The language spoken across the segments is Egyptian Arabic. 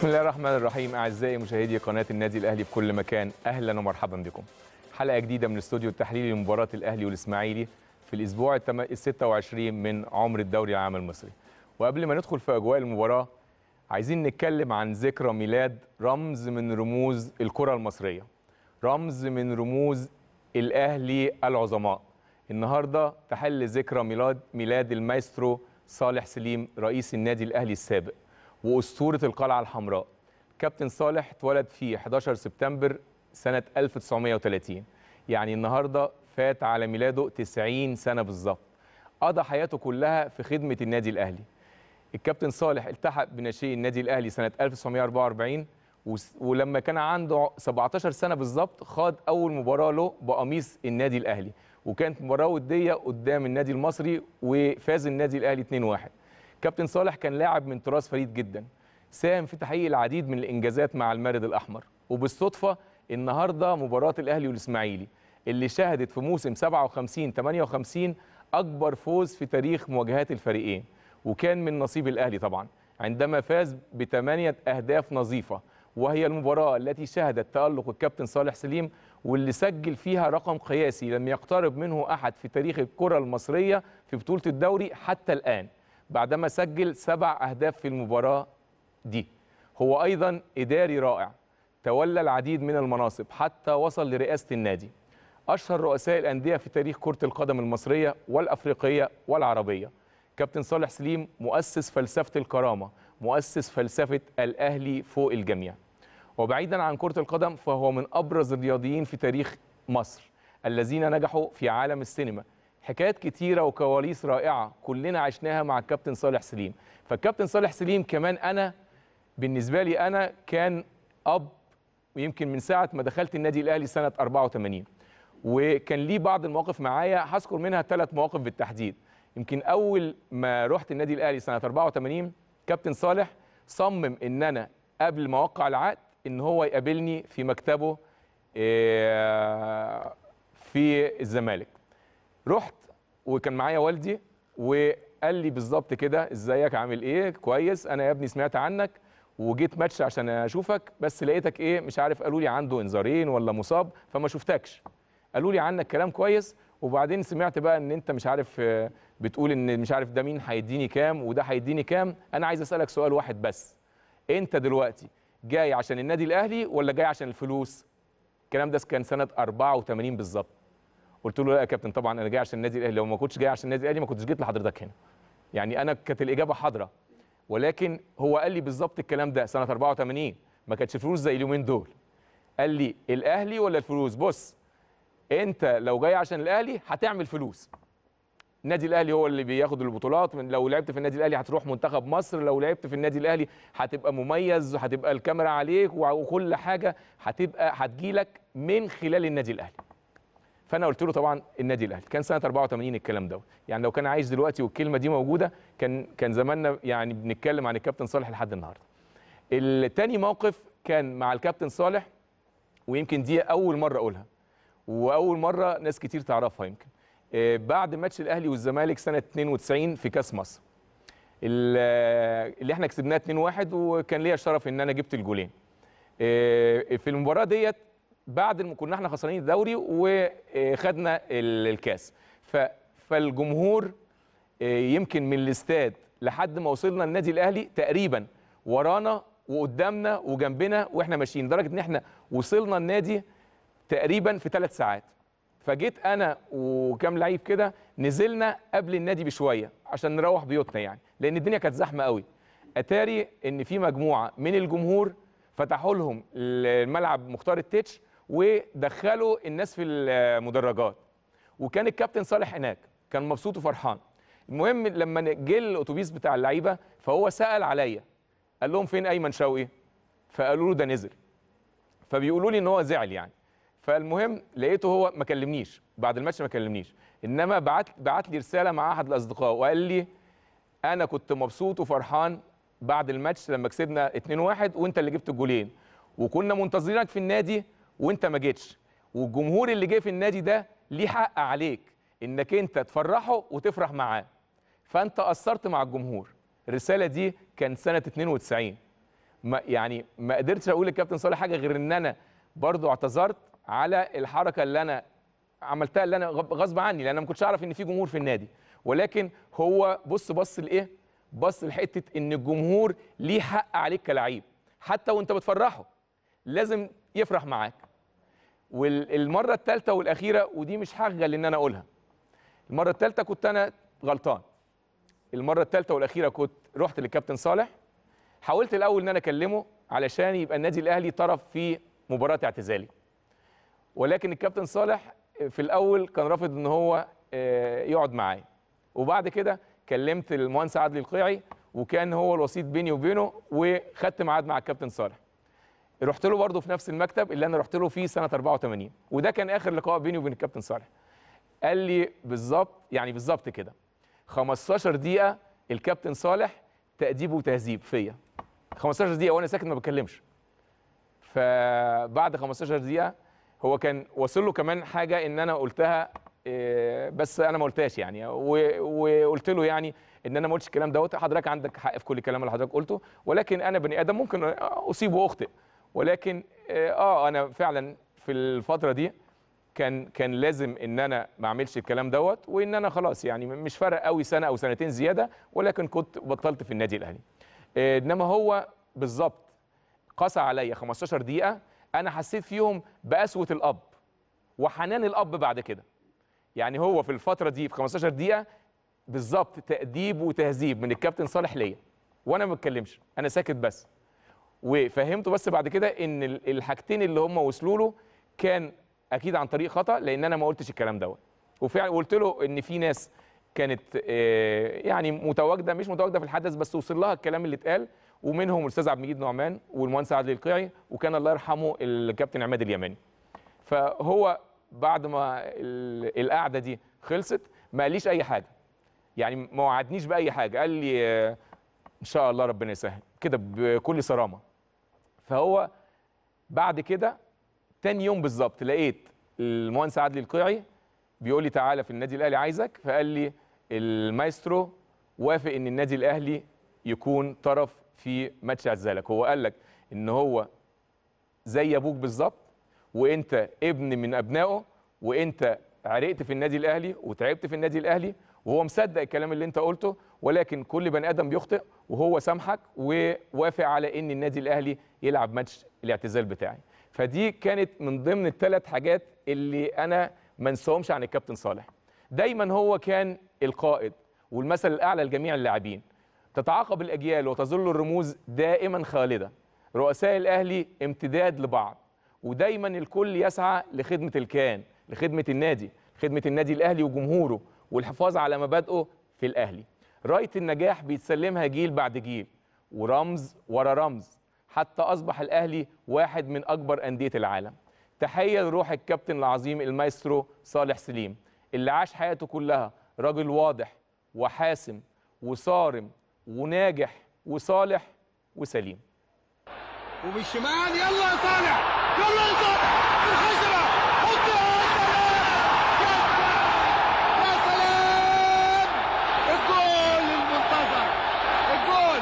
بسم الله الرحمن الرحيم اعزائي مشاهدي قناه النادي الاهلي في كل مكان اهلا ومرحبا بكم حلقه جديده من الاستوديو التحليلي لمباراه الاهلي والاسماعيلي في الاسبوع ال 26 من عمر الدوري العام المصري وقبل ما ندخل في اجواء المباراه عايزين نتكلم عن ذكرى ميلاد رمز من رموز الكره المصريه رمز من رموز الاهلي العظماء النهارده تحل ذكرى ميلاد ميلاد المايسترو صالح سليم رئيس النادي الاهلي السابق واسطوره القلعه الحمراء كابتن صالح اتولد في 11 سبتمبر سنه 1930 يعني النهارده فات على ميلاده 90 سنه بالظبط قضى حياته كلها في خدمه النادي الاهلي الكابتن صالح التحق بناشئي النادي الاهلي سنه 1944 وس- ولما كان عنده 17 سنه بالظبط خاض اول مباراه له بقميص النادي الاهلي وكانت مباراه وديه قدام النادي المصري وفاز النادي الاهلي 2-1 كابتن صالح كان لاعب من طراز فريد جدا ساهم في تحقيق العديد من الانجازات مع المارد الاحمر وبالصدفه النهارده مباراه الاهلي والاسماعيلي اللي شهدت في موسم 57 58 اكبر فوز في تاريخ مواجهات الفريقين وكان من نصيب الاهلي طبعا عندما فاز بثمانيه اهداف نظيفه وهي المباراه التي شهدت تالق الكابتن صالح سليم واللي سجل فيها رقم قياسي لم يقترب منه احد في تاريخ الكره المصريه في بطوله الدوري حتى الان بعدما سجل سبع اهداف في المباراه دي هو ايضا اداري رائع تولى العديد من المناصب حتى وصل لرئاسه النادي اشهر رؤساء الانديه في تاريخ كره القدم المصريه والافريقيه والعربيه كابتن صالح سليم مؤسس فلسفه الكرامه مؤسس فلسفه الاهلي فوق الجميع وبعيدا عن كره القدم فهو من ابرز الرياضيين في تاريخ مصر الذين نجحوا في عالم السينما حكايات كتيره وكواليس رائعه كلنا عشناها مع الكابتن صالح سليم فالكابتن صالح سليم كمان انا بالنسبه لي انا كان اب ويمكن من ساعه ما دخلت النادي الاهلي سنه 84 وكان ليه بعض المواقف معايا هذكر منها ثلاث مواقف بالتحديد يمكن اول ما رحت النادي الاهلي سنه 84 كابتن صالح صمم ان انا قبل ما اوقع العقد ان هو يقابلني في مكتبه آه، في الزمالك رحت وكان معايا والدي وقال لي بالظبط كده ازيك عامل ايه كويس انا يا ابني سمعت عنك وجيت ماتش عشان اشوفك بس لقيتك ايه مش عارف قالوا لي عنده انذارين ولا مصاب فما شفتكش قالوا لي عنك كلام كويس وبعدين سمعت بقى ان انت مش عارف آه، بتقول ان مش عارف ده مين هيديني كام وده هيديني كام انا عايز اسالك سؤال واحد بس انت دلوقتي جاي عشان النادي الاهلي ولا جاي عشان الفلوس الكلام ده كان سنه 84 بالظبط قلت له لا يا كابتن طبعا انا جاي عشان النادي الاهلي لو ما كنتش جاي عشان النادي الاهلي ما كنتش جيت لحضرتك هنا يعني انا كانت الاجابه حاضره ولكن هو قال لي بالظبط الكلام ده سنه 84 ما كانتش فلوس زي اليومين دول قال لي الاهلي ولا الفلوس بص انت لو جاي عشان الاهلي هتعمل فلوس النادي الاهلي هو اللي بياخد البطولات من لو لعبت في النادي الاهلي هتروح منتخب مصر لو لعبت في النادي الاهلي هتبقى مميز وهتبقى الكاميرا عليك وكل حاجه هتبقى هتجيلك من خلال النادي الاهلي فانا قلت له طبعا النادي الاهلي كان سنه 84 الكلام ده يعني لو كان عايش دلوقتي والكلمه دي موجوده كان كان زماننا يعني بنتكلم عن الكابتن صالح لحد النهارده التاني موقف كان مع الكابتن صالح ويمكن دي اول مره اقولها واول مره ناس كتير تعرفها يمكن آه، بعد ماتش الاهلي والزمالك سنه 92 في كاس مصر ال- اللي احنا كسبناه 2-1 وكان ليا الشرف ان انا جبت الجولين آه، في المباراه ديت بعد ما كنا احنا خسرانين الدوري وخدنا ال- الكاس ف- فالجمهور آه، يمكن من الاستاد لحد ما وصلنا النادي الاهلي تقريبا ورانا وقدامنا وجنبنا واحنا ماشيين لدرجه ان احنا وصلنا النادي تقريبا في ثلاث ساعات فجيت انا وكام لعيب كده نزلنا قبل النادي بشويه عشان نروح بيوتنا يعني لان الدنيا كانت زحمه قوي اتاري ان في مجموعه من الجمهور فتحوا لهم الملعب مختار التتش ودخلوا الناس في المدرجات وكان الكابتن صالح هناك كان مبسوط وفرحان المهم لما جه الاتوبيس بتاع اللعيبه فهو سال عليا قال لهم فين ايمن شوقي فقالوا له ده نزل فبيقولوا لي ان هو زعل يعني فالمهم لقيته هو ما كلمنيش بعد الماتش ما كلمنيش انما بعت بعت لي رساله مع احد الاصدقاء وقال لي انا كنت مبسوط وفرحان بعد الماتش لما كسبنا 2-1 وانت اللي جبت الجولين وكنا منتظرينك في النادي وانت ما جيتش والجمهور اللي جه في النادي ده ليه حق عليك انك انت تفرحه وتفرح معاه فانت قصرت مع الجمهور الرساله دي كان سنه 92 ما يعني ما قدرتش اقول للكابتن صالح حاجه غير ان انا برضو اعتذرت على الحركه اللي انا عملتها اللي انا غ- غصب عني لان انا ما كنتش اعرف ان في جمهور في النادي ولكن هو بص بص لايه بص لحته ان الجمهور ليه حق عليك كلعيب حتى وانت بتفرحه لازم يفرح معاك والمره الثالثه والاخيره ودي مش هخجل ان انا اقولها المره الثالثه كنت انا غلطان المره الثالثه والاخيره كنت رحت للكابتن صالح حاولت الاول ان انا اكلمه علشان يبقى النادي الاهلي طرف في مباراه اعتزالي ولكن الكابتن صالح في الاول كان رافض ان هو آه، يقعد معايا وبعد كده كلمت المهندس عادل القيعي وكان هو الوسيط بيني وبينه وخدت ميعاد مع الكابتن صالح رحت له برضه في نفس المكتب اللي انا رحت له فيه سنه 84 وده كان اخر لقاء بيني وبين الكابتن صالح قال لي بالظبط يعني بالظبط كده 15 دقيقه الكابتن صالح تأديب وتهذيب فيا 15 دقيقه وانا ساكت ما بتكلمش فبعد 15 دقيقه هو كان وصل له كمان حاجه ان انا قلتها إيه، بس انا ما قلتهاش يعني و- وقلت له يعني ان انا ما قلتش الكلام دوت حضرتك عندك حق في كل الكلام اللي حضرتك قلته ولكن انا بني ادم ممكن اصيب واخطئ ولكن اه آه، انا فعلا في الفتره دي كان كان لازم ان انا ما اعملش الكلام دوت وان انا خلاص يعني مش فارق قوي سنه او سنتين زياده ولكن كنت بطلت في النادي الاهلي آه، انما هو بالظبط قسى عليا 15 دقيقه انا حسيت فيهم بقسوه الاب وحنان الاب بعد كده يعني هو في الفتره دي في 15 دقيقه بالظبط تاديب وتهذيب من الكابتن صالح ليا وانا ما بتكلمش انا ساكت بس وفهمته بس بعد كده ان ال- الحاجتين اللي هم وصلوا له كان اكيد عن طريق خطا لان انا ما قلتش الكلام دوت وفعلا قلت له ان في ناس كانت آه، يعني متواجده مش متواجده في الحدث بس وصل لها الكلام اللي اتقال ومنهم الاستاذ عبد المجيد نعمان والمهندس عادل القيعي وكان الله يرحمه الكابتن عماد اليماني فهو بعد ما ال- القعده دي خلصت ما قاليش اي حاجه يعني ما وعدنيش باي حاجه قال لي آه، ان شاء الله ربنا يسهل كده بكل صرامه فهو بعد كده تاني يوم بالظبط لقيت المهندس عادل القيعي بيقول لي تعالى في النادي الاهلي عايزك فقال لي المايسترو وافق ان النادي الاهلي يكون طرف في ماتش اعتزالك هو قال لك ان هو زي ابوك بالظبط وانت ابن من ابنائه وانت عرقت في النادي الاهلي وتعبت في النادي الاهلي وهو مصدق الكلام اللي انت قلته ولكن كل بني ادم بيخطئ وهو سامحك ووافق على ان النادي الاهلي يلعب ماتش الاعتزال بتاعي فدي كانت من ضمن الثلاث حاجات اللي انا ما انساهمش عن الكابتن صالح دايما هو كان القائد والمثل الاعلى لجميع اللاعبين تتعاقب الاجيال وتظل الرموز دائما خالده رؤساء الاهلي امتداد لبعض ودايما الكل يسعى لخدمه الكيان لخدمه النادي خدمه النادي الاهلي وجمهوره والحفاظ على مبادئه في الاهلي رايه النجاح بيتسلمها جيل بعد جيل ورمز ورا رمز حتى اصبح الاهلي واحد من اكبر انديه العالم تحيه لروح الكابتن العظيم المايسترو صالح سليم اللي عاش حياته كلها راجل واضح وحاسم وصارم وناجح وصالح وسليم وبالشمال يلا يا صالح يلا يا صالح الخشبة حط يا سلام يا سلام الجول المنتظر الجول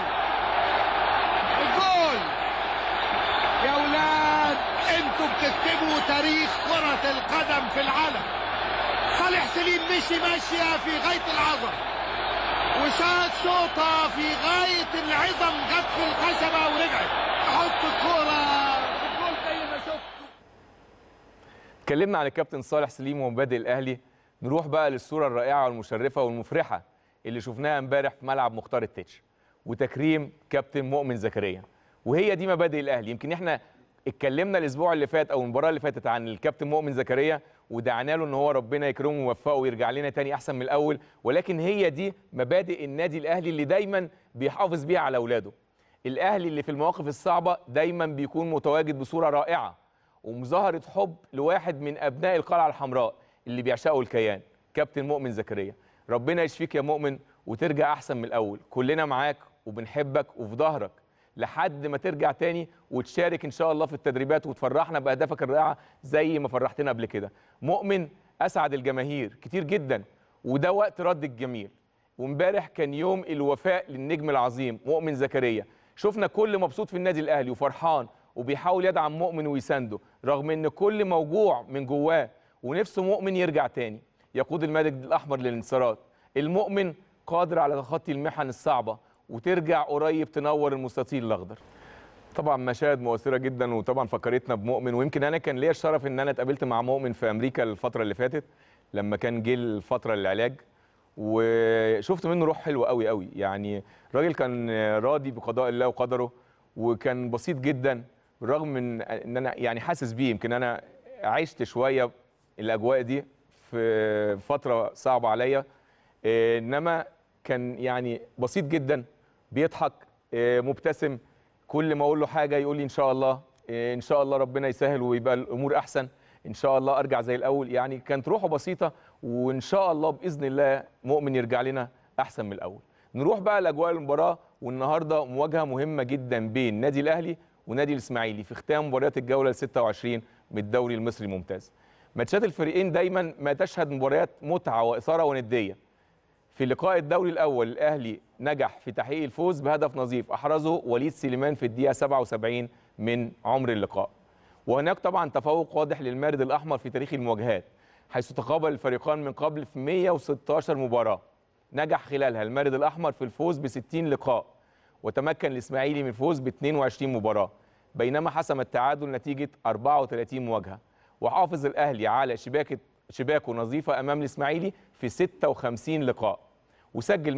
الجول يا ولاد انتوا بتكتبوا تاريخ كرة القدم في العالم صالح سليم مشي ماشية في غاية العظم وشاط شوطة في غاية العظم جت في الخشبة ورجعت حط الكورة في الجول زي ما شفت اتكلمنا عن الكابتن صالح سليم ومبادئ الاهلي نروح بقى للصوره الرائعه والمشرفه والمفرحه اللي شفناها امبارح في ملعب مختار التتش وتكريم كابتن مؤمن زكريا وهي دي مبادئ الاهلي يمكن احنا اتكلمنا الاسبوع اللي فات او المباراه اللي فاتت عن الكابتن مؤمن زكريا ودعنا له ان هو ربنا يكرمه ويوفقه ويرجع لنا تاني احسن من الاول ولكن هي دي مبادئ النادي الاهلي اللي دايما بيحافظ بيها على اولاده الاهلي اللي في المواقف الصعبه دايما بيكون متواجد بصوره رائعه ومظاهره حب لواحد من ابناء القلعه الحمراء اللي بيعشقوا الكيان كابتن مؤمن زكريا ربنا يشفيك يا مؤمن وترجع احسن من الاول كلنا معاك وبنحبك وفي ظهرك لحد ما ترجع تاني وتشارك ان شاء الله في التدريبات وتفرحنا باهدافك الرائعه زي ما فرحتنا قبل كده مؤمن اسعد الجماهير كتير جدا وده وقت رد الجميل وامبارح كان يوم الوفاء للنجم العظيم مؤمن زكريا شفنا كل مبسوط في النادي الاهلي وفرحان وبيحاول يدعم مؤمن ويسانده رغم ان كل موجوع من جواه ونفسه مؤمن يرجع تاني يقود المارد الاحمر للانتصارات المؤمن قادر على تخطي المحن الصعبه وترجع قريب تنور المستطيل الاخضر طبعا مشاهد مؤثره جدا وطبعا فكرتنا بمؤمن ويمكن انا كان ليا الشرف ان انا اتقابلت مع مؤمن في امريكا الفتره اللي فاتت لما كان جه الفتره للعلاج وشفت منه روح حلوه قوي قوي يعني الراجل كان راضي بقضاء الله وقدره وكان بسيط جدا بالرغم من ان انا يعني حاسس بيه يمكن انا عشت شويه الاجواء دي في فتره صعبه عليا إيه، انما كان يعني بسيط جدا بيضحك إيه، مبتسم كل ما اقول له حاجه يقول لي ان شاء الله إيه، ان شاء الله ربنا يسهل ويبقى الامور احسن ان شاء الله ارجع زي الاول يعني كانت روحه بسيطه وان شاء الله باذن الله مؤمن يرجع لنا احسن من الاول نروح بقى لاجواء المباراه والنهارده مواجهه مهمه جدا بين نادي الاهلي ونادي الاسماعيلي في ختام مباريات الجوله ال 26 من الدوري المصري الممتاز ماتشات الفريقين دايما ما تشهد مباريات متعه واثاره ونديه في لقاء الدوري الاول الاهلي نجح في تحقيق الفوز بهدف نظيف احرزه وليد سليمان في الدقيقه 77 من عمر اللقاء وهناك طبعا تفوق واضح للمارد الاحمر في تاريخ المواجهات حيث تقابل الفريقان من قبل في 116 مباراه نجح خلالها المارد الاحمر في الفوز ب 60 لقاء وتمكن الاسماعيلي من الفوز ب 22 مباراه بينما حسم التعادل نتيجه 34 مواجهه وحافظ الاهلي على شباكه شباكه نظيفه امام الاسماعيلي في 56 لقاء وسجل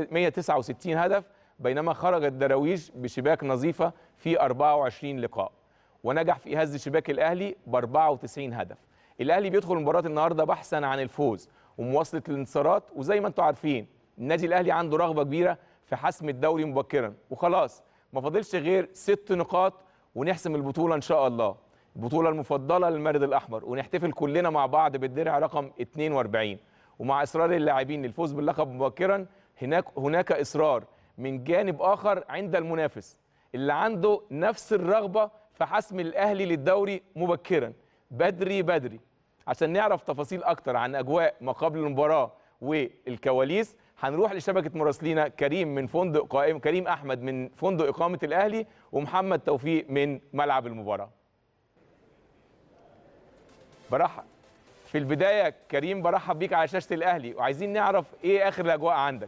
169 هدف بينما خرج الدراويش بشباك نظيفه في 24 لقاء ونجح في هز شباك الاهلي ب 94 هدف الاهلي بيدخل مباراه النهارده بحثا عن الفوز ومواصله الانتصارات وزي ما انتم عارفين النادي الاهلي عنده رغبه كبيره في حسم الدوري مبكرا وخلاص ما فاضلش غير ست نقاط ونحسم البطوله ان شاء الله البطوله المفضله للمارد الاحمر ونحتفل كلنا مع بعض بالدرع رقم 42 ومع اصرار اللاعبين للفوز باللقب مبكرا هناك هناك اصرار من جانب اخر عند المنافس اللي عنده نفس الرغبه في حسم الاهلي للدوري مبكرا بدري بدري عشان نعرف تفاصيل اكتر عن اجواء ما قبل المباراه والكواليس هنروح لشبكه مراسلينا كريم من فندق قائم كريم احمد من فندق اقامه الاهلي ومحمد توفيق من ملعب المباراه برحب في البدايه كريم برحب بيك على شاشه الاهلي وعايزين نعرف ايه اخر الاجواء عندك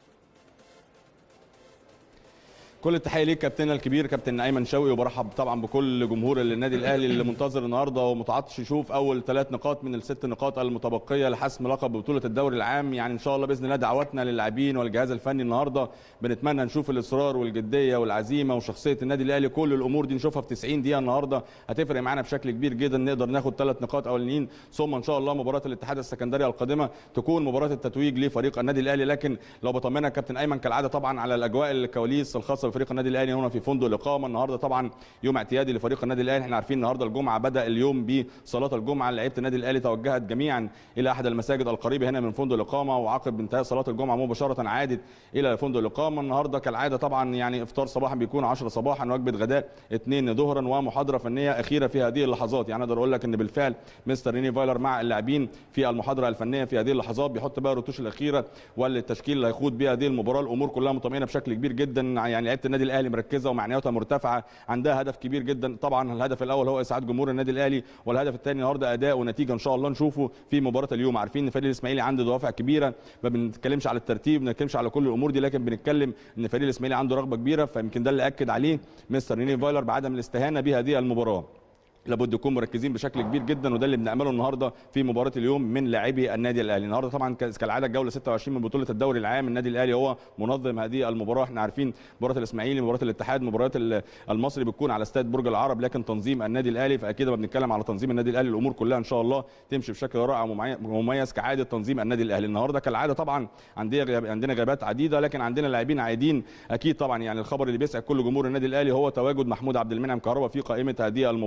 كل التحيه ليك كابتننا الكبير كابتن ايمن شوقي وبرحب طبعا بكل جمهور النادي الاهلي اللي منتظر النهارده ومتعطش يشوف اول ثلاث نقاط من الست نقاط المتبقيه لحسم لقب بطوله الدوري العام يعني ان شاء الله باذن الله دعواتنا للاعبين والجهاز الفني النهارده بنتمنى نشوف الاصرار والجديه والعزيمه وشخصيه النادي الاهلي كل الامور دي نشوفها في 90 دقيقه النهارده هتفرق معانا بشكل كبير جدا نقدر ناخد ثلاث نقاط اولانيين ثم ان شاء الله مباراه الاتحاد السكندري القادمه تكون مباراه التتويج لفريق النادي الاهلي لكن لو بطمنك كابتن ايمن كالعاده طبعا على الاجواء الكواليس الخاصه بفريق النادي الاهلي هنا في فندق الاقامه النهارده طبعا يوم اعتيادي لفريق النادي الاهلي احنا عارفين النهارده الجمعه بدا اليوم بصلاه الجمعه لعيبه النادي الاهلي توجهت جميعا الى احد المساجد القريبه هنا من فندق الاقامه وعقب انتهاء صلاه الجمعه مباشره عادت الى فندق الاقامه النهارده كالعاده طبعا يعني افطار صباحا بيكون 10 صباحا وجبه غداء 2 ظهرا ومحاضره فنيه اخيره في هذه اللحظات يعني اقدر اقول لك ان بالفعل مستر ريني فايلر مع اللاعبين في المحاضره الفنيه في هذه اللحظات بيحط بقى الرتوش الاخيره والتشكيل اللي هيخوض بيه هذه المباراه الامور كلها مطمئنه بشكل كبير جدا يعني لعيبه النادي الاهلي مركزه ومعنوياتها مرتفعه عندها هدف كبير جدا طبعا الهدف الاول هو اسعاد جمهور النادي الاهلي والهدف الثاني النهارده اداء ونتيجه ان شاء الله نشوفه في مباراه اليوم عارفين ان فريق الاسماعيلي عنده دوافع كبيره ما بنتكلمش على الترتيب ما بنتكلمش على كل الامور دي لكن بنتكلم ان فريق الاسماعيلي عنده رغبه كبيره فيمكن ده اللي اكد عليه مستر ريني فايلر بعدم الاستهانه بهذه المباراه لابد يكون مركزين بشكل كبير جدا وده اللي بنعمله النهارده في مباراه اليوم من لاعبي النادي الاهلي النهارده طبعا كالعاده الجوله 26 من بطوله الدوري العام النادي الاهلي هو منظم هذه المباراه احنا عارفين مباراه الاسماعيلي مباراه الاتحاد مباريات المصري بتكون على استاد برج العرب لكن تنظيم النادي الاهلي فاكيد لما بنتكلم على تنظيم النادي الاهلي الامور كلها ان شاء الله تمشي بشكل رائع ومميز كعاده تنظيم النادي الاهلي النهارده كالعاده طبعا عندنا عندنا غيابات عديده لكن عندنا لاعبين عايدين اكيد طبعا يعني الخبر اللي بيسعد كل جمهور النادي الاهلي هو تواجد محمود عبد المنعم كهربا في قائمه هذه المباراه انتهى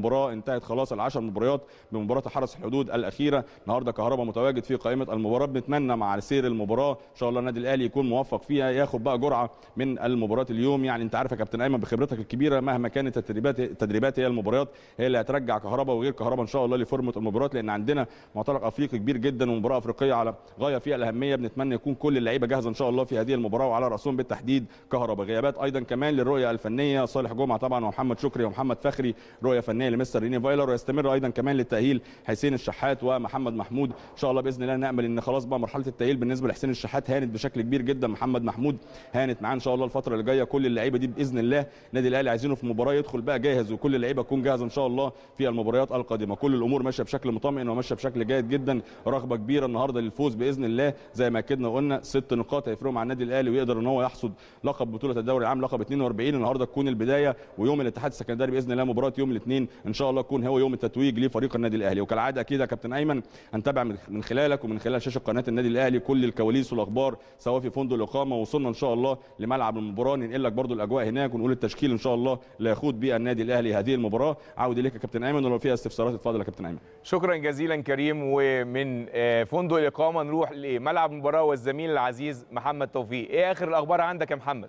انتهت خلاص العشر مباريات بمباراه حرس الحدود الاخيره النهارده كهربا متواجد في قائمه المباراه بنتمنى مع سير المباراه ان شاء الله النادي الاهلي يكون موفق فيها ياخد بقى جرعه من المباراه اليوم يعني انت عارف يا كابتن ايمن بخبرتك الكبيره مهما كانت التدريبات التدريبات هي المباريات هي اللي هترجع كهربا وغير كهربا ان شاء الله لفورمه المباراه لان عندنا معترك افريقي كبير جدا ومباراه افريقيه على غايه فيها الاهميه بنتمنى يكون كل اللعيبه جاهزه ان شاء الله في هذه المباراه وعلى راسهم بالتحديد كهربا غيابات ايضا كمان للرؤيه الفنيه صالح جمعه طبعا ومحمد شكري ومحمد فخري رؤيه فنيه لمستر ريني فايلر ويستمر ايضا كمان للتاهيل حسين الشحات ومحمد محمود ان شاء الله باذن الله نامل ان خلاص بقى مرحله التاهيل بالنسبه لحسين الشحات هانت بشكل كبير جدا محمد محمود هانت معاه ان شاء الله الفتره اللي جايه كل اللعيبه دي باذن الله النادي الاهلي عايزينه في مباراه يدخل بقى جاهز وكل اللعيبه تكون جاهزه ان شاء الله في المباريات القادمه كل الامور ماشيه بشكل مطمئن وماشيه بشكل جيد جدا رغبه كبيره النهارده للفوز باذن الله زي ما اكدنا وقلنا ست نقاط هيفرقوا مع النادي الاهلي ويقدر ان هو يحصد لقب بطوله الدوري العام لقب 42 النهارده تكون البدايه ويوم الاتحاد السكندري باذن الله مباراه يوم الاثنين ان شاء الله يكون هو يوم التتويج لفريق النادي الاهلي وكالعاده اكيد يا كابتن ايمن هنتابع من من خلالك ومن خلال شاشه قناه النادي الاهلي كل الكواليس والاخبار سواء في فندق الاقامه وصلنا ان شاء الله لملعب المباراه ننقل لك برضو الاجواء هناك ونقول التشكيل ان شاء الله اللي هيخوض بيه النادي الاهلي هذه المباراه عود اليك يا كابتن ايمن ولو فيها استفسارات اتفضل يا كابتن ايمن شكرا جزيلا كريم ومن آه، فندق الاقامه نروح لملعب المباراه والزميل العزيز محمد توفيق ايه اخر الاخبار عندك يا محمد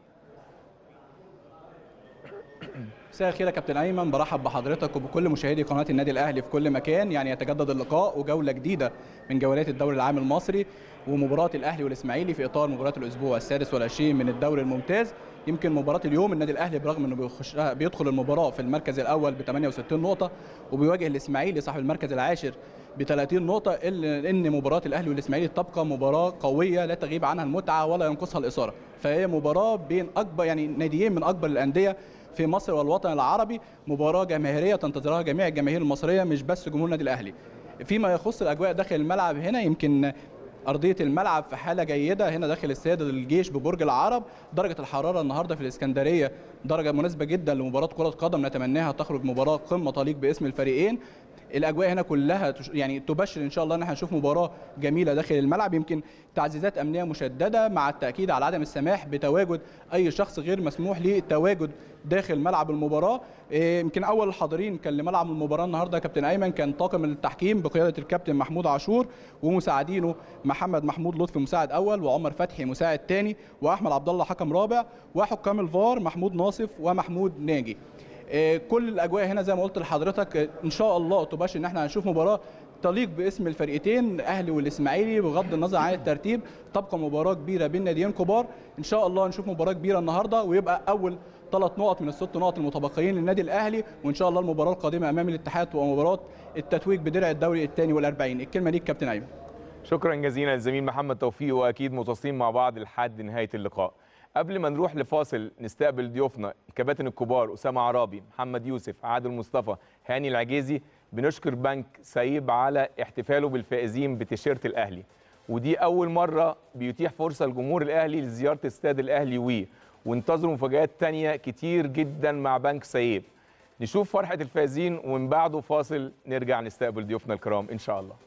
مساء الخير يا كابتن ايمن برحب بحضرتك وبكل مشاهدي قناه النادي الاهلي في كل مكان يعني يتجدد اللقاء وجوله جديده من جولات الدوري العام المصري ومباراه الاهلي والاسماعيلي في اطار مباراه الاسبوع السادس والعشرين من الدوري الممتاز يمكن مباراه اليوم النادي الاهلي برغم انه بيخش بيدخل المباراه في المركز الاول ب 68 نقطه وبيواجه الاسماعيلي صاحب المركز العاشر ب 30 نقطه الا ان مباراه الاهلي والاسماعيلي تبقى مباراه قويه لا تغيب عنها المتعه ولا ينقصها الاثاره فهي مباراه بين اكبر يعني ناديين من اكبر الانديه في مصر والوطن العربي مباراه جماهيريه تنتظرها جميع الجماهير المصريه مش بس جمهور النادي الاهلي فيما يخص الاجواء داخل الملعب هنا يمكن أرضية الملعب في حالة جيدة هنا داخل استاد الجيش ببرج العرب درجة الحرارة النهاردة في الإسكندرية درجة مناسبة جدا لمباراة كرة قدم نتمناها تخرج مباراة قمة تليق باسم الفريقين الاجواء هنا كلها تش- يعني تبشر ان شاء الله ان احنا نشوف مباراه جميله داخل الملعب يمكن تعزيزات امنيه مشدده مع التاكيد على عدم السماح بتواجد اي شخص غير مسموح للتواجد داخل ملعب المباراه إيه، يمكن اول الحاضرين كان لملعب المباراه النهارده كابتن ايمن كان طاقم التحكيم بقياده الكابتن محمود عاشور ومساعدينه محمد محمود لطفي مساعد اول وعمر فتحي مساعد ثاني واحمد عبد الله حكم رابع وحكام الفار محمود ناصف ومحمود ناجي آه، كل الاجواء هنا زي ما قلت لحضرتك آه، ان شاء الله تباشر ان احنا هنشوف مباراه تليق باسم الفريقين الاهلي والاسماعيلي بغض النظر عن الترتيب تبقى مباراه كبيره بين ناديين كبار ان شاء الله نشوف مباراه كبيره النهارده ويبقى اول ثلاث نقط من الست نقط المتبقيين للنادي الاهلي وان شاء الله المباراه القادمه امام الاتحاد تبقى مباراه التتويج بدرع الدوري الثاني والأربعين الكلمه ليك كابتن ايمن شكرا جزيلا للزميل محمد توفيق واكيد متواصلين مع بعض لحد نهايه اللقاء قبل ما نروح لفاصل نستقبل ضيوفنا الكباتن الكبار اسامه عرابي محمد يوسف عادل مصطفى هاني العجيزي بنشكر بنك سايب على احتفاله بالفائزين بتيشيرت الاهلي ودي اول مره بيتيح فرصه لجمهور الاهلي لزياره استاد الاهلي وي وانتظروا مفاجات تانية كتير جدا مع بنك سايب نشوف فرحه الفائزين ومن بعده فاصل نرجع نستقبل ضيوفنا الكرام ان شاء الله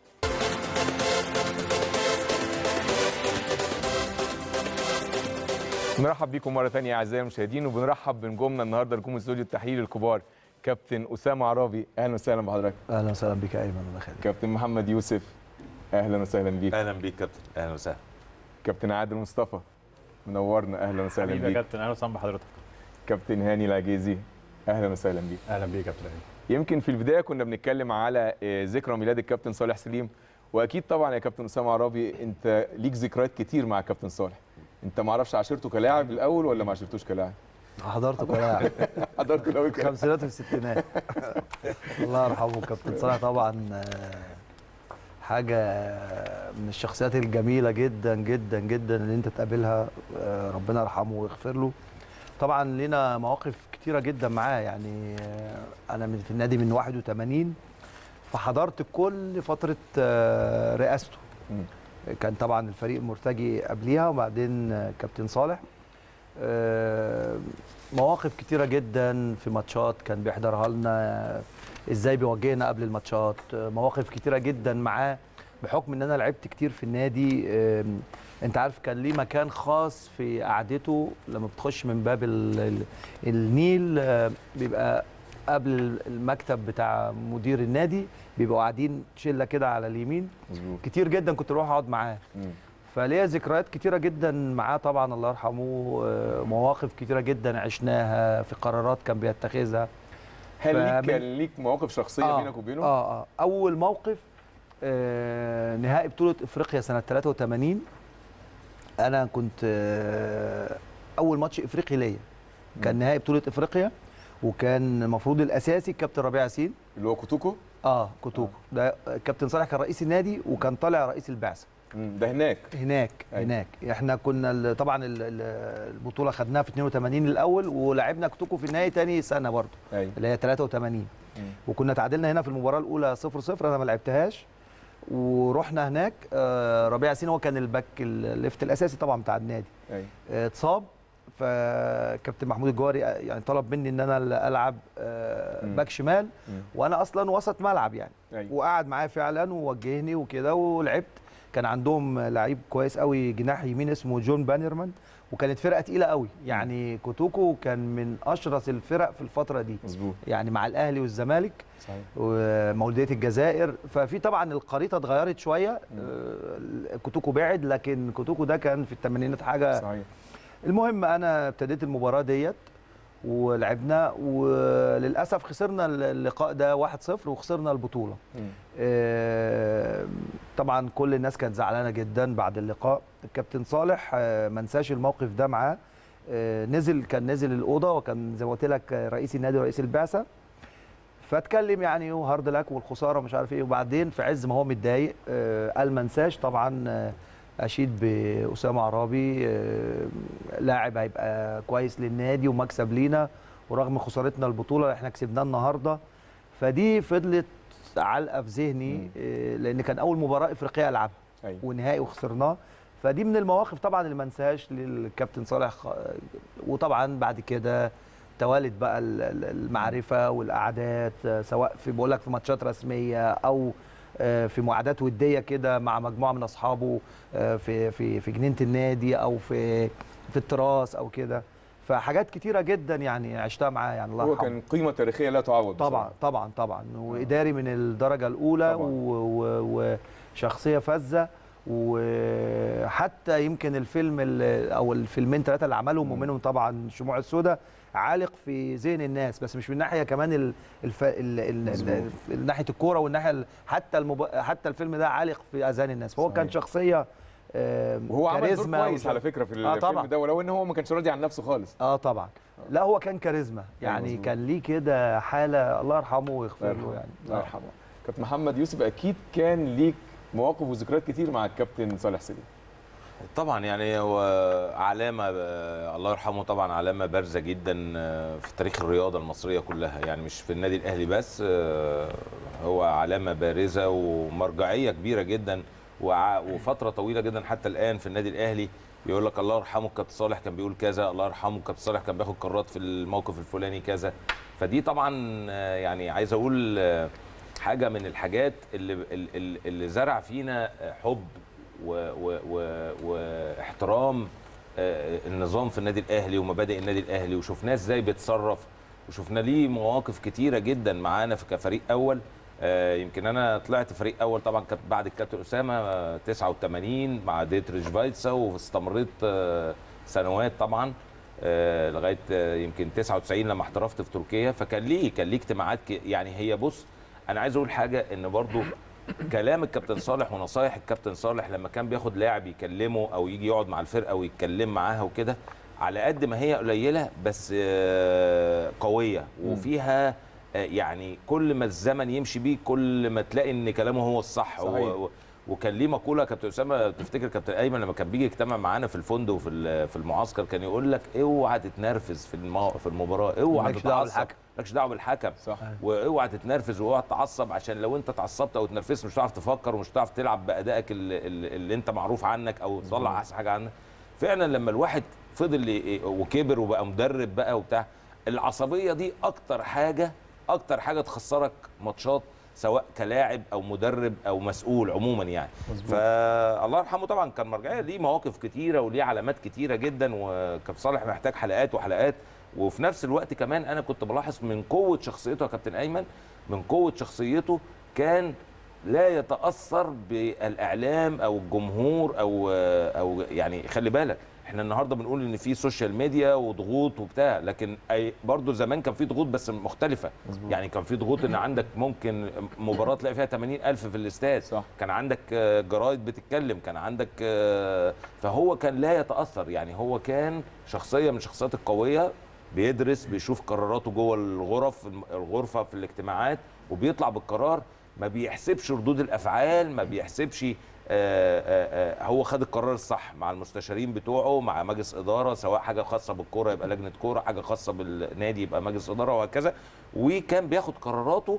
بنرحب بيكم مره ثانيه اعزائي المشاهدين وبنرحب بنجومنا النهارده نجوم استوديو التحليل الكبار كابتن اسامه عرابي اهلا وسهلا بحضرتك اهلا وسهلا بك يا ايمن الله يخليك كابتن محمد يوسف اهلا وسهلا بيك اهلا بيك كابتن اهلا وسهلا كابتن عادل مصطفى منورنا اهلا وسهلا حبيبي يا بيك كابتن اهلا وسهلا بحضرتك كابتن هاني العجيزي اهلا وسهلا بيك اهلا بيك يا كابتن أيمن. يمكن في البدايه كنا بنتكلم على آه، ذكرى ميلاد الكابتن صالح سليم واكيد طبعا يا كابتن اسامه عرابي انت ليك ذكريات كتير مع الكابتن صالح انت ما اعرفش عاشرته كلاعب الاول ولا ما عاشرتوش كلاعب حضرته كلاعب حضرته الاول كلاعب خمسينات والستينات الله يرحمه كابتن صالح طبعا آه، حاجه من الشخصيات الجميله جدا جدا جدا اللي انت تقابلها آه، ربنا يرحمه ويغفر له طبعا لينا مواقف كتيره جدا معاه يعني آه، انا من في النادي من 81 فحضرت كل فتره آه، رئاسته مم. كان طبعا الفريق مرتجي قبليها وبعدين آه، كابتن صالح آه، مواقف كتيرة جدا في ماتشات كان بيحضرها لنا آه، ازاي بيوجهنا قبل الماتشات آه، مواقف كتيرة جدا معاه بحكم ان انا لعبت كتير في النادي آم، انت عارف كان ليه مكان خاص في قعدته لما بتخش من باب ال- ال- النيل آه، بيبقى قبل المكتب بتاع مدير النادي بيبقوا قاعدين شله كده على اليمين مظبوط كتير جدا كنت اروح اقعد معاه مم. فليا ذكريات كتيره جدا معاه طبعا الله يرحمه آه، مواقف كتيره جدا عشناها في قرارات كان بيتخذها هل ليك فمن- كان ليك مواقف شخصيه بينك وبينه؟ اه اه اول موقف آه نهائي بطوله افريقيا سنه 83 انا كنت آه اول ماتش افريقي ليا كان نهائي بطوله افريقيا وكان المفروض الاساسي الكابتن ربيع ياسين اللي هو كوتوكو اه كوتوكو ده الكابتن صالح كان رئيس النادي وكان طالع رئيس البعثه مم. ده هناك هناك أيوة. هناك احنا كنا ال- طبعا ال- ال- البطوله خدناها في 82 الاول ولعبنا كوتوكو في النهائي تاني سنه برضه ايوه اللي هي 83 مم. وكنا تعادلنا هنا في المباراه الاولى 0 0 انا ما لعبتهاش ورحنا هناك آه، ربيع ياسين هو كان الباك الليفت الاساسي طبعا بتاع النادي ايوه آه، اتصاب فكابتن محمود الجوهري آه، يعني طلب مني ان انا اللي العب آه، مم. باك شمال مم. وانا اصلا وسط ملعب يعني ايوه وقعد معايا فعلا ووجهني وكده ولعبت كان عندهم لعيب كويس قوي جناح يمين اسمه جون بانرمان وكانت فرقه تقيله قوي يعني كوتوكو كان من اشرس الفرق في الفتره دي مظبوط يعني مع الاهلي والزمالك صحيح ومولوديه الجزائر ففي طبعا الخريطه اتغيرت شويه آه، كوتوكو بعد لكن كوتوكو ده كان في الثمانينات حاجه صحيح المهم انا ابتديت المباراه ديت ولعبنا وللاسف خسرنا اللقاء ده 1-0 وخسرنا البطوله مم. آه، طبعا كل الناس كانت زعلانه جدا بعد اللقاء الكابتن صالح آه، ما انساش الموقف ده معاه آه، نزل كان نزل الاوضه وكان زي ما قلت لك آه، رئيس النادي ورئيس البعثه فاتكلم يعني وهارد لك والخساره مش عارف ايه وبعدين في عز ما هو متضايق آه، قال ما انساش طبعا آه، اشيد باسامه عرابي آه، لاعب هيبقى كويس للنادي ومكسب لينا ورغم خسارتنا البطوله احنا كسبناه النهارده فدي فضلت علقه في ذهني مم. آه، لان كان اول مباراه افريقيه العبها ايوه ونهائي وخسرناه فدي من المواقف طبعا اللي ما انساهاش للكابتن صالح خ- وطبعا بعد كده توالت بقى ال- ال- المعرفه والقعدات آه، سواء في بقول لك في ماتشات رسميه او آه، في معادات وديه كده مع مجموعه من اصحابه آه، في في في جنينه النادي او في في التراس او كده فحاجات كتيره جدا يعني عشتها معاه يعني الله هو يرحمه كان قيمه تاريخيه لا تعوض طبعا بصراحة. طبعا طبعا واداري من الدرجه الاولى طبعاً. و- و- وشخصيه فذه وحتى يمكن الفيلم ال- او الفيلمين ثلاثه اللي عملهم ومنهم طبعا شموع السوداء عالق في ذهن الناس بس مش من ناحيه كمان ال الف... ال... ال... مظبوط. ال... ناحيه الكوره والناحيه ال... حتى المب... حتى الفيلم ده عالق في اذهان الناس فهو كان صحيح. شخصيه آم، وهو عمل دور كاريزما كويس وش- على فكره في آه الفيلم طبعاً. ده ولو ان هو ما كانش راضي عن نفسه خالص اه طبعا لا هو كان كاريزما يعني مظبوط. كان ليه كده حاله الله يرحمه ويغفر له يعني الله يرحمه كابتن محمد يوسف اكيد كان ليك مواقف وذكريات كتير مع الكابتن صالح سليم طبعا يعني هو علامة آه، الله يرحمه طبعا علامة بارزة جدا آه، في تاريخ الرياضة المصرية كلها يعني مش في النادي الأهلي بس آه، هو علامة بارزة ومرجعية كبيرة جدا وع- وفترة طويلة جدا حتى الآن في النادي الأهلي يقول لك الله يرحمه الكابتن صالح كان بيقول كذا الله يرحمه الكابتن صالح كان بياخد قرارات في الموقف الفلاني كذا فدي طبعا آه، يعني عايز أقول آه، حاجة من الحاجات اللي اللي, اللي زرع فينا آه، حب و- و- و- واحترام آه، النظام في النادي الاهلي ومبادئ النادي الاهلي وشفناه ازاي بيتصرف وشفنا ليه مواقف كتيره جدا معانا في كفريق اول آه، يمكن انا طلعت فريق اول طبعا كانت بعد الكابتن اسامه آه، 89 مع ديتريش فايتسا واستمريت آه، سنوات طبعا آه، لغايه آه، يمكن 99 لما احترفت في تركيا فكان ليه كان ليه اجتماعات ك- يعني هي بص انا عايز اقول حاجه ان برضو كلام الكابتن صالح ونصايح الكابتن صالح لما كان بياخد لاعب يكلمه او يجي يقعد مع الفرقه ويتكلم معاها وكده على قد ما هي قليله بس آه، قويه وفيها آه، يعني كل ما الزمن يمشي بيه كل ما تلاقي ان كلامه هو الصح صحيح. و- و- وكان ليه مقوله كابتن اسامه تفتكر كابتن ايمن لما كان بيجي يجتمع معانا في الفندق وفي ال- في المعسكر كان يقول لك اوعى تتنرفز في المو... في المباراه اوعى مالكش دعوة تتعصب بالحكم. مالكش دعوه بالحكم صح واوعى تتنرفز واوعى تتعصب عشان لو انت اتعصبت او اتنرفزت مش هتعرف تفكر ومش هتعرف تلعب بادائك اللي, اللي انت معروف عنك او تطلع احسن حاجه عنك فعلا لما الواحد فضل ي- وكبر وبقى مدرب بقى وبتاع العصبيه دي اكتر حاجه اكتر حاجه تخسرك ماتشات سواء كلاعب او مدرب او مسؤول عموما يعني فالله يرحمه طبعا كان مرجعيه ليه مواقف كتيره وليه علامات كتيره جدا وكابتن صالح محتاج حلقات وحلقات وفي نفس الوقت كمان انا كنت بلاحظ من قوه شخصيته يا كابتن ايمن من قوه شخصيته كان لا يتاثر بالاعلام او الجمهور او او يعني خلي بالك احنا النهارده بنقول ان في سوشيال ميديا وضغوط وبتاع لكن اي برضه زمان كان في ضغوط بس مختلفه مزبوط. يعني كان في ضغوط ان عندك ممكن مباراه تلاقي فيها 80 الف في الاستاد صح. كان عندك آه، جرايد بتتكلم كان عندك آه، فهو كان لا يتاثر يعني هو كان شخصيه من الشخصيات القويه بيدرس بيشوف قراراته جوه الغرف الغرفه في الاجتماعات وبيطلع بالقرار ما بيحسبش ردود الافعال ما بيحسبش آه، آه، آه، هو خد القرار الصح مع المستشارين بتوعه مع مجلس اداره سواء حاجه خاصه بالكوره يبقى لجنه كوره حاجه خاصه بالنادي يبقى مجلس اداره وهكذا وكان بياخد قراراته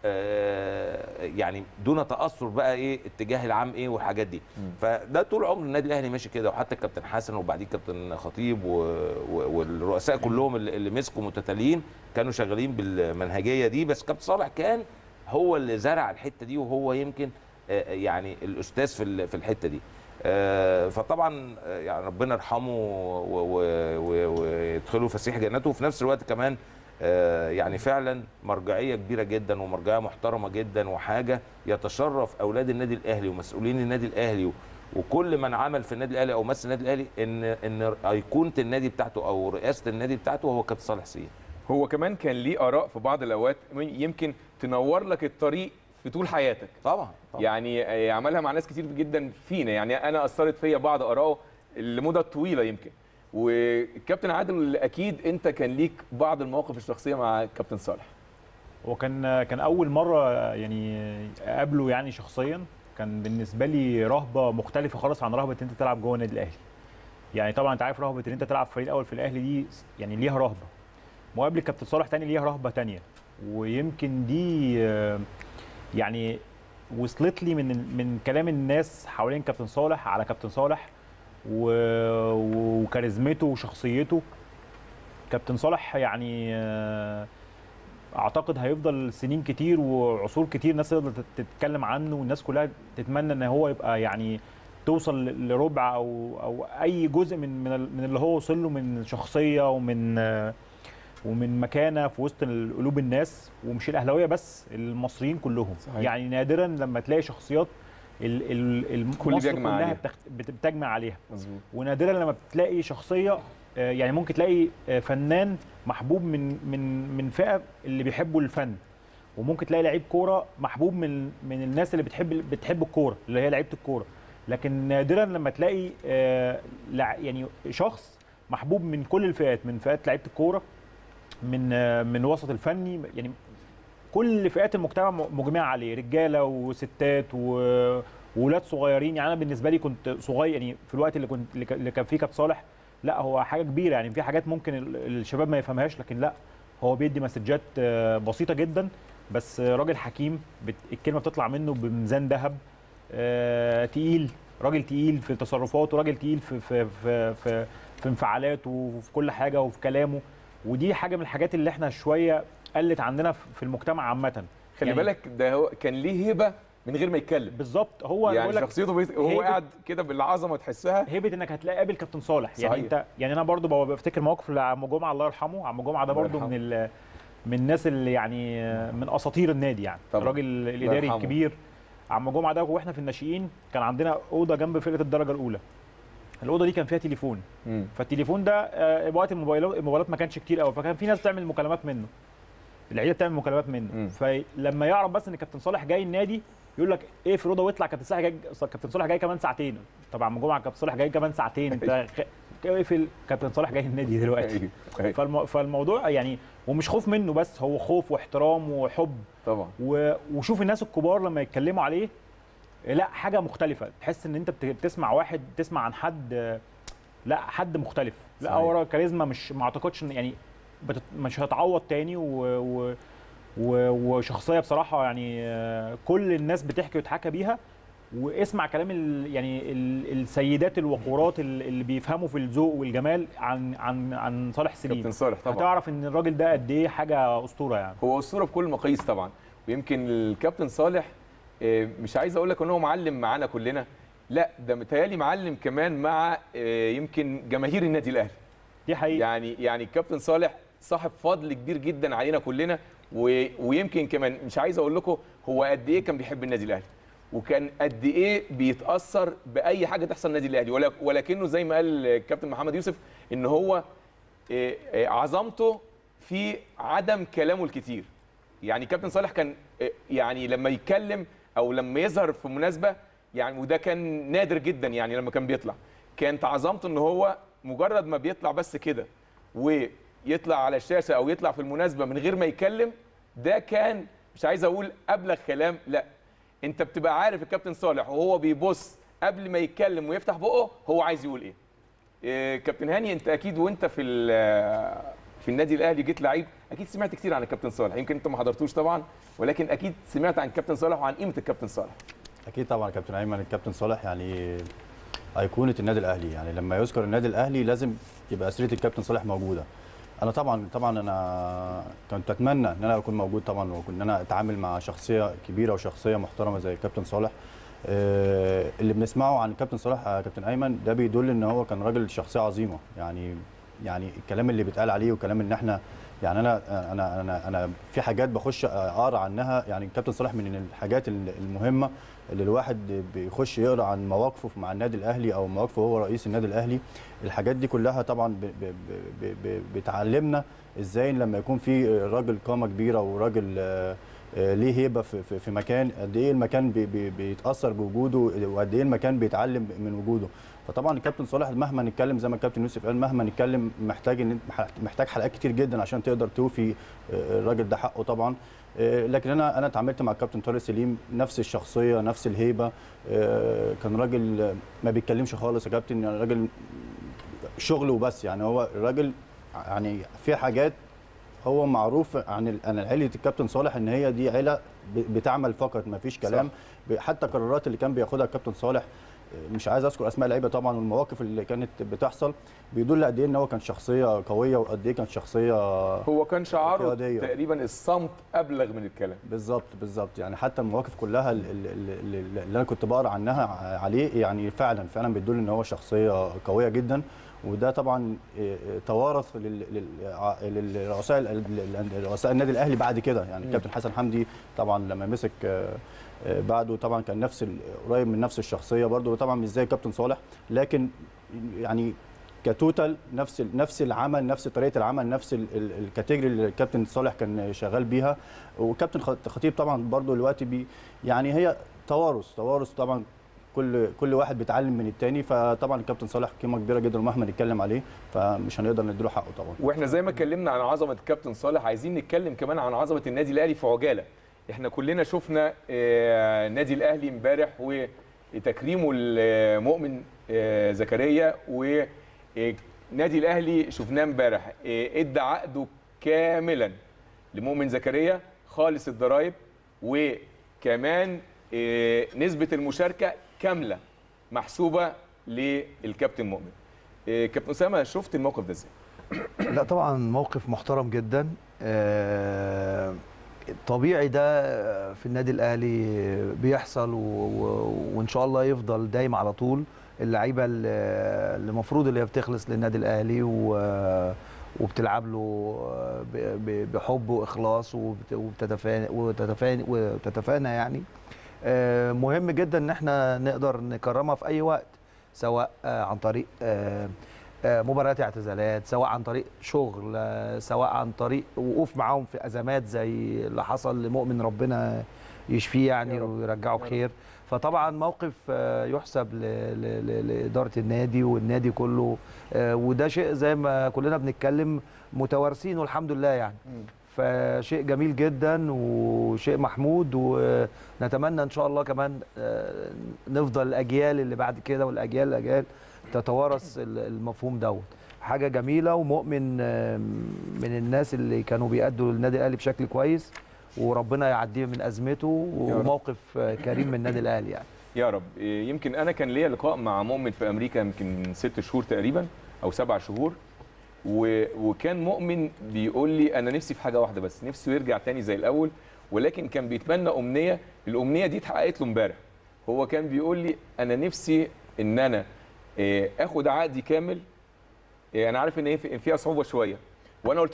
آه، يعني دون تاثر بقى ايه اتجاه العام ايه والحاجات دي فده طول عمر النادي الاهلي ماشي كده وحتى الكابتن حسن وبعدين كابتن خطيب و... و... والرؤساء كلهم اللي, اللي مسكوا متتاليين كانوا شغالين بالمنهجيه دي بس كابتن صالح كان هو اللي زرع الحته دي وهو يمكن آه، يعني الاستاذ في ال- في الحته دي آه، فطبعا آه، يعني ربنا يرحمه و- و- و- ويدخله فسيح جنته وفي نفس الوقت كمان آه، يعني فعلا مرجعيه كبيره جدا ومرجعيه محترمه جدا وحاجه يتشرف اولاد النادي الاهلي ومسؤولين النادي الاهلي و- وكل من عمل في النادي الاهلي او مثل النادي الاهلي ان ان ايقونه النادي بتاعته او رئاسه النادي بتاعته هو كابتن صالح سيد هو كمان كان ليه اراء في بعض الاوقات يمكن تنور لك الطريق في طول حياتك طبعا, طبعا. يعني آه، عملها مع ناس كتير جدا فينا يعني انا اثرت فيا بعض ارائه لمده طويله يمكن والكابتن عادل اكيد انت كان ليك بعض المواقف الشخصيه مع كابتن صالح هو كان كان اول مره يعني اقابله يعني شخصيا كان بالنسبه لي رهبه مختلفه خالص عن رهبه ان انت تلعب جوه النادي الاهلي يعني طبعا انت عارف رهبه ان انت تلعب في الفريق الاول في الاهلي دي يعني ليها رهبه مقابله كابتن صالح تاني ليها رهبه تانية ويمكن دي آه، يعني وصلت لي من من كلام الناس حوالين كابتن صالح على كابتن صالح و- وكاريزمته وشخصيته كابتن صالح يعني آه، اعتقد هيفضل سنين كتير وعصور كتير الناس تقدر تت- تتكلم عنه والناس كلها تتمنى ان هو يبقى يعني توصل ل- لربع او او اي جزء من من ال- من اللي هو وصل له من شخصيه ومن آه، ومن مكانه في وسط ال- قلوب الناس ومش الاهلاويه بس المصريين كلهم صحيح. يعني نادرا لما تلاقي شخصيات ال ال ال- كل مصر بيجمع كلها عليها. بتخت- بت- بتجمع عليها مظبوط ونادرا لما بتلاقي شخصيه آه، يعني ممكن تلاقي آه، فنان محبوب من من من فئه اللي بيحبوا الفن وممكن تلاقي لعيب كوره محبوب من من الناس اللي بتحب بتحب الكوره اللي هي لعيبه الكوره لكن نادرا لما تلاقي آه، لع- يعني شخص محبوب من كل الفئات من فئات لعيبه الكوره من آه، من الوسط الفني يعني كل فئات المجتمع م- مجمعه عليه رجاله وستات و- وولاد صغيرين يعني انا بالنسبه لي كنت صغير يعني في الوقت اللي كنت اللي ك- اللي كان فيه كابتن صالح لا هو حاجه كبيره يعني في حاجات ممكن ال- الشباب ما يفهمهاش لكن لا هو بيدي مسجات آه، بسيطه جدا بس آه، راجل حكيم بت- الكلمه بتطلع منه بميزان ذهب آه، تقيل راجل تقيل في تصرفاته راجل تقيل في في في في, في انفعالاته وفي كل حاجه وفي كلامه ودي حاجه من الحاجات اللي احنا شويه قلت عندنا في في المجتمع عامه خلي يعني بالك ده هو كان ليه هيبه من غير ما يتكلم بالظبط هو أنا يعني بقول لك شخصيته بيت... هو هيبة- قاعد كده بالعظمه تحسها هيبه انك هتلاقي قابل كابتن صالح يعني صحيح. انت يعني انا برضو ببقى بفتكر موقف لعم جمعه الله يرحمه عم جمعه ده الله برضو يرحمه. من ال- من الناس اللي يعني من اساطير النادي يعني طبعا. الراجل الاداري يرحمه. الكبير عم جمعه ده واحنا في الناشئين كان عندنا اوضه جنب فرقه الدرجه الاولى الاوضه دي كان فيها تليفون مم. فالتليفون ده آه، وقت الموبايلات الموبايلات ما كانش كتير قوي فكان في ناس بتعمل مكالمات منه العيله بتعمل مكالمات منه مم. فلما يعرف بس ان كابتن صالح جاي النادي يقول لك ايه في الاوضه واطلع كابتن صالح جاي كابتن صالح جاي كمان ساعتين طبعا عم جمعه كابتن صالح جاي كمان ساعتين انت خ- اقفل كابتن صالح جاي النادي دلوقتي أيوه. أيوه. فالم... فالموضوع يعني ومش خوف منه بس هو خوف واحترام وحب طبعا و... وشوف الناس الكبار لما يتكلموا عليه لا حاجه مختلفه تحس ان انت بت- بتسمع واحد تسمع عن حد آه، لا حد مختلف لا صحيح. هو كاريزما مش ما اعتقدش ان يعني بتت... مش هتعوض تاني و... و... و... وشخصيه بصراحه يعني آه، كل الناس بتحكي وتحكى بيها واسمع كلام ال... يعني ال... السيدات الوقورات ال- اللي بيفهموا في الذوق والجمال عن عن عن صالح سليم كابتن صالح طبعا هتعرف ان الراجل ده قد ايه حاجه اسطوره يعني هو اسطوره بكل المقاييس طبعا ويمكن الكابتن صالح آه، مش عايز اقول لك ان هو معلم معانا كلنا لا ده متهيألي معلم كمان مع آه، يمكن جماهير النادي الاهلي دي حقيقه يعني يعني الكابتن صالح صاحب فضل كبير جدا علينا كلنا و... ويمكن كمان مش عايز اقول لكم هو قد ايه كان بيحب النادي الاهلي وكان قد ايه بيتاثر باي حاجه تحصل النادي الاهلي ولا... ولكنه زي ما قال الكابتن محمد يوسف ان هو إيه، إيه، عظمته في عدم كلامه الكتير يعني كابتن صالح كان إيه، يعني لما يتكلم او لما يظهر في مناسبه يعني وده كان نادر جدا يعني لما كان بيطلع كانت عظمته ان هو مجرد ما بيطلع بس كده ويطلع على الشاشه او يطلع في المناسبه من غير ما يتكلم ده كان مش عايز اقول ابلغ كلام لا انت بتبقى عارف الكابتن صالح وهو بيبص قبل ما يتكلم ويفتح بقه هو عايز يقول ايه إيه، كابتن هاني انت اكيد وانت في ال- في النادي الاهلي جيت لعيب اكيد سمعت كتير عن الكابتن صالح يمكن انت ما حضرتوش طبعا ولكن اكيد سمعت عن الكابتن صالح وعن قيمه الكابتن صالح اكيد طبعا كابتن ايمن الكابتن صالح يعني ايقونه النادي الاهلي يعني لما يذكر النادي الاهلي لازم يبقى سيره الكابتن صالح موجوده انا طبعا طبعا انا كنت اتمنى ان انا اكون موجود طبعا وان انا اتعامل مع شخصيه كبيره وشخصيه محترمه زي الكابتن صالح آه، اللي بنسمعه عن الكابتن صالح آه، كابتن ايمن ده بيدل ان هو كان راجل شخصيه عظيمه يعني يعني الكلام اللي بيتقال عليه وكلام ان احنا يعني انا انا انا انا في حاجات بخش اقرا عنها يعني الكابتن صالح من الحاجات المهمه اللي الواحد بيخش يقرا عن مواقفه مع النادي الاهلي او مواقفه هو رئيس النادي الاهلي الحاجات دي كلها طبعا ب- ب- ب- ب- بتعلمنا ازاي لما يكون في راجل قامه كبيره وراجل آه، آه، ليه هيبه في في- في مكان قد ايه المكان بي- بي- بيتاثر بوجوده وقد ايه المكان بيتعلم من وجوده فطبعا الكابتن صالح مهما نتكلم زي ما الكابتن يوسف قال مهما نتكلم محتاج ان انت- محتاج حلقات كتير جدا عشان تقدر توفي آه، الراجل ده حقه طبعا آه، لكن انا انا اتعاملت مع الكابتن طارق سليم نفس الشخصيه نفس الهيبه آه، كان راجل آه، ما بيتكلمش خالص يا كابتن يعني راجل شغل وبس يعني هو الراجل يعني في حاجات هو معروف عن ال- عن عيله الكابتن صالح ان هي دي عيله ب- بتعمل فقط ما فيش كلام ب- حتى القرارات اللي كان بياخدها الكابتن صالح آه، مش عايز اذكر اسماء لعيبه طبعا والمواقف اللي كانت بتحصل بيدل قد ايه ان هو كان شخصيه قويه وقد ايه كانت شخصيه هو كان شعاره قيادية. تقريبا الصمت ابلغ من الكلام بالظبط بالظبط يعني حتى المواقف كلها ال- ال- ال- ال- اللي انا كنت بقرا عنها ع- عليه يعني فعلا فعلا بتدل ان هو شخصيه قويه جدا وده طبعا إيه، إيه، توارث لل- لل- ع- للرؤساء ال- ال- ال- رؤساء النادي الاهلي بعد كده يعني الكابتن حسن حمدي طبعا لما مسك آه، آه، بعده طبعا كان نفس ال- قريب من نفس الشخصيه برضه طبعا مش زي الكابتن صالح لكن يعني كتوتال نفس ال- نفس العمل نفس طريقه العمل نفس ال- ال- الكاتيجوري اللي الكابتن صالح كان شغال بيها وكابتن خ- خطيب طبعا برضو دلوقتي بي يعني هي توارث توارث طبعا كل كل واحد بيتعلم من التاني فطبعا الكابتن صالح قيمه كبيره جدا ومهما نتكلم عليه فمش هنقدر نديله حقه طبعا واحنا زي ما اتكلمنا عن عظمه الكابتن صالح عايزين نتكلم كمان عن عظمه النادي الاهلي في عجاله احنا كلنا شفنا آه، النادي الاهلي امبارح وتكريمه لمؤمن آه، زكريا والنادي الاهلي شفناه امبارح آه، ادى عقده كاملا لمؤمن زكريا خالص الضرايب وكمان آه، نسبه المشاركه كامله محسوبه للكابتن مؤمن آه، كابتن اسامه شفت الموقف ده ازاي لا طبعا موقف محترم جدا آه، طبيعي ده في النادي الاهلي بيحصل و... و... وان شاء الله يفضل دايم على طول اللعيبه اللي اللي المفروض اللي هي بتخلص للنادي الاهلي و... وبتلعب له ب... ب... بحب واخلاص وبت... وبتتفانى وتتفانى وتتفانى يعني آه، مهم جدا ان احنا نقدر نكرمها في اي وقت سواء آه، عن طريق آه، آه، مباريات اعتزالات سواء عن طريق شغل آه، سواء عن طريق وقوف معاهم في ازمات زي اللي حصل لمؤمن ربنا يشفيه يعني يا رب. ويرجعه يا رب. بخير فطبعا موقف آه، يحسب ل- ل- ل- لاداره النادي والنادي كله آه، وده شيء زي ما كلنا بنتكلم متوارثينه الحمد لله يعني فشيء جميل جدا وشيء محمود ونتمنى ان شاء الله كمان آه، نفضل الاجيال اللي بعد كده والاجيال الاجيال تتوارث ال- المفهوم دوت حاجه جميله ومؤمن آه، من الناس اللي كانوا بيأدوا للنادي الاهلي بشكل كويس وربنا يعديه من ازمته يا رب. وموقف آه، كريم من النادي الاهلي يعني يا رب إيه، يمكن انا كان ليا لقاء مع مؤمن في امريكا يمكن ست شهور تقريبا او سبع شهور و... وكان مؤمن بيقول لي انا نفسي في حاجه واحده بس نفسه يرجع تاني زي الاول ولكن كان بيتمنى امنيه الامنيه دي اتحققت له امبارح هو كان بيقول لي انا نفسي ان انا إيه، اخد عقدي كامل إيه، انا عارف ان هي في- فيها صعوبه شويه وانا قلت له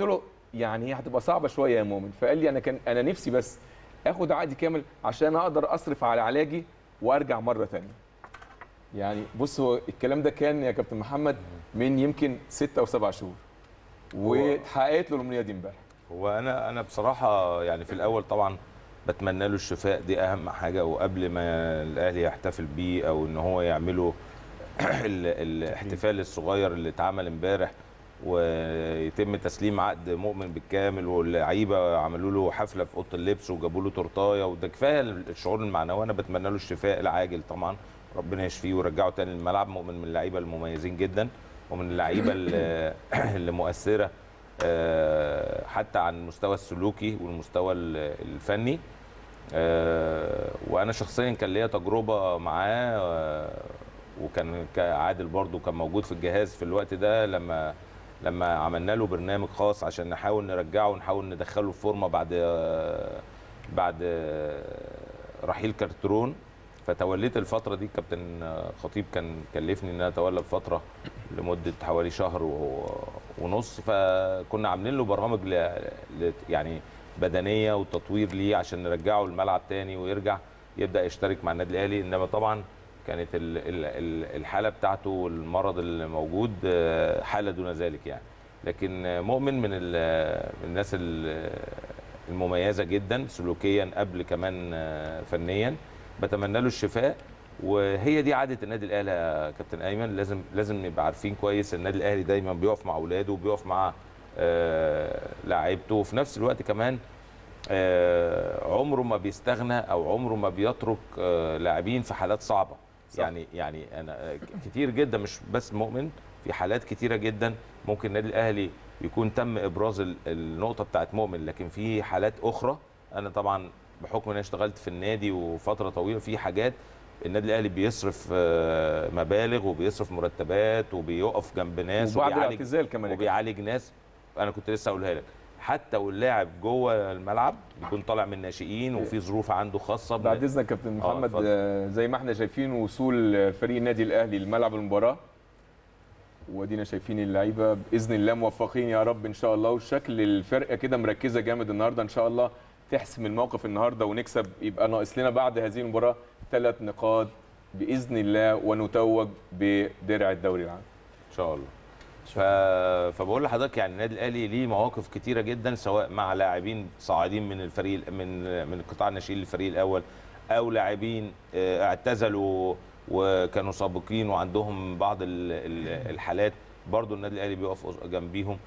يعني هي هتبقى صعبه شويه يا مؤمن فقال لي انا كان انا نفسي بس اخد عقدي كامل عشان اقدر اصرف على علاجي وارجع مره ثانيه يعني بص هو الكلام ده كان يا كابتن محمد من يمكن ستة او سبع شهور واتحققت له الامنيه دي امبارح هو انا انا بصراحه يعني في الاول طبعا بتمنى له الشفاء دي اهم حاجه وقبل ما الاهلي يحتفل بيه او ان هو يعمله ال- الاحتفال الصغير اللي اتعمل امبارح ويتم تسليم عقد مؤمن بالكامل واللعيبه عملوا له حفله في اوضه اللبس وجابوا له تورتايه وده كفايه الشعور المعنوي انا بتمنى له الشفاء العاجل طبعا ربنا يشفيه ويرجعه تاني للملعب مؤمن من اللعيبه المميزين جدا ومن اللعيبه اللي اللي مؤثره آه، حتى عن المستوى السلوكي والمستوى ال- الفني آه، وانا شخصيا كان ليا تجربه معاه آه، وكان عادل برضو كان موجود في الجهاز في الوقت ده لما لما عملنا له برنامج خاص عشان نحاول نرجعه ونحاول ندخله في فورمه بعد آه، بعد آه، رحيل كارترون فتوليت الفتره دي كابتن آه، خطيب كان كلفني ان انا اتولى بفتره لمده حوالي شهر و- ونص فكنا عاملين له برامج ل... ل... يعني بدنيه وتطوير ليه عشان نرجعه الملعب تاني ويرجع يبدا يشترك مع النادي الاهلي انما طبعا كانت ال... ال... ال- الحاله بتاعته والمرض اللي موجود آه، حاله دون ذلك يعني لكن آه، مؤمن من, ال... من الناس ال- المميزه جدا سلوكيا قبل كمان آه، فنيا بتمنى له الشفاء وهي دي عاده النادي الاهلي يا كابتن ايمن لازم لازم نبقى عارفين كويس النادي الاهلي دايما بيقف مع اولاده وبيقف مع آه، لاعيبته وفي نفس الوقت كمان آه، عمره ما بيستغنى او عمره ما بيترك آه، لاعبين في حالات صعبه صح. يعني يعني انا آه، كتير جدا مش بس مؤمن في حالات كتيره جدا ممكن النادي الاهلي يكون تم ابراز ال- النقطه بتاعت مؤمن لكن في حالات اخرى انا طبعا بحكم ان انا اشتغلت في النادي وفتره طويله في حاجات النادي الاهلي بيصرف آه، مبالغ وبيصرف مرتبات وبيقف جنب ناس وبعد وبيعالج الاعتزال كمان يا كابتن. وبيعالج ناس انا كنت لسه اقولها لك حتى واللاعب جوه الملعب بيكون طالع من ناشئين وفي ظروف عنده خاصه بن- بعد اذنك كابتن آه، محمد اتفضل. آه، زي ما احنا شايفين وصول فريق النادي الاهلي لملعب المباراه ودينا شايفين اللعيبه باذن الله موفقين يا رب ان شاء الله وشكل الفرقه كده مركزه جامد النهارده ان شاء الله تحسم الموقف النهارده ونكسب يبقى ناقص لنا بعد هذه المباراه ثلاث نقاط باذن الله ونتوج بدرع الدوري العام ان شاء الله ف... فبقول لحضرتك يعني النادي الاهلي ليه مواقف كتيره جدا سواء مع لاعبين صاعدين من الفريق من من قطاع الناشئين للفريق الاول او لاعبين آه، اعتزلوا وكانوا سابقين وعندهم بعض ال- ال- الحالات برضو النادي الاهلي بيقف جنبيهم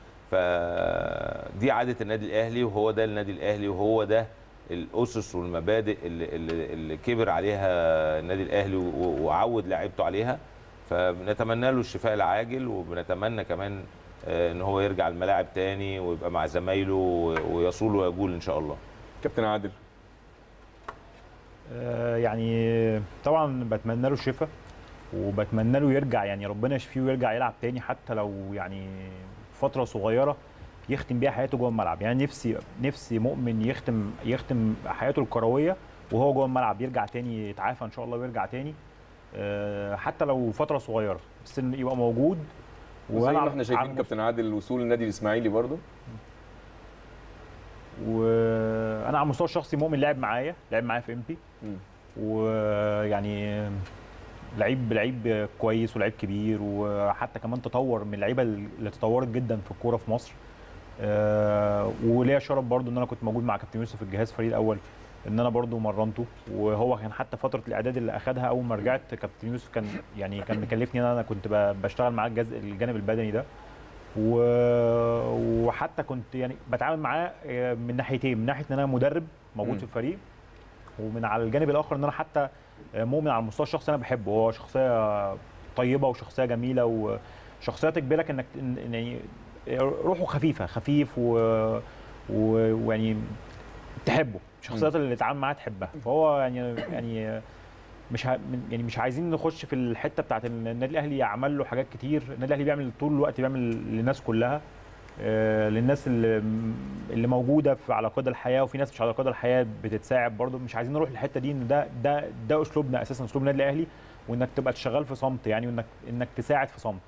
فدي عاده النادي الاهلي وهو ده النادي الاهلي وهو ده الاسس والمبادئ اللي, اللي, اللي كبر عليها النادي الاهلي و- وعود لاعيبته عليها فبنتمنى له الشفاء العاجل وبنتمنى كمان آه، ان هو يرجع الملاعب تاني ويبقى مع زمايله و- ويصول ويجول ان شاء الله كابتن عادل آه، يعني طبعا بتمنى له الشفاء وبتمنى له يرجع يعني ربنا يشفيه ويرجع يلعب تاني حتى لو يعني فتره صغيره يختم بيها حياته جوه الملعب يعني نفسي نفسي مؤمن يختم يختم حياته الكرويه وهو جوه الملعب يرجع تاني يتعافى ان شاء الله ويرجع تاني آه، حتى لو فتره صغيره بس إن يبقى موجود وزي ما ويلعب احنا شايفين على كابتن عادل وصول النادي الاسماعيلي برضه وانا على المستوى الشخصي مؤمن لعب معايا لعب معايا في امبي مم. ويعني لعيب لعيب كويس ولعيب كبير وحتى كمان تطور من اللعيبه اللي تطورت جدا في الكوره في مصر آه، وليا شرف برضو ان انا كنت موجود مع كابتن يوسف في الجهاز الفريق الاول ان انا برضو مرنته وهو كان حتى فتره الاعداد اللي اخدها اول ما رجعت كابتن يوسف كان يعني كان مكلفني ان انا كنت ب- بشتغل معاه الجزء الجانب البدني ده و... وحتى كنت يعني بتعامل معاه آه، من ناحيتين من ناحيه ان انا مدرب موجود مم. في الفريق ومن على الجانب الاخر ان انا حتى آه، مؤمن على المستوى الشخصي انا بحبه هو شخصيه طيبه وشخصيه جميله وشخصيه تجبرك انك إن- إن يعني روحه خفيفه خفيف و... و... ويعني تحبه الشخصيات اللي تتعامل معاها تحبها فهو يعني يعني مش ه... من- يعني مش عايزين نخش في الحته بتاعت ان النادي الاهلي يعمل له حاجات كتير النادي الاهلي بيعمل طول الوقت بيعمل للناس كلها آه، للناس اللي اللي موجوده في على قيد الحياه وفي ناس مش على قيد الحياه بتتساعد برضو مش عايزين نروح للحته دي ان ده ده ده اسلوبنا اساسا اسلوب النادي الاهلي وانك تبقى تشتغل في صمت يعني وانك انك تساعد في صمت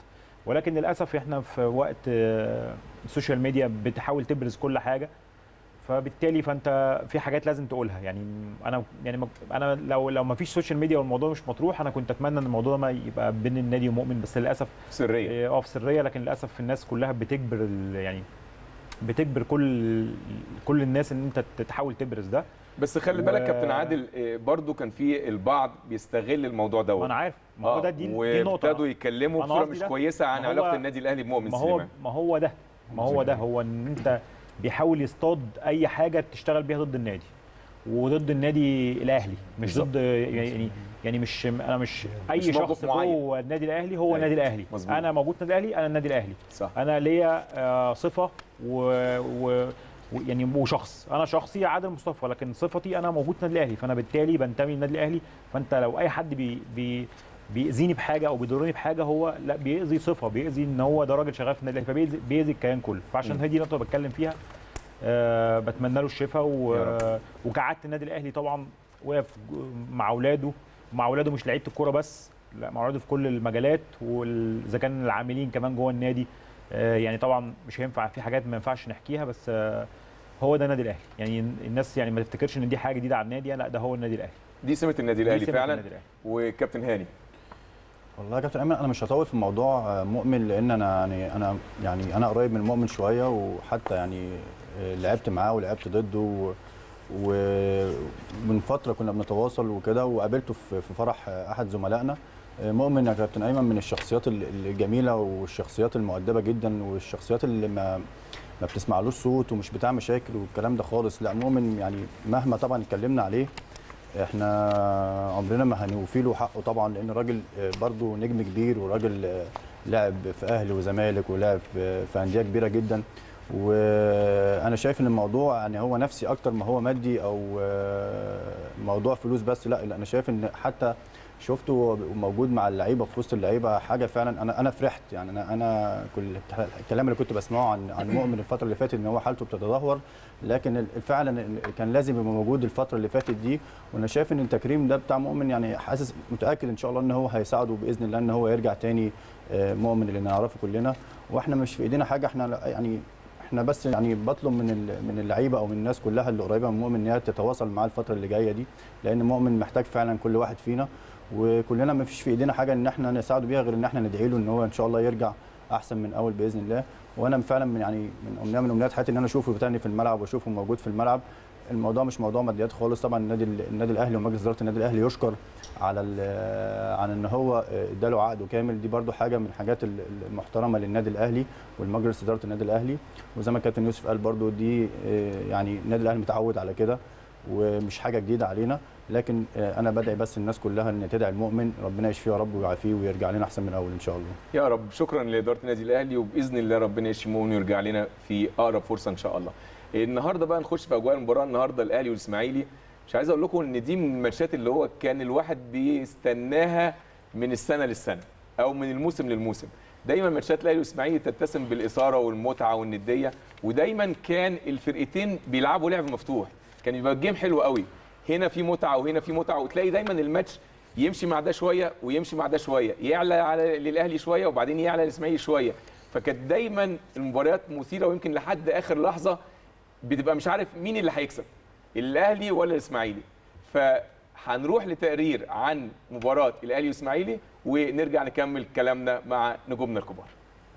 ولكن للاسف احنا في وقت آه، السوشيال ميديا بتحاول تبرز كل حاجه فبالتالي فانت في حاجات لازم تقولها يعني انا يعني ما- انا لو لو ما فيش سوشيال ميديا والموضوع مش مطروح انا كنت اتمنى ان الموضوع ده ما يبقى بين النادي ومؤمن بس للاسف سريه اه في سريه لكن للاسف الناس كلها بتجبر ال- يعني بتجبر كل كل الناس ان انت تحاول تبرز ده بس خلي و- بالك كابتن عادل آه، برضو كان في البعض بيستغل الموضوع ما دوت انا عارف ما هو آه، ده دي, دي نقطه وابتدوا يتكلموا أنا بصوره قصدي مش ده. كويسه عن ما هو- علاقه النادي الاهلي بمؤمن ما هو سليمان ما هو ده ما هو ده هو ان انت بيحاول يصطاد اي حاجه بتشتغل بيها ضد النادي وضد النادي الاهلي مش بالظبط. ضد يعني يعني مش انا مش اي مش موقف شخص معين. جوه النادي الاهلي هو أيوة. النادي الاهلي مظبوط. انا موجود في النادي الاهلي انا النادي الاهلي صح انا ليا آه، صفه و, و و- يعني وشخص انا شخصي عادل مصطفى لكن صفتي انا موجود في النادي الاهلي فانا بالتالي بنتمي للنادي الاهلي فانت لو اي حد بي بي بيأذيني بحاجه او بيضرني بحاجه هو لا بيأذي صفه بيأذي ان هو ده راجل شغال في النادي الاهلي فبيأذي بيأذي الكيان كله فعشان هي دي النقطه اللي بتكلم فيها أه بتمنى له الشفاء و... يا رب. وكعادة النادي الاهلي طبعا وقف مع اولاده مع اولاده مش لعيبه الكوره بس لا مع اولاده في كل المجالات واذا كان العاملين كمان جوه النادي آه، يعني طبعا مش هينفع في حاجات ما ينفعش نحكيها بس آه، هو ده النادي الاهلي يعني الناس يعني ما تفتكرش ان دي حاجه جديده على النادي لا ده هو النادي الاهلي دي سمه النادي دي الاهلي سمة فعلا النادي الأهلي. وكابتن هاني والله يا كابتن ايمن انا مش هطول في موضوع آه، مؤمن لان انا يعني انا يعني انا قريب من مؤمن شويه وحتى يعني آه، لعبت معاه ولعبت ضده و- ومن فتره كنا بنتواصل وكده وقابلته في في فرح آه، احد زملائنا آه، مؤمن يا كابتن ايمن من الشخصيات ال- الجميله والشخصيات المؤدبه جدا والشخصيات اللي ما ما بتسمعلوش صوت ومش بتاع مشاكل والكلام ده خالص لا مؤمن يعني مهما طبعا اتكلمنا عليه احنا عمرنا ما هنوفي له حقه طبعا لان راجل آه، برضه نجم كبير وراجل آه، لعب في اهلي وزمالك ولعب في في انديه كبيره جدا وانا شايف ان الموضوع يعني هو نفسي اكتر ما هو مادي او آه، موضوع فلوس بس لا لا انا شايف ان حتى شفته موجود مع اللعيبه في وسط اللعيبه حاجه فعلا انا انا فرحت يعني انا انا كل الكلام اللي كنت بسمعه عن عن مؤمن الفتره اللي فاتت ان هو حالته بتتدهور لكن ال- فعلا ال- كان لازم يبقى موجود الفتره اللي فاتت دي وانا شايف ان التكريم ده بتاع مؤمن يعني حاسس متاكد ان شاء الله ان هو هيساعده باذن الله ان هو يرجع تاني آه، مؤمن اللي نعرفه كلنا واحنا مش في ايدينا حاجه احنا لا- يعني احنا بس يعني بطلب من ال- من اللعيبه او من الناس كلها اللي قريبه من مؤمن ان هي تتواصل معاه الفتره اللي جايه دي لان مؤمن محتاج فعلا كل واحد فينا وكلنا ما فيش في ايدينا حاجه ان احنا نساعده بيها غير ان احنا ندعي له ان هو ان شاء الله يرجع احسن من اول باذن الله وانا فعلا من يعني من امنيه من امنيات حياتي ان انا اشوفه تاني في الملعب واشوفه موجود في الملعب الموضوع مش موضوع ماديات خالص طبعا النادي النادي الاهلي ومجلس اداره النادي الاهلي يشكر على ال- عن ان هو اداله عقده كامل دي برده حاجه من الحاجات ال- المحترمه للنادي الاهلي والمجلس اداره النادي الاهلي وزي ما كابتن يوسف قال برده دي آه، يعني النادي الاهلي متعود على كده ومش حاجه جديده علينا لكن آه، انا بدعي بس الناس كلها ان تدعي المؤمن ربنا يشفيه يا رب ويعافيه ويرجع لنا احسن من الاول ان شاء الله يا رب شكرا لاداره النادي الاهلي وباذن الله ربنا يشفي مؤمن ويرجع لنا في اقرب فرصه ان شاء الله النهارده بقى نخش في اجواء المباراه النهارده الاهلي والاسماعيلي مش عايز اقول لكم ان دي من الماتشات اللي هو كان الواحد بيستناها من السنه للسنه او من الموسم للموسم دايما ماتشات الاهلي والاسماعيلي تتسم بالاثاره والمتعه والنديه ودايما كان الفرقتين بيلعبوا لعب مفتوح كان يبقى الجيم حلو قوي هنا في متعه وهنا في متعه وتلاقي دايما الماتش يمشي مع ده شويه ويمشي مع ده شويه يعلى على للاهلي شويه وبعدين يعلى للاسماعيلي شويه فكانت دايما المباريات مثيره ويمكن لحد اخر لحظه بتبقى مش عارف مين اللي هيكسب الاهلي ولا الاسماعيلي فهنروح لتقرير عن مباراه الاهلي والاسماعيلي ونرجع نكمل كلامنا مع نجومنا الكبار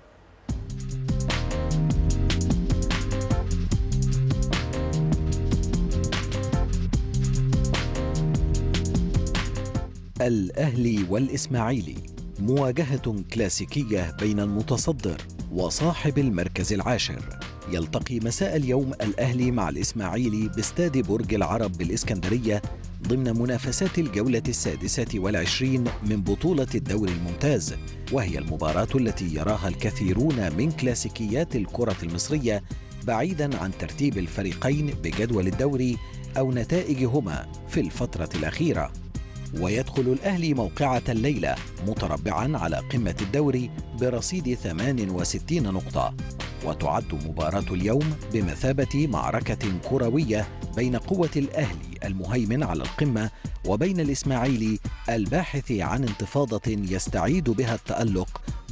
الأهلي والإسماعيلي مواجهة كلاسيكية بين المتصدر وصاحب المركز العاشر يلتقي مساء اليوم الأهلي مع الإسماعيلي باستاد برج العرب بالإسكندرية ضمن منافسات الجولة السادسة والعشرين من بطولة الدوري الممتاز وهي المباراة التي يراها الكثيرون من كلاسيكيات الكرة المصرية بعيدا عن ترتيب الفريقين بجدول الدوري أو نتائجهما في الفترة الأخيرة ويدخل الأهلي موقعة الليلة متربعا على قمة الدوري برصيد 68 نقطة وتعد مباراة اليوم بمثابة معركة كروية بين قوة الأهلي المهيمن على القمة وبين الإسماعيلي الباحث عن انتفاضة يستعيد بها التألق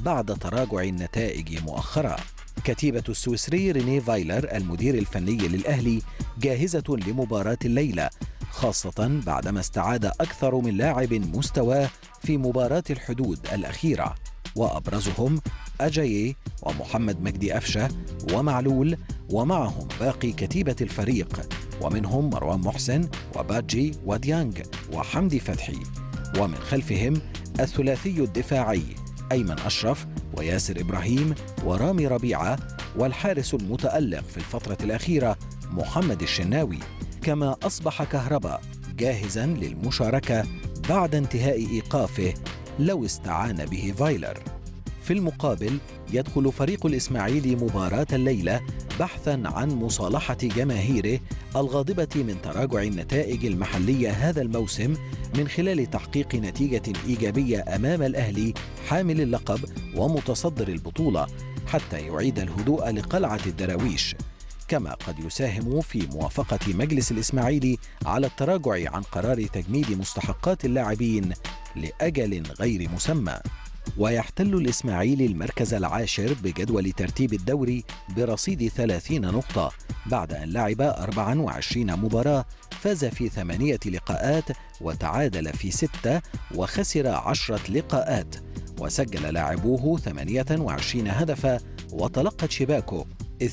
بعد تراجع النتائج مؤخرا كتيبة السويسري ريني فايلر المدير الفني للأهلي جاهزة لمباراة الليلة خاصة بعدما استعاد أكثر من لاعب مستواه في مباراة الحدود الأخيرة وأبرزهم أجايي ومحمد مجدي أفشة ومعلول ومعهم باقي كتيبة الفريق ومنهم مروان محسن وباجي وديانج وحمدي فتحي ومن خلفهم الثلاثي الدفاعي أيمن أشرف وياسر إبراهيم ورامي ربيعة والحارس المتألق في الفترة الأخيرة محمد الشناوي كما أصبح كهرباء جاهزا للمشاركة بعد انتهاء إيقافه لو استعان به فايلر في المقابل يدخل فريق الإسماعيلي مباراة الليلة بحثا عن مصالحة جماهيره الغاضبة من تراجع النتائج المحلية هذا الموسم من خلال تحقيق نتيجة إيجابية أمام الأهلي حامل اللقب ومتصدر البطولة حتى يعيد الهدوء لقلعة الدراويش كما قد يساهم في موافقة مجلس الإسماعيلي على التراجع عن قرار تجميد مستحقات اللاعبين لأجل غير مسمى ويحتل الإسماعيلي المركز العاشر بجدول ترتيب الدوري برصيد 30 نقطة بعد أن لعب 24 مباراة فاز في ثمانية لقاءات وتعادل في ستة وخسر عشرة لقاءات وسجل لاعبوه 28 هدفا وتلقت شباكه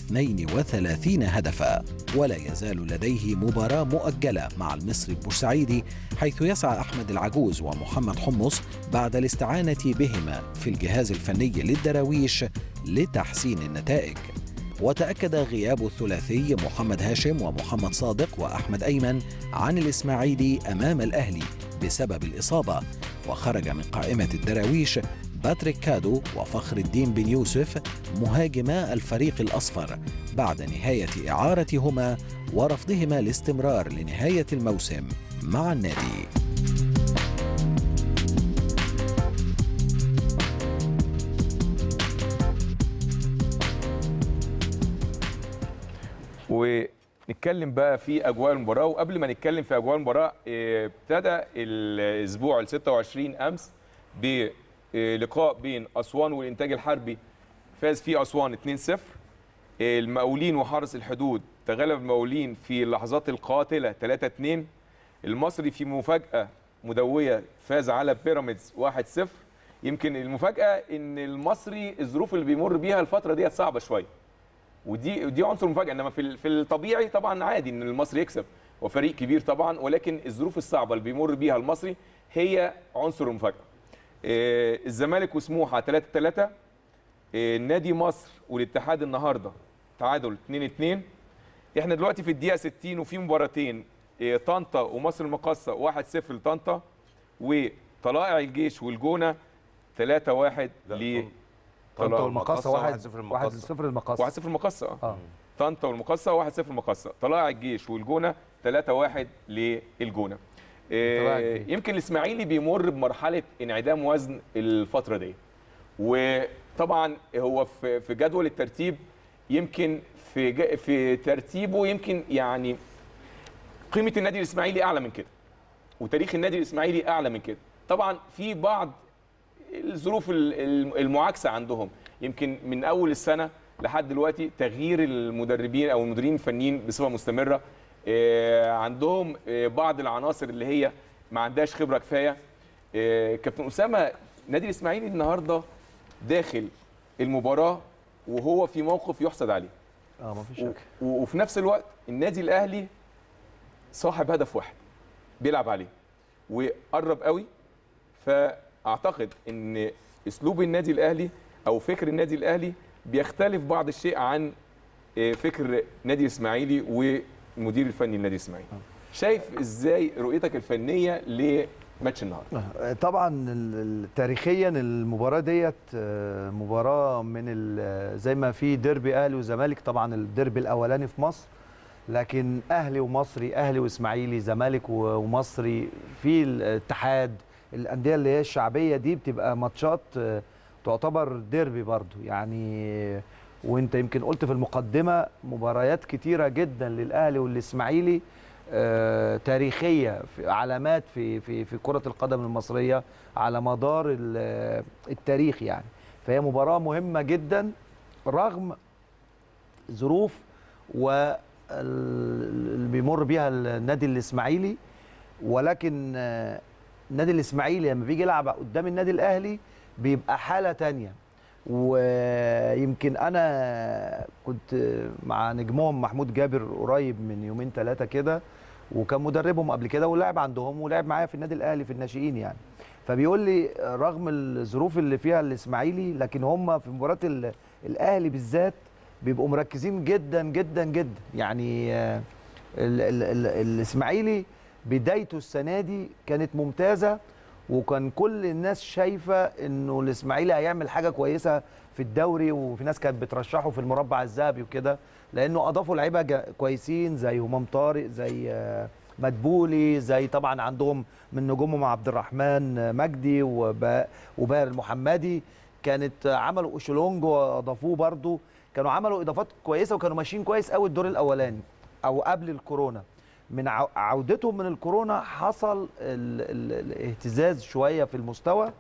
32 هدفا ولا يزال لديه مباراة مؤجلة مع المصري البورسعيدي حيث يسعى أحمد العجوز ومحمد حمص بعد الاستعانة بهما في الجهاز الفني للدراويش لتحسين النتائج وتأكد غياب الثلاثي محمد هاشم ومحمد صادق وأحمد أيمن عن الإسماعيلي أمام الأهلي بسبب الإصابة وخرج من قائمة الدراويش باتريك كادو وفخر الدين بن يوسف مهاجما الفريق الأصفر بعد نهاية إعارتهما ورفضهما الاستمرار لنهاية الموسم مع النادي ونتكلم بقى في اجواء المباراه وقبل ما نتكلم في اجواء المباراه آه، ابتدى الاسبوع ال 26 امس بلقاء بين اسوان والانتاج الحربي فاز فيه اسوان 2-0 المقاولين وحرس الحدود تغلب المقاولين في اللحظات القاتله 3-2 المصري في مفاجاه مدويه فاز على بيراميدز 1-0 يمكن المفاجاه ان المصري الظروف اللي بيمر بيها الفتره ديت صعبه شويه ودي دي عنصر مفاجاه انما في ال- في الطبيعي طبعا عادي ان المصري يكسب وفريق كبير طبعا ولكن الظروف الصعبه اللي بيمر بيها المصري هي عنصر المفاجاه آه، الزمالك وسموحه 3 3 نادي مصر والاتحاد النهارده تعادل 2 2 احنا دلوقتي في الدقيقه 60 وفي مباراتين آه، طنطا ومصر المقاصه 1 0 لطنطا وطلائع الجيش والجونه 3 1 ل طنطا والمقاصه واحد 1-0 واحد المقاصة. صفر المقاصه 1 0 المقاصه اه اه طنطا والمقاصه 1 0 المقاصه طلائع الجيش والجونه 3 1 للجونه طلائع آه، الجيش. يمكن الاسماعيلي بيمر بمرحله انعدام وزن الفتره دي وطبعا هو في في جدول الترتيب يمكن في ج- في ترتيبه يمكن يعني قيمه النادي الاسماعيلي اعلى من كده وتاريخ النادي الاسماعيلي اعلى من كده طبعا في بعض الظروف ال- ال- المعاكسه عندهم يمكن من اول السنه لحد دلوقتي تغيير المدربين او المديرين الفنيين بصفه مستمره آه، عندهم آه، بعض العناصر اللي هي ما عندهاش خبره كفايه آه، كابتن اسامه نادي الاسماعيلي النهارده داخل المباراه وهو في موقف يحسد عليه اه مفيش و- شك و- وفي نفس الوقت النادي الاهلي صاحب هدف واحد بيلعب عليه وقرب قوي فاعتقد ان اسلوب النادي الاهلي او فكر النادي الاهلي بيختلف بعض الشيء عن آه، فكر نادي الاسماعيلي والمدير الفني للنادي الاسماعيلي شايف ازاي رؤيتك الفنيه لماتش النهارده طبعا ال- ال- تاريخيا المباراه ديت آه، مباراه من ال- زي ما في ديربي اهلي وزمالك طبعا الديربي الاولاني في مصر لكن اهلي ومصري اهلي واسماعيلي زمالك و- ومصري في الاتحاد الانديه اللي هي الشعبيه دي بتبقى ماتشات آه، تعتبر ديربي برضو يعني وانت يمكن قلت في المقدمه مباريات كتيره جدا للاهلي والاسماعيلي آه، تاريخيه في علامات في في في كره القدم المصريه على مدار ال- التاريخ يعني فهي مباراه مهمه جدا رغم ظروف واللي بيمر بيها النادي الاسماعيلي ولكن آه، النادي الاسماعيلي لما بيجي يلعب قدام النادي الاهلي بيبقى حاله تانية ويمكن انا كنت مع نجمهم محمود جابر قريب من يومين ثلاثه كده وكان مدربهم قبل كده ولعب عندهم ولعب معايا في النادي الاهلي في الناشئين يعني فبيقول لي رغم الظروف اللي فيها الاسماعيلي لكن هم في مباراه ال- الاهلي بالذات بيبقوا مركزين جدا جدا جدا يعني آه، ال- ال- ال- الاسماعيلي بدايته السنه دي كانت ممتازه وكان كل الناس شايفه انه الاسماعيلي هيعمل حاجه كويسه في الدوري وفي ناس كانت بترشحه في المربع الذهبي وكده لانه اضافوا لعيبه جا- كويسين زي همام طارق زي آه، مدبولي زي طبعا عندهم من نجومهم عبد الرحمن آه، مجدي وبا- وباهر المحمدي كانت آه، عملوا اوشولونج واضافوه برضو كانوا عملوا اضافات كويسه وكانوا ماشيين كويس قوي الدور الاولاني او قبل الكورونا من عو- عودتهم من الكورونا حصل ال- ال- الاهتزاز شويه في المستوى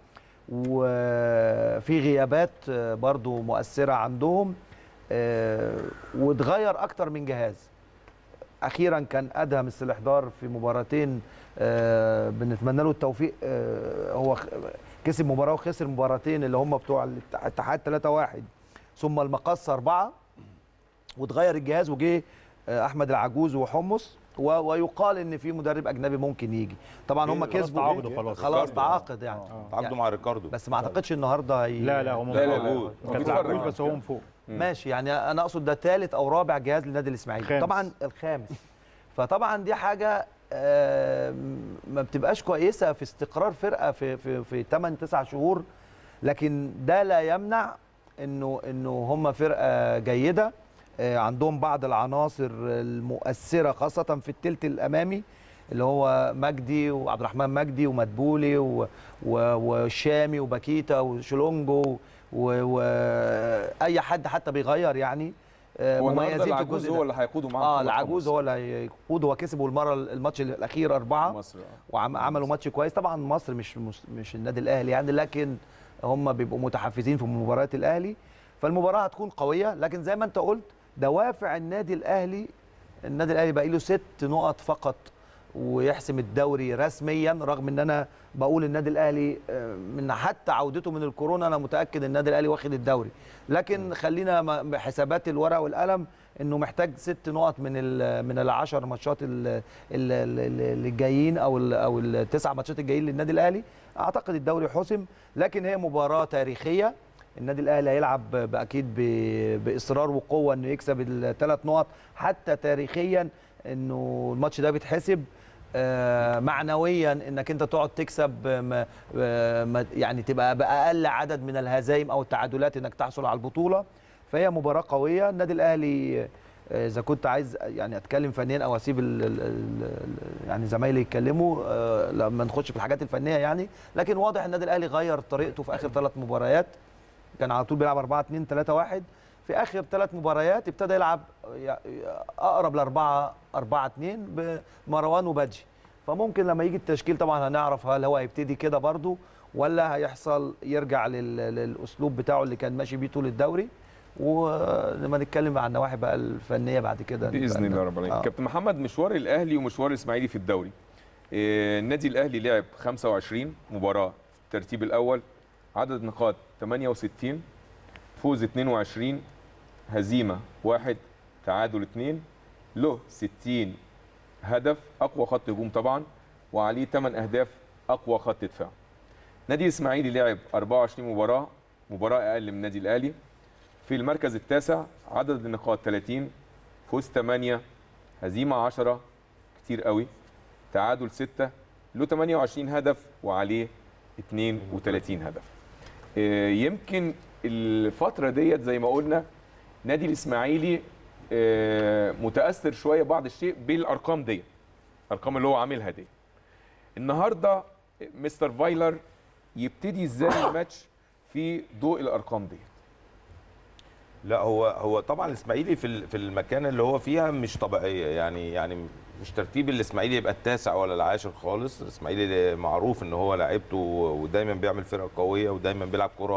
وفي غيابات آه، برضو مؤثره عندهم آه، واتغير اكتر من جهاز اخيرا كان ادهم السلحدار في مباراتين آه، بنتمنى له التوفيق آه، هو خ- كسب مباراه وخسر مباراتين اللي هم بتوع الاتح- الاتحاد 3-1 ثم المقص أربعة واتغير الجهاز وجه آه، احمد العجوز وحمص و- ويقال ان في مدرب اجنبي ممكن يجي طبعا هم خلاص كسبوا تعاقدوا خلاص. خلاص ريكاردو. تعاقد يعني تعاقدوا مع ريكاردو بس ما اعتقدش النهارده هي... لا لا هم لا، لا، لا. موجود هو كانت بيتفرج. العجوز بس هو من فوق ماشي يعني انا اقصد ده ثالث او رابع جهاز للنادي الاسماعيلي خامس. طبعا الخامس فطبعا دي حاجه آه، ما بتبقاش كويسه في استقرار فرقه في في في 8 9 شهور لكن ده لا يمنع انه انه هم فرقه جيده آه، عندهم بعض العناصر المؤثره خاصه في الثلث الامامي اللي هو مجدي وعبد الرحمن مجدي ومدبولي و- و- وشامي وباكيتا وشلونجو واي حد حتى بيغير يعني آه، هو النهارده مميزين في العجوز الجزء هو ده. اللي هيقوده معاهم اه محمد العجوز حمص. هو اللي هيقود هو كسبوا المره الماتش الاخير اربعه مصر آه. وعملوا ماتش كويس طبعا مصر مش مش, مش النادي الاهلي يعني لكن هم بيبقوا متحفزين في مباريات الاهلي فالمباراه هتكون قويه لكن زي ما انت قلت دوافع النادي الاهلي النادي الاهلي بقى له ست نقط فقط ويحسم الدوري رسميا رغم ان انا بقول النادي الاهلي آه، من حتى عودته من الكورونا انا متاكد النادي الاهلي واخد الدوري لكن خلينا م- بحسابات الورق والقلم انه محتاج ست نقط من ال من العشر ماتشات ال- ال- ال- اللي جايين او ال او التسع ماتشات الجايين للنادي الاهلي اعتقد الدوري حسم لكن هي مباراه تاريخيه النادي الاهلي هيلعب ب- اكيد ب- باصرار وقوه انه يكسب الثلاث نقط حتى تاريخيا انه الماتش ده بيتحسب آه، معنويا انك انت تقعد تكسب آه، ما- آه، ما- يعني تبقى باقل عدد من الهزايم او التعادلات انك تحصل على البطوله فهي مباراه قويه النادي الاهلي آه، اذا كنت عايز يعني اتكلم فنيا او اسيب ال ال ال يعني زمايلي يتكلموا آه، لما نخش في الحاجات الفنيه يعني لكن واضح النادي الاهلي غير طريقته في اخر ثلاث مباريات كان على طول بيلعب 4 2 3 1 في اخر ثلاث مباريات ابتدى يلعب يع- اقرب لاربعه 4 2 بمروان وبادجي فممكن لما يجي التشكيل طبعا هنعرف هل هو هيبتدي كده برضو ولا هيحصل يرجع لل- للاسلوب بتاعه اللي كان ماشي بيه طول الدوري ولما نتكلم عن النواحي بقى الفنيه بعد كده باذن نبقى- الله رب العالمين آه. كابتن محمد مشوار الاهلي ومشوار الاسماعيلي في الدوري آه، النادي الاهلي لعب 25 مباراه في الترتيب الاول عدد نقاط 68 فوز 22 هزيمه واحد تعادل اثنين له 60 هدف اقوى خط هجوم طبعا وعليه 8 اهداف اقوى خط دفاع نادي الاسماعيلي لعب 24 مباراه مباراه اقل من النادي الاهلي في المركز التاسع عدد النقاط 30 فوز 8 هزيمه 10 كتير قوي تعادل 6 له 28 هدف وعليه 32 هدف آه، يمكن الفتره ديت زي ما قلنا نادي الاسماعيلي آه، متاثر شويه بعض الشيء بالارقام ديت الارقام اللي هو عاملها دي النهارده مستر فايلر يبتدي ازاي الماتش في ضوء الارقام ديت لا هو هو طبعا الاسماعيلي في ال- في المكان اللي هو فيها مش طبيعيه يعني يعني مش ترتيب الاسماعيلي يبقى التاسع ولا العاشر خالص الاسماعيلي معروف ان هو لعيبته ودايما بيعمل فرقه قويه ودايما بيلعب كره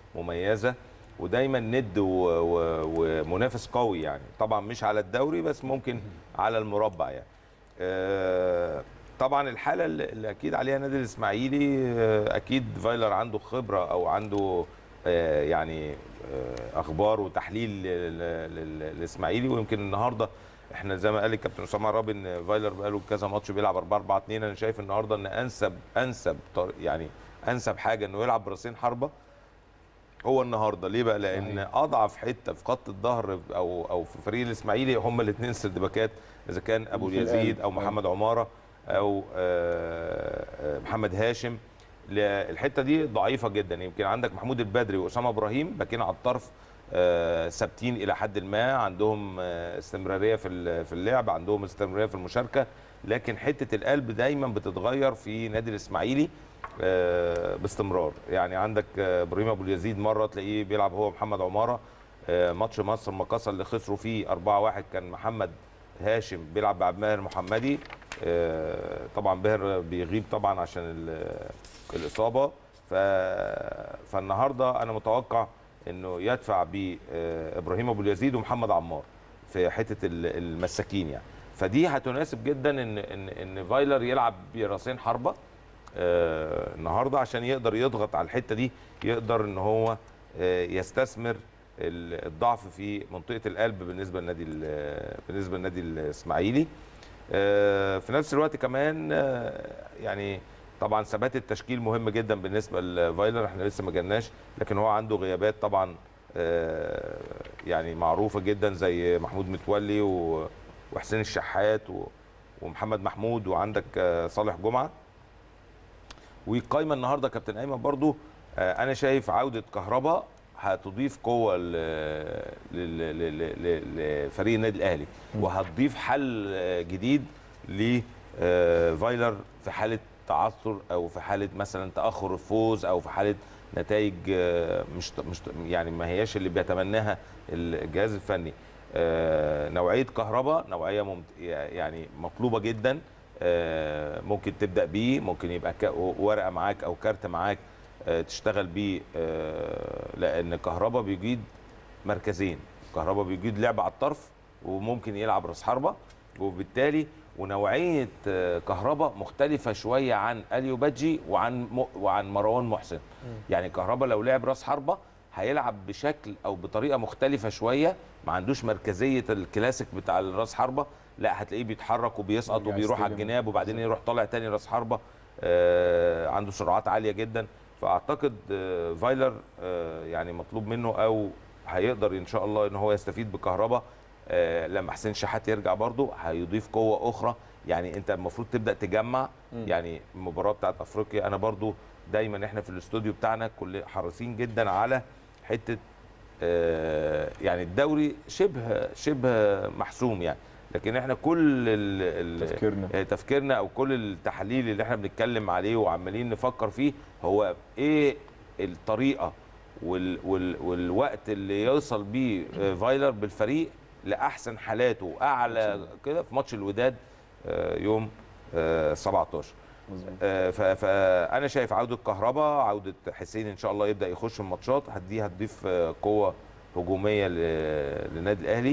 مميزه ودايما ند و- و- ومنافس قوي يعني طبعا مش على الدوري بس ممكن على المربع يعني آه، طبعا الحاله اللي اللي اكيد عليها نادي الاسماعيلي آه، اكيد فايلر عنده خبره او عنده آه، يعني آه، اخبار وتحليل لل- لل- للاسماعيلي ويمكن النهارده احنا زي ما قال الكابتن اسامه عرابي ان فايلر بقاله كذا ماتش بيلعب 4 4 2 انا شايف النهارده ان انسب انسب طر- يعني انسب حاجه انه يلعب براسين حربه هو النهارده ليه بقى لان صحيح. اضعف حته في خط الظهر او او في فريق الاسماعيلي هم الاثنين سرد باكات اذا كان ابو في القلب. اليزيد او محمد عماره او آه، آه، محمد هاشم لا، الحته دي ضعيفه جدا يمكن عندك محمود البدري واسامه ابراهيم باكين على الطرف آه، ثابتين الى حد ما عندهم آه، استمراريه في ال- في اللعب عندهم استمراريه في المشاركه لكن حته القلب دايما بتتغير في نادي الاسماعيلي آه، باستمرار يعني عندك آه، ابراهيم ابو اليزيد مره تلاقيه بيلعب هو محمد عماره آه، ماتش مصر المقاصه اللي خسروا فيه 4-1 كان محمد هاشم بيلعب بعبد الماهر محمدي آه، طبعا باهر بيغيب طبعا عشان ال- الاصابه ف... فالنهارده انا متوقع انه يدفع بابراهيم ابو اليزيد ومحمد عمار في حته ال- المساكين يعني فدي هتناسب جدا ان ان ان فايلر يلعب براسين حربه آه، النهارده عشان يقدر يضغط على الحته دي يقدر ان هو آه، يستثمر ال- الضعف في منطقه القلب بالنسبه للنادي ال- بالنسبه للنادي الاسماعيلي آه، في نفس الوقت كمان آه، يعني طبعا ثبات التشكيل مهم جدا بالنسبه لفايلر احنا لسه ما جالناش لكن هو عنده غيابات طبعا آه، يعني معروفه جدا زي محمود متولي و- وحسين الشحات و- ومحمد محمود وعندك آه، صالح جمعه والقايمه النهارده كابتن ايمن برضو آه، انا شايف عوده كهربا هتضيف قوه ل- ل- ل- ل- ل- لفريق النادي الاهلي وهتضيف حل آه، جديد لفايلر في حاله تعثر او في حاله مثلا تاخر الفوز او في حاله نتائج آه، مش مش يعني ما هياش اللي بيتمناها الجهاز الفني آه، نوعيه كهربا نوعيه ممت... يعني مطلوبه جدا آه، ممكن تبدا بيه ممكن يبقى ك- ورقه معاك او كارت معاك آه، تشتغل بيه آه، لان كهربا بيجيد مركزين كهربا بيجيد لعب على الطرف وممكن يلعب راس حربه وبالتالي ونوعيه آه، كهربا مختلفه شويه عن اليو بادجي وعن م... وعن مروان محسن يعني كهربا لو لعب راس حربه هيلعب بشكل او بطريقه مختلفه شويه ما عندوش مركزيه الكلاسيك بتاع الراس حربه لا هتلاقيه بيتحرك وبيسقط يرجع وبيروح على يستلم. الجناب وبعدين يروح طالع تاني راس حربه آه عنده سرعات عاليه جدا فاعتقد آه فايلر آه يعني مطلوب منه او هيقدر ان شاء الله ان هو يستفيد بكهربا آه لما حسين شحات يرجع برضه هيضيف قوه اخرى يعني انت المفروض تبدا تجمع يعني المباراه بتاعت افريقيا انا برضو دايما احنا في الاستوديو بتاعنا كل حريصين جدا على حته آه، يعني الدوري شبه شبه محسوم يعني لكن احنا كل ال ال تفكيرنا. آه، تفكيرنا او كل التحاليل اللي احنا بنتكلم عليه وعمالين نفكر فيه هو ايه الطريقه وال وال والوقت اللي يوصل بيه آه، فايلر بالفريق لاحسن حالاته اعلى كده في ماتش الوداد آه، يوم آه، 17 آه، ف- فانا شايف عوده كهربا عوده حسين ان شاء الله يبدا يخش الماتشات دي هتضيف آه، قوه هجوميه ل- للنادي الاهلي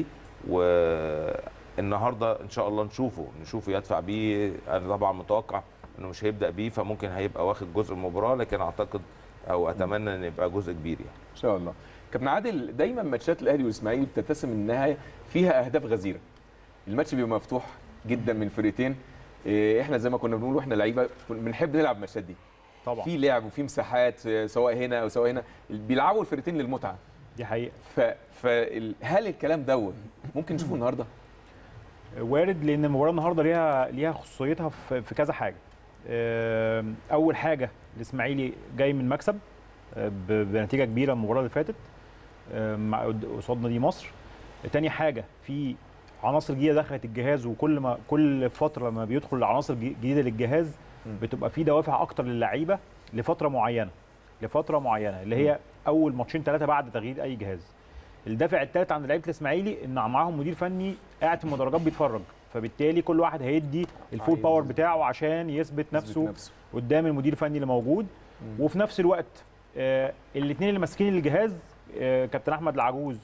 والنهارده ان شاء الله نشوفه نشوفه يدفع بيه انا طبعا متوقع انه مش هيبدا بيه فممكن هيبقى واخد جزء من المباراه لكن اعتقد او اتمنى ان يبقى جزء كبير يعني ان شاء الله كابتن عادل دايما ماتشات الاهلي والاسماعيلي بتتسم انها فيها اهداف غزيره الماتش بيبقى مفتوح جدا من فرقتين إيه، احنا زي ما كنا بنقول واحنا لعيبه كنا بنحب نلعب الماتشات دي طبعا في لعب وفي مساحات آه، سواء هنا او سواء هنا بيلعبوا الفرقتين للمتعه دي حقيقه ف فهل الكلام دوت ممكن نشوفه النهارده وارد لان المباراه النهارده ليها ليها خصوصيتها في في كذا حاجه آم، اول حاجه الاسماعيلي جاي من مكسب آه، ب- بنتيجه كبيره المباراه اللي فاتت آم، مع- قد- قصاد نادي مصر تاني حاجه في عناصر جديده دخلت الجهاز وكل ما كل فتره ما بيدخل عناصر ج- جديده للجهاز بتبقى في دوافع اكتر للعيبه لفتره معينه لفتره معينه اللي هي اول ماتشين ثلاثه بعد تغيير اي جهاز الدافع الثالث عند لعيبه الاسماعيلي ان معاهم مدير فني قاعد في المدرجات بيتفرج فبالتالي كل واحد هيدي الفول عايز باور بتاعه عشان يثبت نفسه نفسه. قدام المدير الفني اللي موجود وفي نفس الوقت الاثنين اللي ماسكين الجهاز آه، كابتن احمد العجوز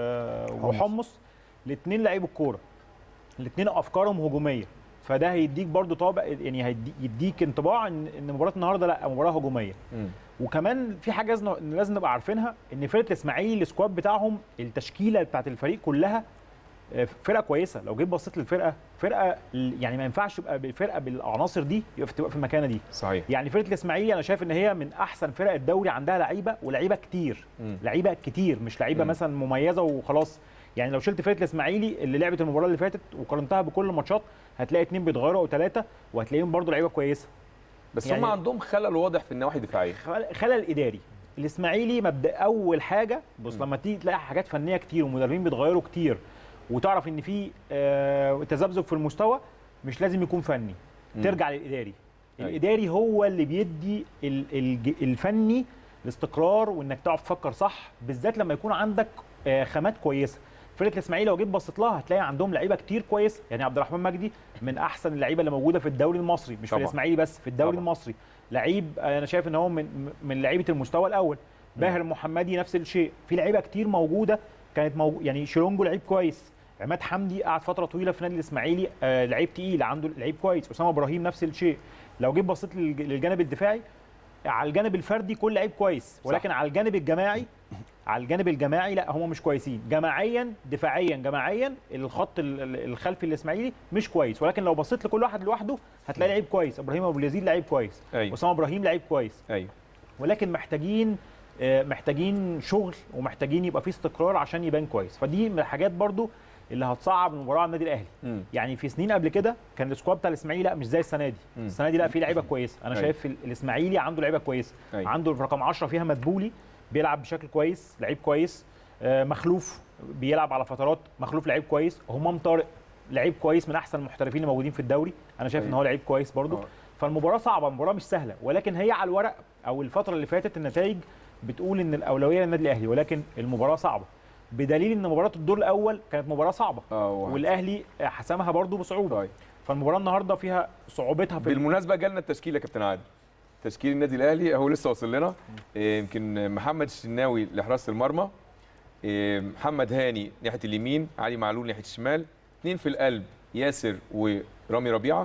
و- وحمص الاثنين لعيب الكوره الاثنين افكارهم هجوميه فده هيديك برضو طابع يعني هيدي- يديك انطباع ان ان مباراه النهارده لا مباراه هجوميه مم. وكمان في حاجه لازم لازم نبقى عارفينها ان فرقه الاسماعيلي السكواد بتاعهم التشكيله بتاعت الفريق كلها آه، فرقه كويسه لو جيت بصيت للفرقه فرقه ال- يعني ما ينفعش يبقى بالفرقه بالعناصر دي يبقى تبقى في المكانه دي صحيح يعني فرقه الاسماعيلي انا شايف ان هي من احسن فرق الدوري عندها لعيبه ولعيبه كتير مم. لعيبه كتير مش لعيبه مم. مثلا مميزه وخلاص يعني لو شلت فرقه الاسماعيلي اللي لعبت المباراه اللي فاتت وقارنتها بكل الماتشات هتلاقي اتنين بيتغيروا او ثلاثه وهتلاقيهم برضو لعيبه كويسه بس يعني- هم عندهم خلل واضح في النواحي الدفاعيه خلل خلل اداري الاسماعيلي مبدا اول حاجه بص لما تيجي تلاقي حاجات فنيه كتير ومدربين بيتغيروا كتير وتعرف ان في آه، تذبذب في المستوى مش لازم يكون فني مم. ترجع للاداري أيوة. الاداري هو اللي بيدي ال- الج- الفني الاستقرار وانك تعرف تفكر صح بالذات لما يكون عندك آه، خامات كويسه فرقه الاسماعيلي لو جيت بصيت لها هتلاقي عندهم لعيبه كتير كويسه يعني عبد الرحمن مجدي من احسن اللعيبه اللي موجوده في الدوري المصري مش طبعا. في الاسماعيلي بس في الدوري طبعا. المصري لعيب انا شايف ان هو من من لعيبه المستوى الاول باهر محمدي نفس الشيء في لعيبه كتير موجوده كانت موجود يعني شيرونجو لعيب كويس عماد حمدي قعد فتره طويله في نادي الاسماعيلي آه لعيب تقيل عنده لعيب كويس اسامه ابراهيم نفس الشيء لو جيت بصيت للج- للجانب الدفاعي على الجانب الفردي كل لعيب كويس ولكن على الجانب الجماعي على الجانب الجماعي لا هم مش كويسين جماعيا دفاعيا جماعيا الخط ال- ال- الخلفي الاسماعيلي مش كويس ولكن لو بصيت لكل واحد لوحده هتلاقي لعيب كويس ابراهيم ابو اليزيد لعيب كويس ايوه اسامه ابراهيم لعيب كويس ايوه ولكن محتاجين آه، محتاجين شغل ومحتاجين يبقى في استقرار عشان يبان كويس فدي من الحاجات برضو اللي هتصعب المباراه على النادي الاهلي مم. يعني في سنين قبل كده كان السكواد بتاع الاسماعيلي لا مش زي السنه دي مم. السنه دي لا في لعيبه كويسه انا أيوة. شايف ال- الاسماعيلي عنده لعيبه كويسه أيوة. عنده في رقم 10 فيها مدبولي بيلعب بشكل كويس لعيب كويس آه، مخلوف بيلعب على فترات مخلوف لعيب كويس همام طارق لعيب كويس من احسن المحترفين اللي موجودين في الدوري انا شايف ان أيوة. هو لعيب كويس برضو آه. فالمباراه صعبه المباراه مش سهله ولكن هي على الورق او الفتره اللي فاتت النتائج بتقول ان الاولويه للنادي الاهلي ولكن المباراه صعبه بدليل ان مباراه الدور الاول كانت مباراه صعبه اه واحد. والاهلي حسمها برضو بصعوبه طيب فالمباراه النهارده فيها صعوبتها في بالمناسبه جالنا التشكيل يا كابتن عادل تشكيل النادي الاهلي اهو لسه واصل لنا إيه، يمكن محمد الشناوي لحراسه المرمى إيه، محمد هاني ناحيه اليمين علي معلول ناحيه الشمال اثنين في القلب ياسر ورامي ربيعه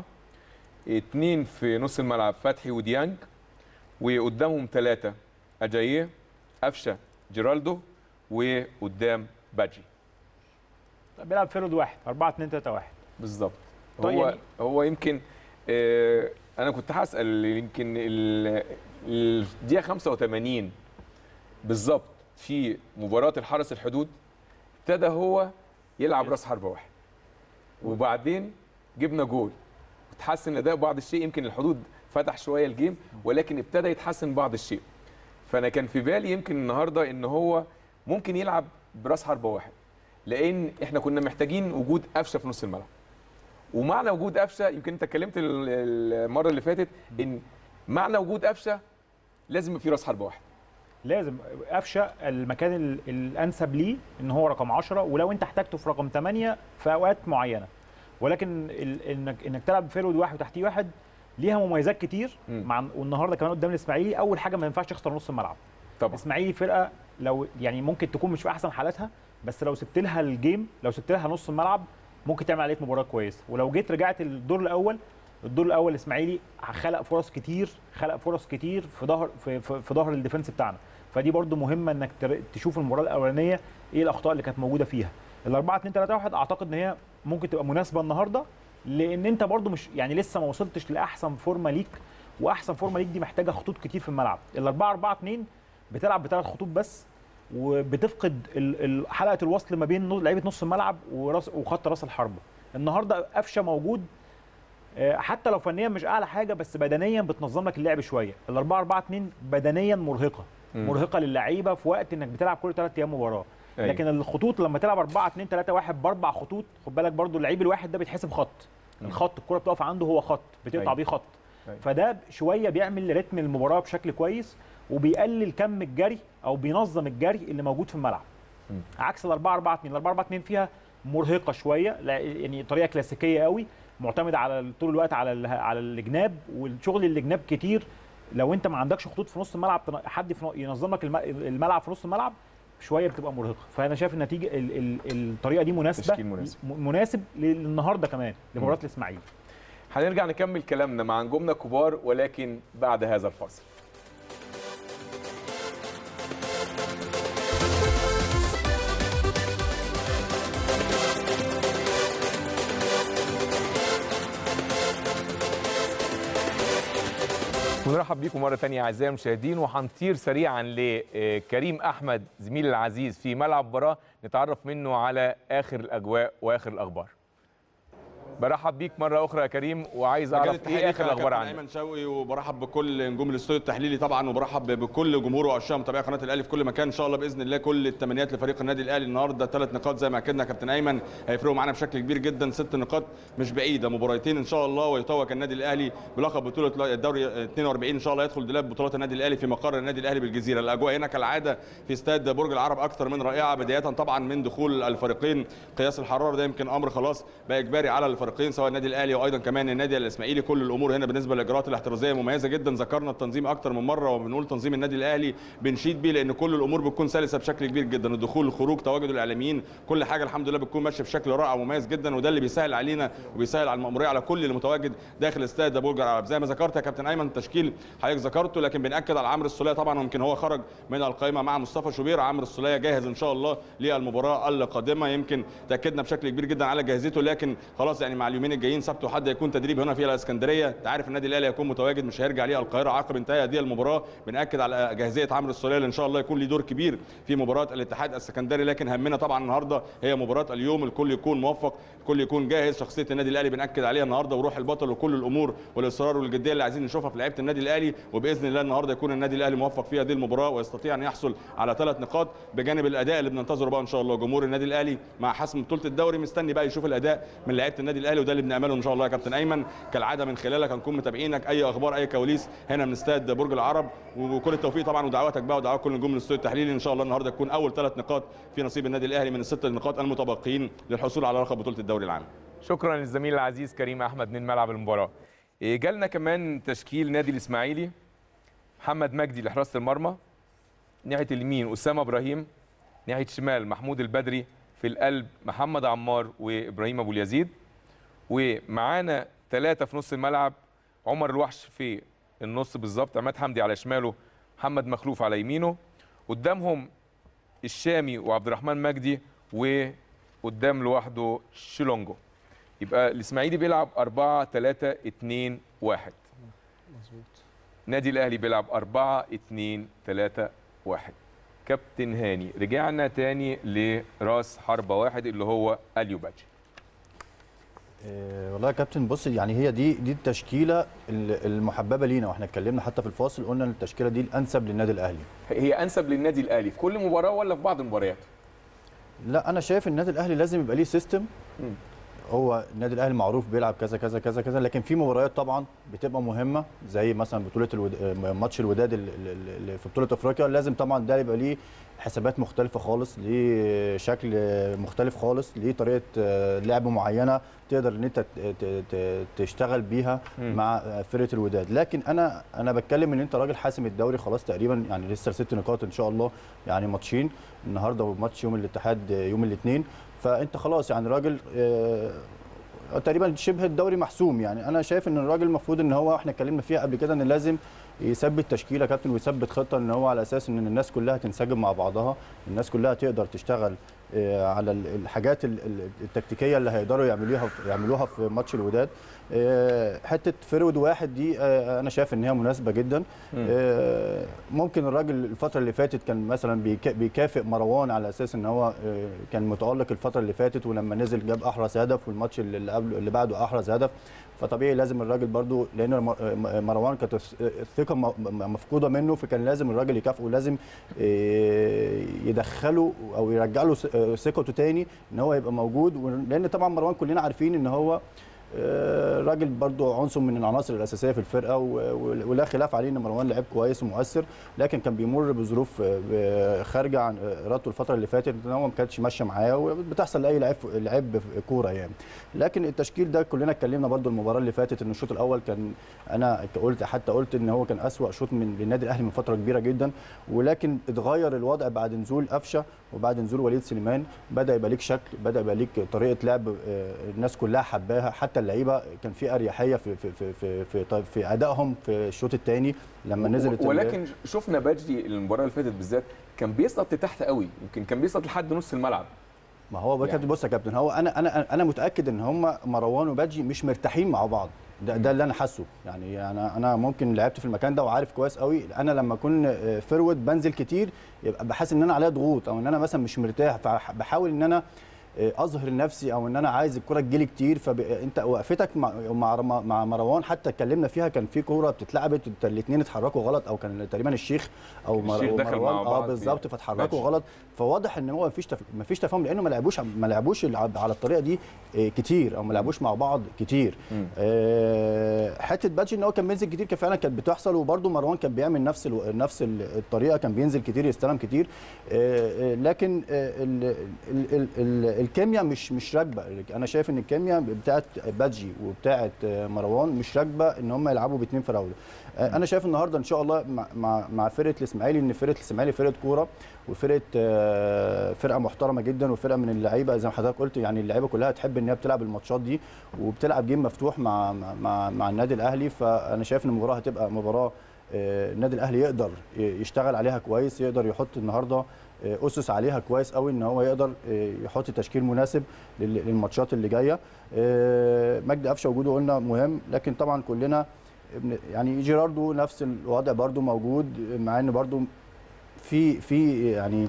اثنين في نص الملعب فتحي وديانج وقدامهم ثلاثه اجاييه قفشه جيرالدو وقدام بادجي بيلعب فيرود واحد 4 2 3 1 بالظبط طيب هو يعني- هو يمكن آه انا كنت هسال يمكن ال- الدقيقه 85 بالظبط في مباراه الحرس الحدود ابتدى هو يلعب راس حربه واحد وبعدين جبنا جول وتحسن الاداء بعض الشيء يمكن الحدود فتح شويه الجيم ولكن ابتدى يتحسن بعض الشيء فانا كان في بالي يمكن النهارده ان هو ممكن يلعب براس حربه واحد لان احنا كنا محتاجين وجود قفشه في نص الملعب ومعنى وجود قفشه يمكن انت اتكلمت ال- المره اللي فاتت ان معنى وجود قفشه لازم يبقى في راس حربه واحد لازم قفشه المكان ال- الانسب ليه ان هو رقم 10 ولو انت احتاجته في رقم 8 في اوقات معينه ولكن ال- انك انك تلعب فيرود واحد وتحتيه واحد ليها مميزات كتير مم. مع والنهارده كمان قدام الاسماعيلي اول حاجه ما ينفعش تخسر نص الملعب طبعا الاسماعيلي فرقه لو يعني ممكن تكون مش في احسن حالاتها بس لو سبت لها الجيم لو سبت لها نص الملعب ممكن تعمل عليك مباراه كويسه ولو جيت رجعت الدور الاول الدور الاول الاسماعيلي خلق فرص كتير خلق فرص كتير في ظهر في, في, في ظهر الديفنس بتاعنا فدي برده مهمه انك تر- تشوف المباراه الاولانيه ايه الاخطاء اللي كانت موجوده فيها ال 4 2 3 1 اعتقد ان هي ممكن تبقى مناسبه النهارده لان انت برده مش يعني لسه ما وصلتش لاحسن فورمه ليك واحسن فورمه ليك دي محتاجه خطوط كتير في الملعب ال 4 4 2 بتلعب بثلاث خطوط بس وبتفقد ال- ال- حلقه الوصل ما بين نو- لعيبه نص الملعب وراس وخط راس الحربه النهارده قفشه موجود آه، حتى لو فنيا مش اعلى حاجه بس بدنيا بتنظم لك اللعب شويه ال 4 4 2 بدنيا مرهقه مم. مرهقه للعيبه في وقت انك بتلعب كل ثلاث ايام مباراه أيوة. لكن الخطوط لما تلعب 4 2 3 1 باربع خطوط خد بالك برضو اللعيب الواحد ده بيتحسب خط الخط الكره بتقف عنده هو خط بتقطع أيوة. بيه خط أيوة. فده شويه بيعمل رتم المباراه بشكل كويس وبيقلل كم الجري او بينظم الجري اللي موجود في الملعب مم. عكس ال 4 4 2 ال 4 4 2 فيها مرهقه شويه لا- يعني طريقه كلاسيكيه قوي معتمده على طول الوقت على ال- على الجناب والشغل الجناب كتير لو انت ما عندكش خطوط في نص الملعب تن- حد في ن- ينظم لك الم- الملعب في نص الملعب شويه بتبقى مرهقه فانا شايف النتيجه ال ال الطريقه دي مناسبه تشكيل مناسب. م- مناسب للنهارده كمان لمباراه الاسماعيلي هنرجع نكمل كلامنا مع نجومنا الكبار ولكن بعد هذا الفاصل ونرحب بيكم مرة تانية أعزائي المشاهدين وهنطير سريعا لكريم أحمد زميلي العزيز في ملعب مباراة نتعرف منه على آخر الأجواء وآخر الأخبار برحب بيك مرة أخرى يا كريم وعايز مجال أعرف التحليل إيه آخر الأخبار كابتن عندك ايمن شوقي وبرحب بكل نجوم الاستوديو التحليلي طبعا وبرحب بكل جمهور وعشاق متابعي قناه الاهلي في كل مكان ان شاء الله باذن الله كل التمنيات لفريق النادي الاهلي النهارده ثلاث نقاط زي ما اكدنا يا كابتن ايمن هيفرقوا معانا بشكل كبير جدا ست نقاط مش بعيده مباراتين ان شاء الله ويتوج النادي الاهلي بلقب بطوله الدوري 42 ان شاء الله يدخل دولاب بطولات النادي الاهلي في مقر النادي الاهلي بالجزيره الاجواء هنا كالعاده في استاد برج العرب اكثر من رائعه بدايه طبعا من دخول الفريقين قياس الحراره ده يمكن امر خلاص بقى اجباري على الفريقين سواء النادي الاهلي وايضا كمان النادي الاسماعيلي كل الامور هنا بالنسبه للاجراءات الاحترازيه مميزه جدا ذكرنا التنظيم اكتر من مره وبنقول تنظيم النادي الاهلي بنشيد بيه لان كل الامور بتكون سلسه بشكل كبير جدا الدخول الخروج تواجد الاعلاميين كل حاجه الحمد لله بتكون ماشيه بشكل رائع ومميز جدا وده اللي بيسهل علينا وبيسهل على المأموريه على كل اللي متواجد داخل استاد برج العرب زي ما ذكرت يا كابتن ايمن التشكيل حضرتك ذكرته لكن بناكد على عمرو السوليه طبعا يمكن هو خرج من القائمه مع مصطفى شوبير عمرو السوليه جاهز ان شاء الله للمباراه القادمه يمكن تاكدنا بشكل كبير جدا على جاهزيته لكن خلاص يعني مع اليومين الجايين سبت وحد يكون تدريب هنا في الاسكندريه انت عارف النادي الاهلي هيكون متواجد مش هيرجع ليه القاهره عقب انتهاء هذه المباراه بناكد على جاهزيه عمرو السوليه اللي ان شاء الله يكون ليه دور كبير في مباراه الاتحاد السكندري لكن همنا طبعا النهارده هي مباراه اليوم الكل يكون موفق الكل يكون جاهز شخصيه النادي الاهلي بناكد عليها النهارده وروح البطل وكل الامور والاصرار والجديه اللي عايزين نشوفها في لعيبه النادي الاهلي وباذن الله النهارده يكون النادي الاهلي موفق في هذه المباراه ويستطيع ان يحصل على ثلاث نقاط بجانب الاداء اللي بننتظره بقى ان شاء الله جمهور النادي الاهلي مع حسم بطوله الدوري مستني بقى يشوف الاداء من لعيبه النادي الاهلي وده اللي بنامله ان شاء الله يا كابتن ايمن كالعاده من خلالك هنكون متابعينك اي اخبار اي كواليس هنا من استاد برج العرب وكل التوفيق طبعا ودعواتك بقى ودعوات كل نجوم الاستوديو التحليلي ان شاء الله النهارده تكون اول ثلاث نقاط في نصيب النادي الاهلي من الست نقاط المتبقيين للحصول على لقب بطوله الدوري العام شكرا للزميل العزيز كريم احمد من ملعب المباراه إيه، جالنا كمان تشكيل نادي الاسماعيلي محمد مجدي لحراسه المرمى ناحيه اليمين اسامه ابراهيم ناحيه الشمال محمود البدري في القلب محمد عمار وابراهيم ابو اليزيد ومعانا ثلاثه في نص الملعب عمر الوحش في النص بالظبط عماد حمدي على شماله محمد مخلوف على يمينه قدامهم الشامي وعبد الرحمن مجدي وقدام لوحده شيلونجو يبقى الاسماعيلي بيلعب 4 3 2 1 نادي الاهلي بيلعب 4 2 3 1 كابتن هاني رجعنا تاني لراس حربة واحد اللي هو اليو باتشي إيه، والله يا كابتن بص يعني هي دي دي التشكيله ال- المحببه لينا واحنا اتكلمنا حتى في الفاصل قلنا إن التشكيله دي الانسب للنادي الاهلي هي انسب للنادي الاهلي في كل مباراه ولا في بعض المباريات لا انا شايف النادي الاهلي لازم يبقى ليه سيستم هو النادي الاهلي معروف بيلعب كذا كذا كذا كذا لكن في مباريات طبعا بتبقى مهمه زي مثلا بطوله الود... ماتش الوداد ال- ال- اللي في بطوله افريقيا لازم طبعا ده يبقى ليه حسابات مختلفه خالص ليه شكل مختلف خالص ليه طريقه آه، لعب معينه تقدر ان انت ت- ت- ت- تشتغل بيها مع فرقه الوداد لكن انا انا بتكلم ان انت راجل حاسم الدوري خلاص تقريبا يعني لسه ست نقاط ان شاء الله يعني ماتشين النهارده وماتش يوم الاتحاد يوم الاثنين فانت خلاص يعني راجل آه، تقريبا شبه الدوري محسوم يعني انا شايف ان الراجل المفروض ان هو احنا اتكلمنا فيها قبل كده ان لازم يثبت تشكيله يا كابتن ويثبت خطه ان هو على اساس ان الناس كلها تنسجم مع بعضها الناس كلها تقدر تشتغل آه، على ال- الحاجات ال- ال- التكتيكيه اللي هيقدروا يعملوها في- يعملوها في ماتش الوداد آه، حته فرود واحد دي آه، انا شايف ان هي مناسبه جدا آه، ممكن الراجل الفتره اللي فاتت كان مثلا بيكا- بيكافئ مروان على اساس ان هو آه، كان متالق الفتره اللي فاتت ولما نزل جاب احرز هدف والماتش اللي اللي قبله اللي بعده احرز هدف فطبيعي لازم الراجل برضو لان م- م- مروان كانت الثقه م- م- مفقوده منه فكان لازم الراجل يكافئه لازم آه، يدخله او يرجع له ث- آه، ثقته تاني ان هو يبقى موجود و- لان طبعا مروان كلنا عارفين ان هو آه، راجل برضو عنصر من العناصر الاساسيه في الفرقه و- و- ولا خلاف عليه ان مروان لعيب كويس ومؤثر لكن كان بيمر بظروف آه، خارجه عن ارادته الفتره اللي فاتت ان هو ما كانتش ماشيه معاه وبتحصل لاي لعيب لعيب في كوره يعني لكن التشكيل ده كلنا اتكلمنا برضو المباراه اللي فاتت ان الشوط الاول كان انا قلت حتى قلت ان هو كان اسوا شوط من للنادي الاهلي من فتره كبيره جدا ولكن اتغير الوضع بعد نزول قفشه وبعد نزول وليد سليمان بدا يبقى ليك شكل بدا يبقى ليك طريقه لعب آه، الناس كلها حباها حتى اللعيبه كان في اريحيه في في في في في, في, في ادائهم في الشوط الثاني لما نزلت ال- ولكن شفنا بادجي المباراه اللي فاتت بالذات كان بيسقط لتحت قوي يمكن كان بيسقط لحد نص الملعب ما هو بقى يعني. بص يا كابتن هو انا انا انا متاكد ان هم مروان وبادجي مش مرتاحين مع بعض ده, ده اللي انا حاسه يعني انا انا ممكن لعبت في المكان ده وعارف كويس قوي انا لما اكون آه، فيرود بنزل كتير يبقى بحس ان انا عليا ضغوط او ان انا مثلا مش مرتاح فبحاول ان انا آه، اظهر نفسي او ان انا عايز الكره تجيلي كتير فانت وقفتك مع مع مع مروان حتى اتكلمنا فيها كان في كوره بتتلعبت الاثنين اتحركوا غلط او كان تقريبا الشيخ او مر- الشيخ دخل مروان مع اه بعض بالظبط في فاتحركوا ماتش. غلط فواضح ان هو مفيش تف... مفيش تفاهم لانه ما لعبوش ما لعبوش الع- على الطريقه دي آه، كتير او ما لعبوش مع بعض كتير مم. آه، حته بادجي ان هو كان بينزل كتير كان فعلا كانت بتحصل وبرده مروان كان بيعمل نفس الو... نفس ال- الطريقه كان بينزل كتير يستلم كتير آه، آه، لكن آه، ال... ال... ال... ال... الكيمياء مش مش راكبه انا شايف ان الكيمياء بتاعت بادجي وبتاعت آه، مروان مش راكبه ان هم يلعبوا باثنين فراوله آه، انا شايف النهارده ان شاء الله مع مع, مع فرقه الاسماعيلي ان فرقه الاسماعيلي فرقه كوره وفرقه آه، فرقه محترمه جدا وفرقه من اللعيبه زي ما حضرتك قلت يعني اللعيبه كلها تحب ان هي بتلعب الماتشات دي وبتلعب جيم مفتوح مع مع مع, مع النادي الاهلي فانا شايف ان المباراه هتبقى مباراه آه، النادي الاهلي يقدر ي- يشتغل عليها كويس يقدر يحط النهارده آه، اسس عليها كويس قوي ان هو يقدر آه، يحط تشكيل مناسب لل- للماتشات اللي جايه آه، مجدي قفشه وجوده قلنا مهم لكن طبعا كلنا ابن- يعني جيراردو نفس الوضع برضو موجود مع ان برضو في في يعني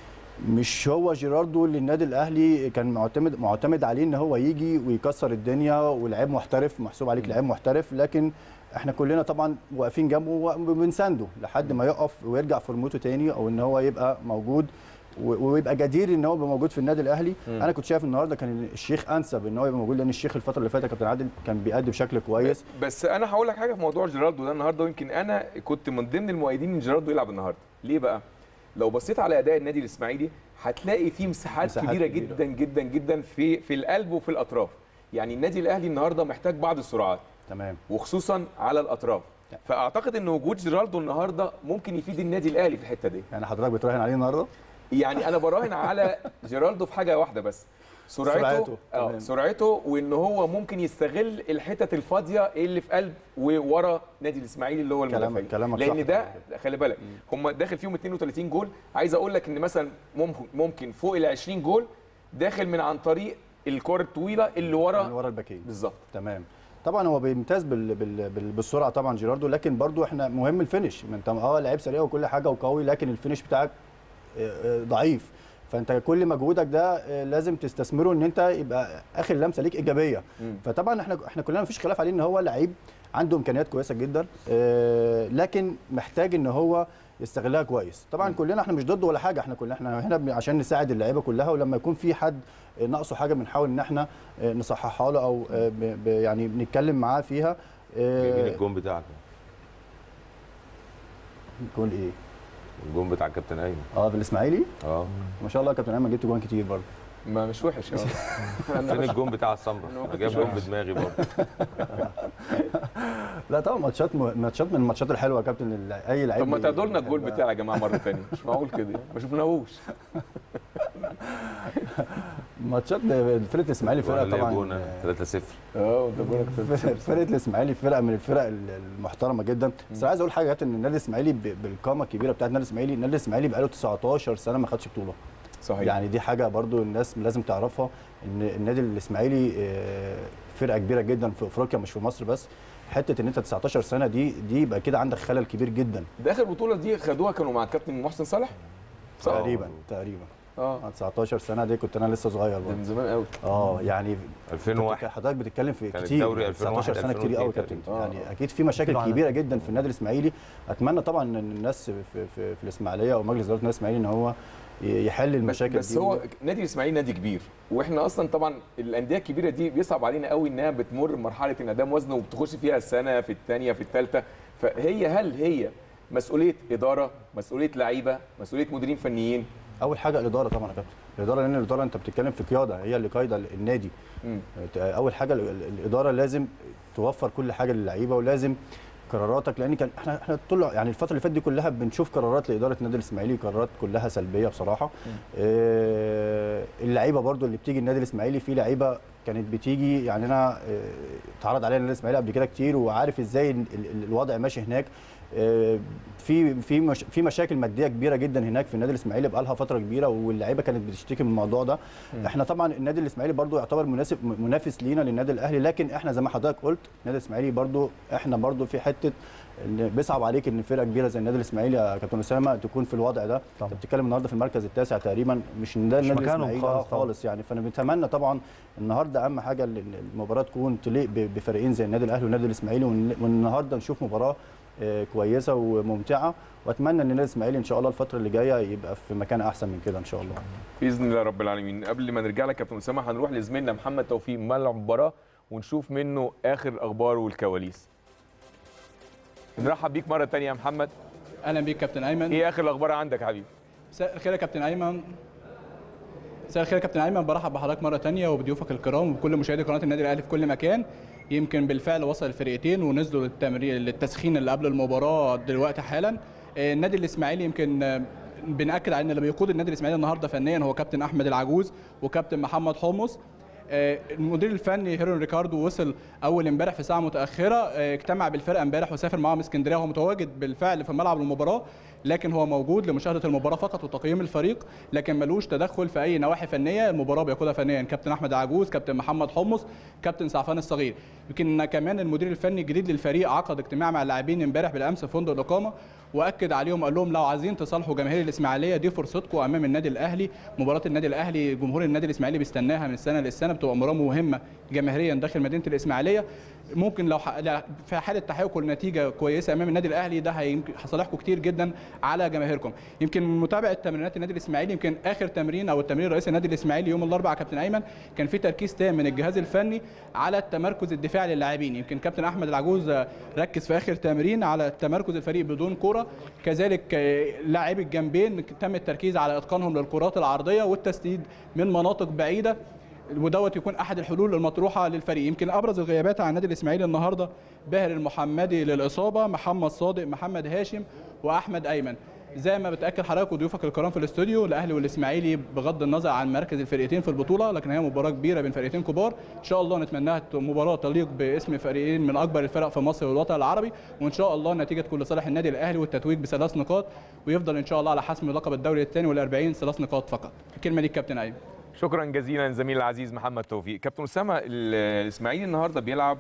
مش هو جيراردو اللي النادي الاهلي كان معتمد معتمد عليه ان هو يجي ويكسر الدنيا ولاعيب محترف محسوب عليك لعيب محترف لكن احنا كلنا طبعا واقفين جنبه وبنسانده لحد ما يقف ويرجع فورمته تاني او ان هو يبقى موجود و- ويبقى جدير ان هو يبقى موجود في النادي الاهلي مم. انا كنت شايف النهارده كان الشيخ انسب ان هو يبقى موجود لان الشيخ الفتره اللي فاتت كابتن عادل كان بيأدي بشكل كويس بس انا هقول لك حاجه في موضوع جيرالدو ده النهارده ويمكن انا كنت من ضمن المؤيدين ان جيرالدو يلعب النهارده ليه بقى لو بصيت على اداء النادي الاسماعيلي هتلاقي فيه مساحات, مساحات كبيره, كبيرة. جدا جدا جدا في في القلب وفي الاطراف يعني النادي الاهلي النهارده محتاج بعض السرعات تمام وخصوصا على الاطراف فاعتقد ان وجود جيرالدو النهارده ممكن يفيد النادي الاهلي في الحته دي يعني حضرتك بتراهن عليه النهارده يعني انا براهن على جيرالدو في حاجه واحده بس سرعته سرعته، اه تمام. سرعته وان هو ممكن يستغل الحتت الفاضيه اللي في قلب وورا نادي الاسماعيلي اللي هو كلام- المدافعين كلامك صح لان ده طبعاً. خلي بالك هم داخل فيهم 32 جول عايز اقول لك ان مثلا ممكن ممكن فوق ال 20 جول داخل من عن طريق الكره الطويله اللي من ورا ورا الباكين بالظبط تمام طبعا هو بيمتاز بال... بال... بال... بالسرعه طبعا جيراردو لكن برضو احنا مهم الفينش ما انت اه لعيب سريع وكل حاجه وقوي لكن الفينش بتاعك آه، آه، ضعيف فانت كل مجهودك ده آه، لازم تستثمره ان انت يبقى اخر لمسه ليك ايجابيه مم. فطبعا احنا احنا كلنا مفيش خلاف عليه ان هو لعيب عنده امكانيات كويسه جدا آه، لكن محتاج ان هو يستغلها كويس طبعا كلنا احنا مش ضده ولا حاجه احنا كلنا احنا هنا بن- عشان نساعد اللعيبه كلها ولما يكون في حد آه، ناقصه حاجه بنحاول ان احنا آه، نصححها له او آه، ب- ب- يعني بنتكلم معاه فيها آه، جايبين الجون بتاعك جول ايه الجون بتاع الكابتن ايمن اه بالاسماعيلي اه ما شاء الله يا كابتن ايمن جبت جوان كتير برضه ما مش وحش اه فين الجون بتاع السمره أنا ما انا جايب كنتش جون عارف. بدماغي برضه لا طبعا ماتشات م... ماتشات من الماتشات الحلوه يا كابتن ال- اي لعيب طب ما بي- تعدوا لنا الجول بيحبها. بتاعي يا جماعه مره ثانيه مش معقول كده ما شفناهوش ماتشات فرقه الاسماعيلي فرقه وانا ليا طبعا جون 3 0 اه ده جونك فرقه فرقة الاسماعيلي فرقه من الفرق المحترمه جدا بس عايز اقول حاجه يا كابتن ان النادي الاسماعيلي ب- بالقامه الكبيره بتاعت النادي الاسماعيلي النادي الاسماعيلي بقاله 19 سنه ما خدش بطوله صحيح يعني دي حاجه برضو الناس لازم تعرفها ان النادي الاسماعيلي آه، فرقه كبيره جدا في افريقيا مش في مصر بس حته ان انت 19 سنه دي دي يبقى كده عندك خلل كبير جدا ده اخر بطوله دي خدوها كانوا مع الكابتن محسن صالح صح؟ تقريبا تقريبا اه آه، 19 سنه دي كنت انا لسه صغير ده برضه من زمان قوي اه يعني 2001 حضرتك بتتكلم في كان كتير الدوري 19 سنه 2001 كتير قوي يا 2002 كابتن آه. يعني اكيد في مشاكل طبعاً. كبيره جدا في النادي الاسماعيلي اتمنى طبعا ان الناس في في, في الاسماعيليه او مجلس اداره النادي الاسماعيلي ان هو ي- يحل المشاكل بس دي هو نادي الاسماعيلي نادي كبير واحنا اصلا طبعا الانديه الكبيره دي بيصعب علينا قوي انها بتمر مرحله انعدام وزن وبتخش فيها السنه في الثانيه في الثالثه فهي هل هي مسؤوليه اداره مسؤوليه لعيبه مسؤوليه مديرين فنيين اول حاجه الاداره طبعا يا كابتن الاداره لان الاداره انت بتتكلم في قياده هي اللي قايده النادي مم. اول حاجه ال- ال- الاداره لازم توفر كل حاجه للعيبه ولازم قراراتك لان كان احنا احنا طول يعني الفتره اللي فاتت دي كلها بنشوف قرارات لاداره النادي الاسماعيلي قرارات كلها سلبيه بصراحه آه اللعيبه برضو اللي بتيجي النادي الاسماعيلي في لعيبه كانت بتيجي يعني انا آه، اتعرض علينا النادي الاسماعيلي قبل كده كتير وعارف ازاي ال- ال- الوضع ماشي هناك آه، في في مش في مشاكل ماديه كبيره جدا هناك في النادي الاسماعيلي بقى لها فتره كبيره واللعيبه كانت بتشتكي من الموضوع ده احنا طبعا النادي الاسماعيلي برضو يعتبر مناسب منافس لينا للنادي الاهلي لكن احنا زي ما حضرتك قلت النادي الاسماعيلي برضو احنا برضو في حته ان بيصعب عليك ان فرقه كبيره زي النادي الاسماعيلي يا كابتن اسامه تكون في الوضع ده طبعا. انت بتتكلم النهارده في المركز التاسع تقريبا مش ان ده مش النادي مكانهم الاسماعيلي آه خالص طبعا. خالص يعني فانا بنتمنى طبعا النهارده اهم حاجه ان المباراه تكون تليق ب- بفريقين زي النادي الاهلي والنادي الاسماعيلي والن- والنهارده نشوف مباراه آه، كويسه وممتعه واتمنى ان النادي الاسماعيلي ان شاء الله الفتره اللي جايه يبقى في مكان احسن من كده ان شاء الله باذن الله رب العالمين قبل ما نرجع لك يا كابتن اسامه هنروح لزميلنا محمد توفيق ملعب المباراه ونشوف منه اخر الاخبار والكواليس نرحب بيك مره ثانيه يا محمد اهلا بيك كابتن ايمن ايه اخر الاخبار عندك يا حبيبي مساء الخير يا كابتن ايمن مساء الخير يا كابتن ايمن برحب بحضرتك مره تانية وبضيوفك الكرام وبكل مشاهدي قناه النادي الاهلي في كل مكان يمكن بالفعل وصل الفرقتين ونزلوا للتمرين للتسخين اللي قبل المباراه دلوقتي حالا آه، النادي الاسماعيلي يمكن آه، بناكد على ان اللي بيقود النادي الاسماعيلي النهارده فنيا هو كابتن احمد العجوز وكابتن محمد حمص آه، المدير الفني هيرون ريكاردو وصل اول امبارح في ساعه متاخره آه، اجتمع بالفرقه امبارح وسافر معاهم اسكندريه وهو متواجد بالفعل في ملعب المباراه لكن هو موجود لمشاهده المباراه فقط وتقييم الفريق لكن ملوش تدخل في اي نواحي فنيه المباراه بيقودها فنيا كابتن احمد عجوز كابتن محمد حمص كابتن سعفان الصغير يمكن كمان المدير الفني الجديد للفريق عقد اجتماع مع اللاعبين امبارح بالامس في فندق الاقامه واكد عليهم قال لهم لو عايزين تصالحوا جماهير الاسماعيليه دي فرصتكم امام النادي الاهلي مباراه النادي الاهلي جمهور النادي الاسماعيلي بيستناها من السنه للسنه بتبقى مباراه مهمه جماهيريا داخل مدينه الاسماعيليه ممكن لو ح... لا- في حاله تحقق النتيجه كويسه امام النادي الاهلي ده هيمكن هيصالحكم كتير جدا على جماهيركم يمكن متابعه تمرينات النادي الاسماعيلي يمكن اخر تمرين او التمرين الرئيسي النادي الاسماعيلي يوم الاربعاء كابتن ايمن كان في تركيز تام من الجهاز الفني على التمركز الدفاعي للاعبين يمكن كابتن احمد العجوز آه، ركز في اخر تمرين على تمركز الفريق بدون كره كذلك آه، لاعبي الجنبين تم التركيز على اتقانهم للكرات العرضيه والتسديد من مناطق بعيده ودوت يكون احد الحلول المطروحه للفريق يمكن ابرز الغيابات على النادي الاسماعيلي النهارده باهر المحمدي للاصابه محمد صادق محمد هاشم واحمد ايمن زي ما بتاكد حضرتك وضيوفك الكرام في الاستوديو الاهلي والاسماعيلي بغض النظر عن مركز الفرقتين في البطوله لكن هي مباراه كبيره بين فرقتين كبار ان شاء الله نتمناها مباراه تليق باسم فريقين من اكبر الفرق في مصر والوطن العربي وان شاء الله النتيجه تكون لصالح النادي الاهلي والتتويج بثلاث نقاط ويفضل ان شاء الله على حسم لقب الدوري الثاني والأربعين ثلاث نقاط فقط الكلمه ليك كابتن ايمن شكرا جزيلا زميل العزيز محمد توفيق كابتن اسامه ال- الاسماعيلي النهارده بيلعب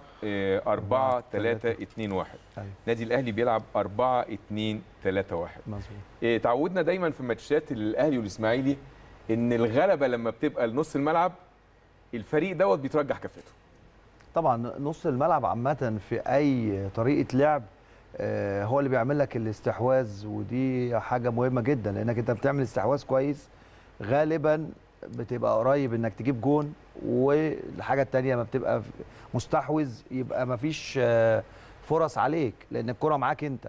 4 3 2 1 أيوة. نادي الاهلي بيلعب 4 2 3 1 مظبوط إيه، تعودنا دايما في ماتشات الاهلي والاسماعيلي ان الغلبه لما بتبقى لنص الملعب الفريق دوت بيترجح كفته طبعا نص الملعب عامة في أي طريقة لعب آه، هو اللي بيعمل لك الاستحواذ ودي حاجة مهمة جدا لأنك أنت بتعمل استحواذ كويس غالبا بتبقى قريب إنك تجيب جون والحاجة التانية ما بتبقى مستحوذ يبقى ما فيش آه، فرص عليك لأن الكرة معاك أنت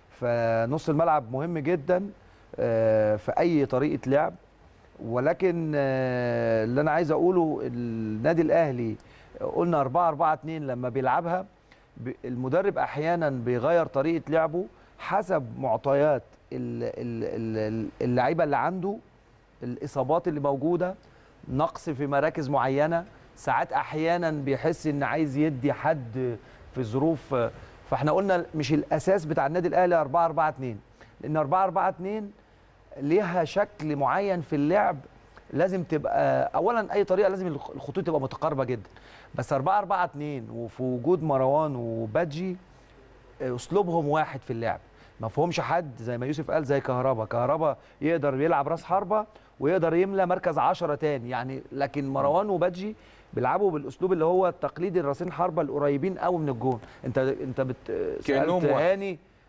فنص الملعب مهم جدا آه، في أي طريقة لعب ولكن آه، اللي أنا عايز أقوله النادي الأهلي قلنا 4 4 2 لما بيلعبها ب- المدرب احيانا بيغير طريقه لعبه حسب معطيات ال- ال- ال- اللعيبه اللي عنده الاصابات اللي موجوده نقص في مراكز معينه ساعات احيانا بيحس ان عايز يدي حد في ظروف فاحنا قلنا مش الاساس بتاع النادي الاهلي 4 4 2 لان 4 4 2 ليها شكل معين في اللعب لازم تبقى اولا اي طريقه لازم الخ- الخطوط تبقى متقاربه جدا بس 4 4 2 وفي وجود مروان وبادجي اسلوبهم واحد في اللعب ما فيهمش حد زي ما يوسف قال زي كهربا كهربا يقدر يلعب راس حربه ويقدر يملى مركز 10 تاني يعني لكن مروان وبادجي بيلعبوا بالاسلوب اللي هو التقليدي الراسين حربه القريبين قوي من الجون انت انت بت كأنهم سألت واحد. هاني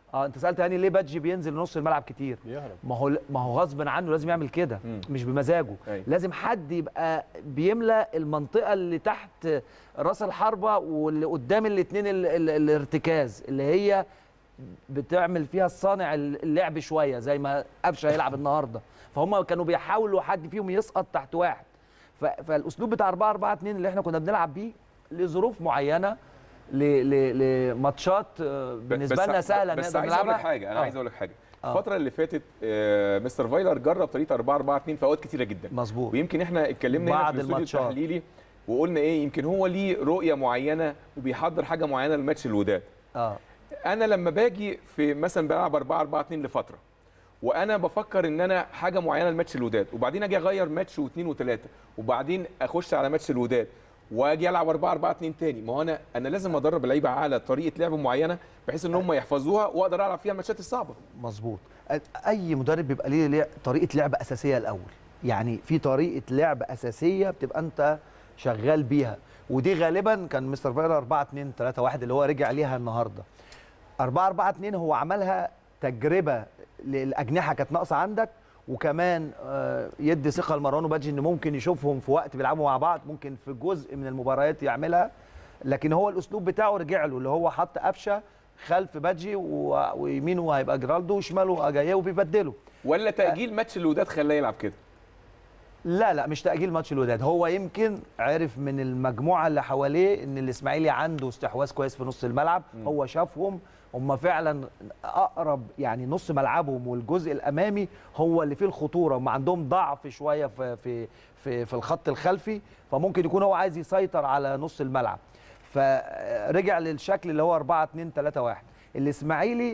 اه انت سالت هاني ليه بادجي بينزل نص الملعب كتير بيهرب ما هو ما هو غصب عنه لازم يعمل كده مم. مش بمزاجه أيوة. لازم حد يبقى بيملى المنطقه اللي تحت راس الحربه واللي قدام الاثنين الارتكاز اللي هي بتعمل فيها الصانع اللعب شويه زي ما قفشه هيلعب النهارده فهم كانوا بيحاولوا حد فيهم يسقط تحت واحد ف- فالاسلوب بتاع 4 4 2 اللي احنا كنا بنلعب بيه لظروف معينه ل- ل- لماتشات آه، بالنسبه بس- لنا سهله بس نقدر عايز اقول لك نلعبها حاجه انا آه. عايز اقول لك حاجه آه. الفتره اللي فاتت آه، مستر فايلر جرب طريقه 4 4 2 في اوقات كتيره جدا مظبوط ويمكن احنا اتكلمنا هنا بعد في الاستوديو الماتشات. التحليلي وقلنا ايه يمكن هو ليه رؤيه معينه وبيحضر حاجه معينه لماتش الوداد اه انا لما باجي في مثلا بلعب 4 4 2 لفتره وانا بفكر ان انا حاجه معينه لماتش الوداد وبعدين اجي اغير ماتش واثنين وثلاثه وبعدين اخش على ماتش الوداد واجي العب 4 4 2 تاني ما هو انا انا لازم ادرب اللعيبه على طريقه لعب معينه بحيث ان هم يحفظوها واقدر العب فيها الماتشات الصعبه مظبوط اي مدرب بيبقى ليه ليه طريقه لعب اساسيه الاول يعني في طريقه لعب اساسيه بتبقى انت شغال بيها ودي غالبا كان مستر فايلر 4 2 3 1 اللي هو رجع ليها النهارده 4 4 2 هو عملها تجربه للاجنحه كانت ناقصه عندك وكمان آه، يدي ثقه لمروان وبادجي ان ممكن يشوفهم في وقت بيلعبوا مع بعض ممكن في جزء من المباريات يعملها لكن هو الاسلوب بتاعه رجع له اللي هو حط قفشه خلف بادجي و- ويمينه هيبقى جرالدو وشماله اجاييه وبيبدله ولا تاجيل ماتش الوداد خلاه يلعب كده لا لا مش تأجيل ماتش الوداد هو يمكن عرف من المجموعة اللي حواليه ان الاسماعيلي عنده استحواذ كويس في نص الملعب م. هو شافهم هم فعلا اقرب يعني نص ملعبهم والجزء الامامي هو اللي فيه الخطوره هم عندهم ضعف شويه في في في, في الخط الخلفي فممكن يكون هو عايز يسيطر على نص الملعب فرجع للشكل اللي هو 4 2 3 1 الاسماعيلي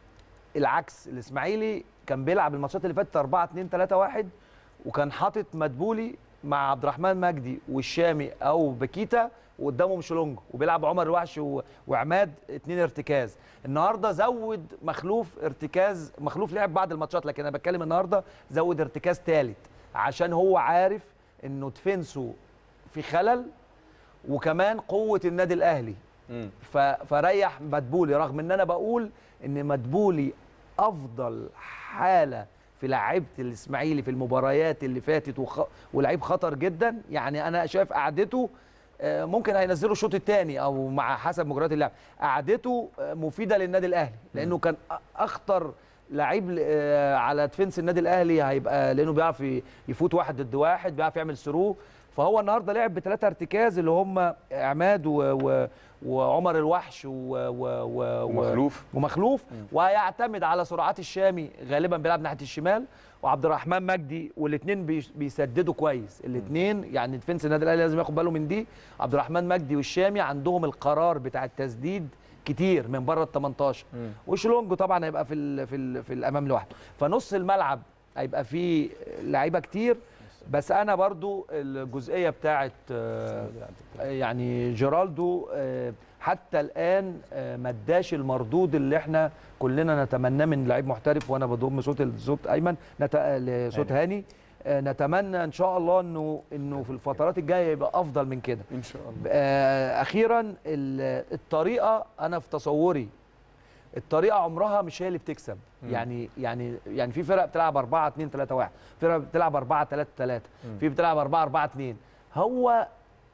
العكس الاسماعيلي كان بيلعب الماتشات اللي فاتت 4 2 3 1 وكان حاطط مدبولي مع عبد الرحمن مجدي والشامي او بكيتا وقدامهم شلونج وبيلعب عمر الوحش و... وعماد اتنين ارتكاز النهارده زود مخلوف ارتكاز مخلوف لعب بعد الماتشات لكن انا بتكلم النهارده زود ارتكاز ثالث عشان هو عارف انه ديفنسه في خلل وكمان قوه النادي الاهلي مم. ف... فريح مدبولي رغم ان انا بقول ان مدبولي افضل حاله في لعيبه الاسماعيلي في المباريات اللي فاتت وخ... ولعيب خطر جدا يعني انا شايف قعدته آه، ممكن هينزله الشوط الثاني او مع حسب مجريات اللعب قعدته آه، مفيده للنادي الاهلي لانه كان أ- اخطر لعيب آه، على ديفنس النادي الاهلي هيبقى لانه بيعرف ي- يفوت واحد ضد واحد بيعرف يعمل ثرو فهو النهارده لعب بثلاثه ارتكاز اللي هم عماد و... و... وعمر الوحش و... و... و... ومخلوف. ومخلوف وهيعتمد على سرعات الشامي غالبا بيلعب ناحيه الشمال وعبد الرحمن مجدي والاثنين بيسددوا كويس الاثنين يعني ديفنس النادي الاهلي لازم ياخد باله من دي عبد الرحمن مجدي والشامي عندهم القرار بتاع التسديد كتير من بره ال 18 وشلونجو طبعا هيبقى في ال في ال في الامام لوحده فنص الملعب هيبقى فيه لعيبه كتير بس انا برضو الجزئيه بتاعت آه، يعني جيرالدو آه، حتى الان آه، ما اداش المردود اللي احنا كلنا نتمناه من لعيب محترف وانا بضم صوت صوت ايمن نت... لصوت هاني آه، نتمنى ان شاء الله انه انه في الفترات الجايه يبقى افضل من كده ان شاء الله آه، اخيرا ال- الطريقه انا في تصوري الطريقه عمرها مش هي اللي بتكسب يعني يعني يعني في فرق بتلعب 4 2 3 1 فرق بتلعب 4 3 3 في بتلعب 4 4 2 هو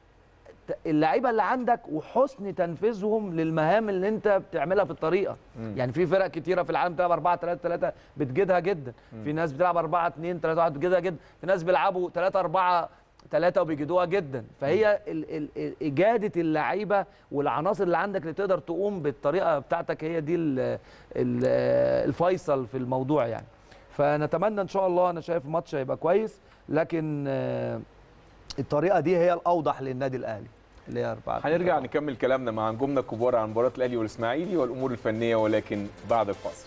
ت- اللعيبه اللي عندك وحسن تنفيذهم للمهام اللي انت بتعملها في الطريقه يعني في فرق كتيره في العالم بتلعب 4 3 3 بتجيدها جدا في ناس بتلعب 4 2 3 1 بتجيدها جدا في ناس بيلعبوا 3 4 ثلاثة وبيجدوها جدا فهي ال ال ال إجادة اللعيبة والعناصر اللي عندك اللي تقدر تقوم بالطريقة بتاعتك هي دي ال ال الفيصل في الموضوع يعني فنتمنى إن شاء الله أنا شايف الماتش هيبقى كويس لكن آه، الطريقة دي هي الأوضح للنادي الأهلي اللي هي أربعة هنرجع نكمل كلامنا مع نجومنا الكبار عن مباراه الاهلي والاسماعيلي والامور الفنيه ولكن بعد الفاصل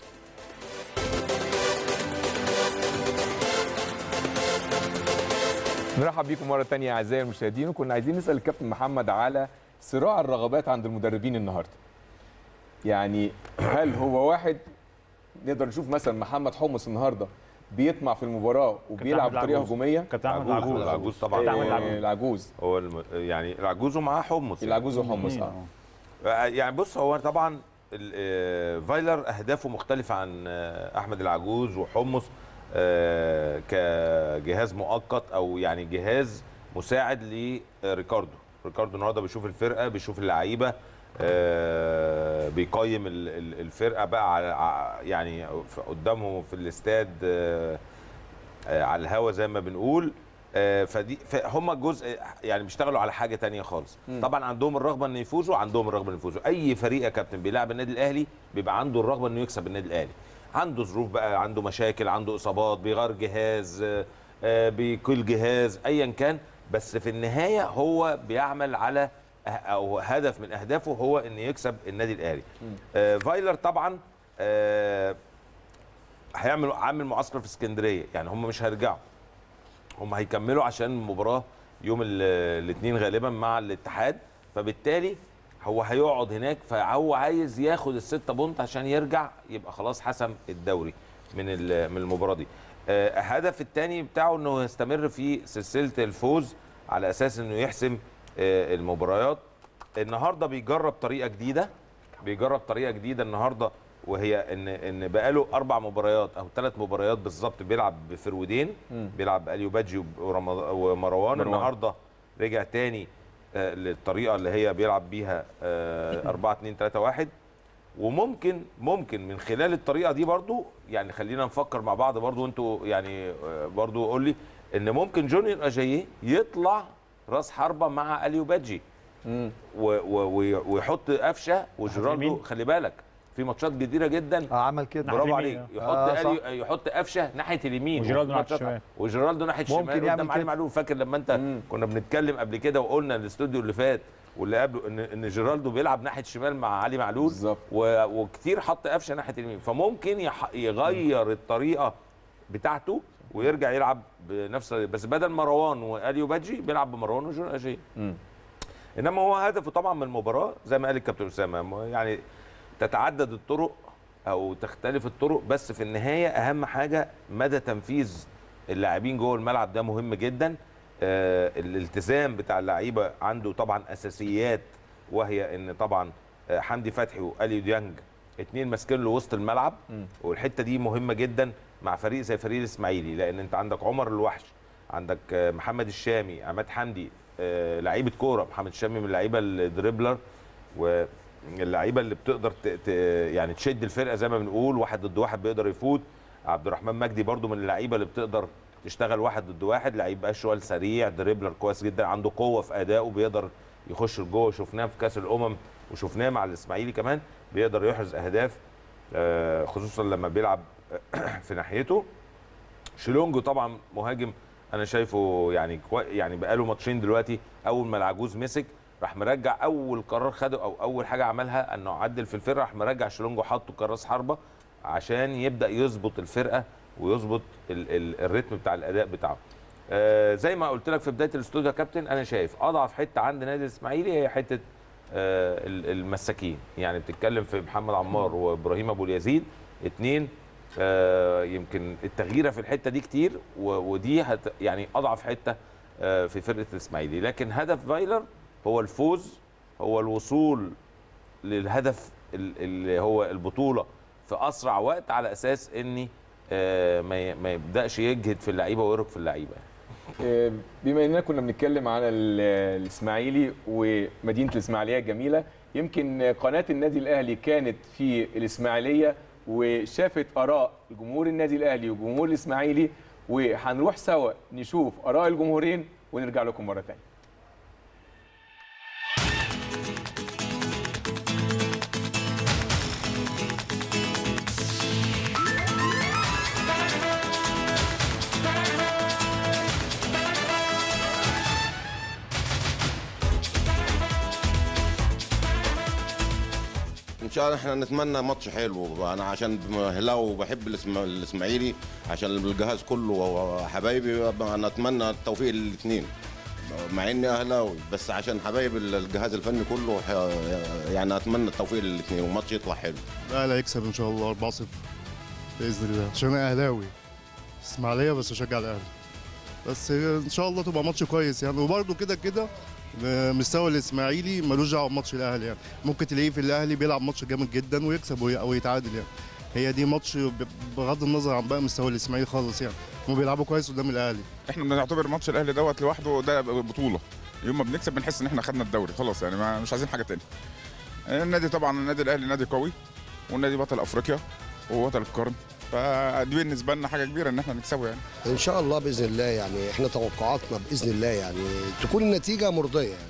نرحب بيكم مره تانية اعزائي المشاهدين وكنا عايزين نسال الكابتن محمد على صراع الرغبات عند المدربين النهارده يعني هل هو واحد نقدر نشوف مثلا محمد حمص النهارده بيطمع في المباراه وبيلعب أحمد بطريقه العجوز. هجوميه كابتن احمد العجوز العجوز العجوز طبعا كابتن أحمد هو- العجوز. العجوز هو الم... يعني العجوز ومعاه حمص يعني. العجوز وحمص اه يعني بص هو طبعا ال- آه، فايلر اهدافه مختلفه عن آه، احمد العجوز وحمص آه، كجهاز مؤقت او يعني جهاز مساعد لريكاردو ريكاردو النهارده بيشوف الفرقه بيشوف اللعيبه آه، بيقيم ال- ال- الفرقه بقى على ع- يعني في- قدامه في الاستاد آه، آه، على الهوا زي ما بنقول آه، فدي فهم جزء يعني بيشتغلوا على حاجه تانية خالص مم. طبعا عندهم الرغبه ان يفوزوا عندهم الرغبه ان يفوزوا اي فريق يا كابتن بيلعب النادي الاهلي بيبقى عنده الرغبه انه يكسب النادي الاهلي عنده ظروف بقى عنده مشاكل عنده اصابات بيغير جهاز آه، آه، بيقيل جهاز ايا كان بس في النهايه هو بيعمل على أه- او هدف من اهدافه هو ان يكسب النادي الاهلي آه، فايلر طبعا آه، هيعمل عامل معسكر في اسكندريه يعني هم مش هيرجعوا هم هيكملوا عشان المباراه يوم الاثنين غالبا مع الاتحاد فبالتالي هو هيقعد هناك فهو عايز ياخد الستة بونت عشان يرجع يبقى خلاص حسم الدوري من ال- من المباراه دي آه، الهدف الثاني بتاعه انه يستمر في سلسله الفوز على اساس انه يحسم آه، المباريات النهارده بيجرب طريقه جديده بيجرب طريقه جديده النهارده وهي ان ان بقاله اربع مباريات او ثلاث مباريات بالظبط بيلعب بفرودين مم. بيلعب باليو بادجي ورمض- ومروان مروان. النهارده رجع تاني آه، للطريقه اللي هي بيلعب بيها 4 2 3 1 وممكن ممكن من خلال الطريقه دي برضو يعني خلينا نفكر مع بعض برضو انتوا يعني آه، برضو قول لي ان ممكن جونيور اجاييه يطلع راس حربه مع اليو بادجي مم. و- و- وي- ويحط قفشه وجيرالدو اليمين. خلي بالك في ماتشات كتيره جدا اه عمل كده ناحية برافو اليمين، عليك آه. يحط آه، صح. أليو يحط قفشه ناحيه اليمين وجيرالدو وفي ناحية ماتشات- الشمال. وجيرالدو ناحيه ممكن الشمال يعمل قدام علي كده. معلول فاكر لما انت مم. كنا بنتكلم قبل كده وقلنا الاستوديو اللي فات واللي قبله ان ان جيرالدو بيلعب ناحيه الشمال مع علي معلول بالظبط. و- وكتير حط قفشه ناحيه اليمين فممكن يح- يغير الطريقه بتاعته ويرجع يلعب بنفس بس بدل مروان واليو بادجي بيلعب بمروان وجون اجي مم. انما هو هدفه طبعا من المباراه زي ما قال الكابتن اسامه يعني تتعدد الطرق او تختلف الطرق بس في النهايه اهم حاجه مدى تنفيذ اللاعبين جوه الملعب ده مهم جدا آه الالتزام بتاع اللعيبه عنده طبعا اساسيات وهي ان طبعا آه حمدي فتحي واليو ديانج اتنين ماسكين له وسط الملعب مم. والحته دي مهمه جدا مع فريق زي فريق الاسماعيلي لان انت عندك عمر الوحش عندك آه، محمد الشامي عماد حمدي آه، لعيبه كوره محمد الشامي من اللعيبه الدريبلر واللعيبه اللي بتقدر ت... ت... يعني تشد الفرقه زي ما بنقول واحد ضد واحد بيقدر يفوت عبد الرحمن مجدي برضو من اللعيبه اللي بتقدر تشتغل واحد ضد واحد لعيب اشول سريع دريبلر كويس جدا عنده قوه في ادائه بيقدر يخش لجوه شفناه في كاس الامم وشفناه مع الاسماعيلي كمان بيقدر يحرز اهداف آه، خصوصا لما بيلعب في ناحيته شيلونجو طبعا مهاجم انا شايفه يعني كوي يعني بقاله ماتشين دلوقتي اول ما العجوز مسك راح مرجع اول قرار خده او اول حاجه عملها انه عدل في الفرقه راح مرجع شيلونجو حطه كراس حربه عشان يبدا يظبط الفرقه ويظبط ال ال الريتم بتاع الاداء بتاعه آه زي ما قلت لك في بدايه الاستوديو يا كابتن انا شايف اضعف حته عند نادي الاسماعيلي هي حته آه ال- المساكين يعني بتتكلم في محمد عمار وابراهيم ابو اليزيد اتنين آه يمكن التغييره في الحته دي كتير و- ودي هت يعني اضعف حته آه في فرقه الاسماعيلي لكن هدف فايلر هو الفوز هو الوصول للهدف ال- اللي هو البطوله في اسرع وقت على اساس اني آه ما ي- ما يبداش يجهد في اللعيبه ويرهق في اللعيبه آه، بما اننا كنا بنتكلم على ال- الاسماعيلي ومدينه الاسماعيليه الجميله يمكن قناه النادي الاهلي كانت في الاسماعيليه وشافت اراء جمهور النادي الاهلي وجمهور الاسماعيلي وهنروح سوا نشوف اراء الجمهورين ونرجع لكم مره ثانيه ان شاء الله احنا نتمنى ماتش حلو انا عشان هلاوي وبحب الإسما- الاسماعيلي عشان الجهاز كله وحبايبي انا اتمنى التوفيق للاثنين مع اني اهلاوي بس عشان حبايب الجهاز الفني كله ح- يعني اتمنى التوفيق للاثنين والماتش يطلع حلو الاهلي هيكسب ان شاء الله 4-0 باذن الله عشان انا اهلاوي اسماعيليه بس اشجع الاهلي بس ان شاء الله تبقى ماتش كويس يعني وبرده كده كده آه، مستوى الاسماعيلي ملوش دعوه بماتش الاهلي يعني ممكن تلاقيه في الاهلي بيلعب ماتش جامد جدا ويكسب وي- او يتعادل يعني هي دي ماتش ب- بغض النظر عن بقى مستوى الاسماعيلي خالص يعني هم بيلعبوا كويس قدام الاهلي احنا بنعتبر ماتش الاهلي دوت لوحده ده بطوله يوم ما بنكسب بنحس ان احنا خدنا الدوري خلاص يعني ما مش عايزين حاجه تاني النادي طبعا النادي الاهلي نادي قوي والنادي بطل افريقيا وبطل القرن فدي بالنسبه لنا حاجه كبيره ان احنا نكسبه يعني ان شاء الله باذن الله يعني احنا توقعاتنا باذن الله يعني تكون النتيجه مرضيه يعني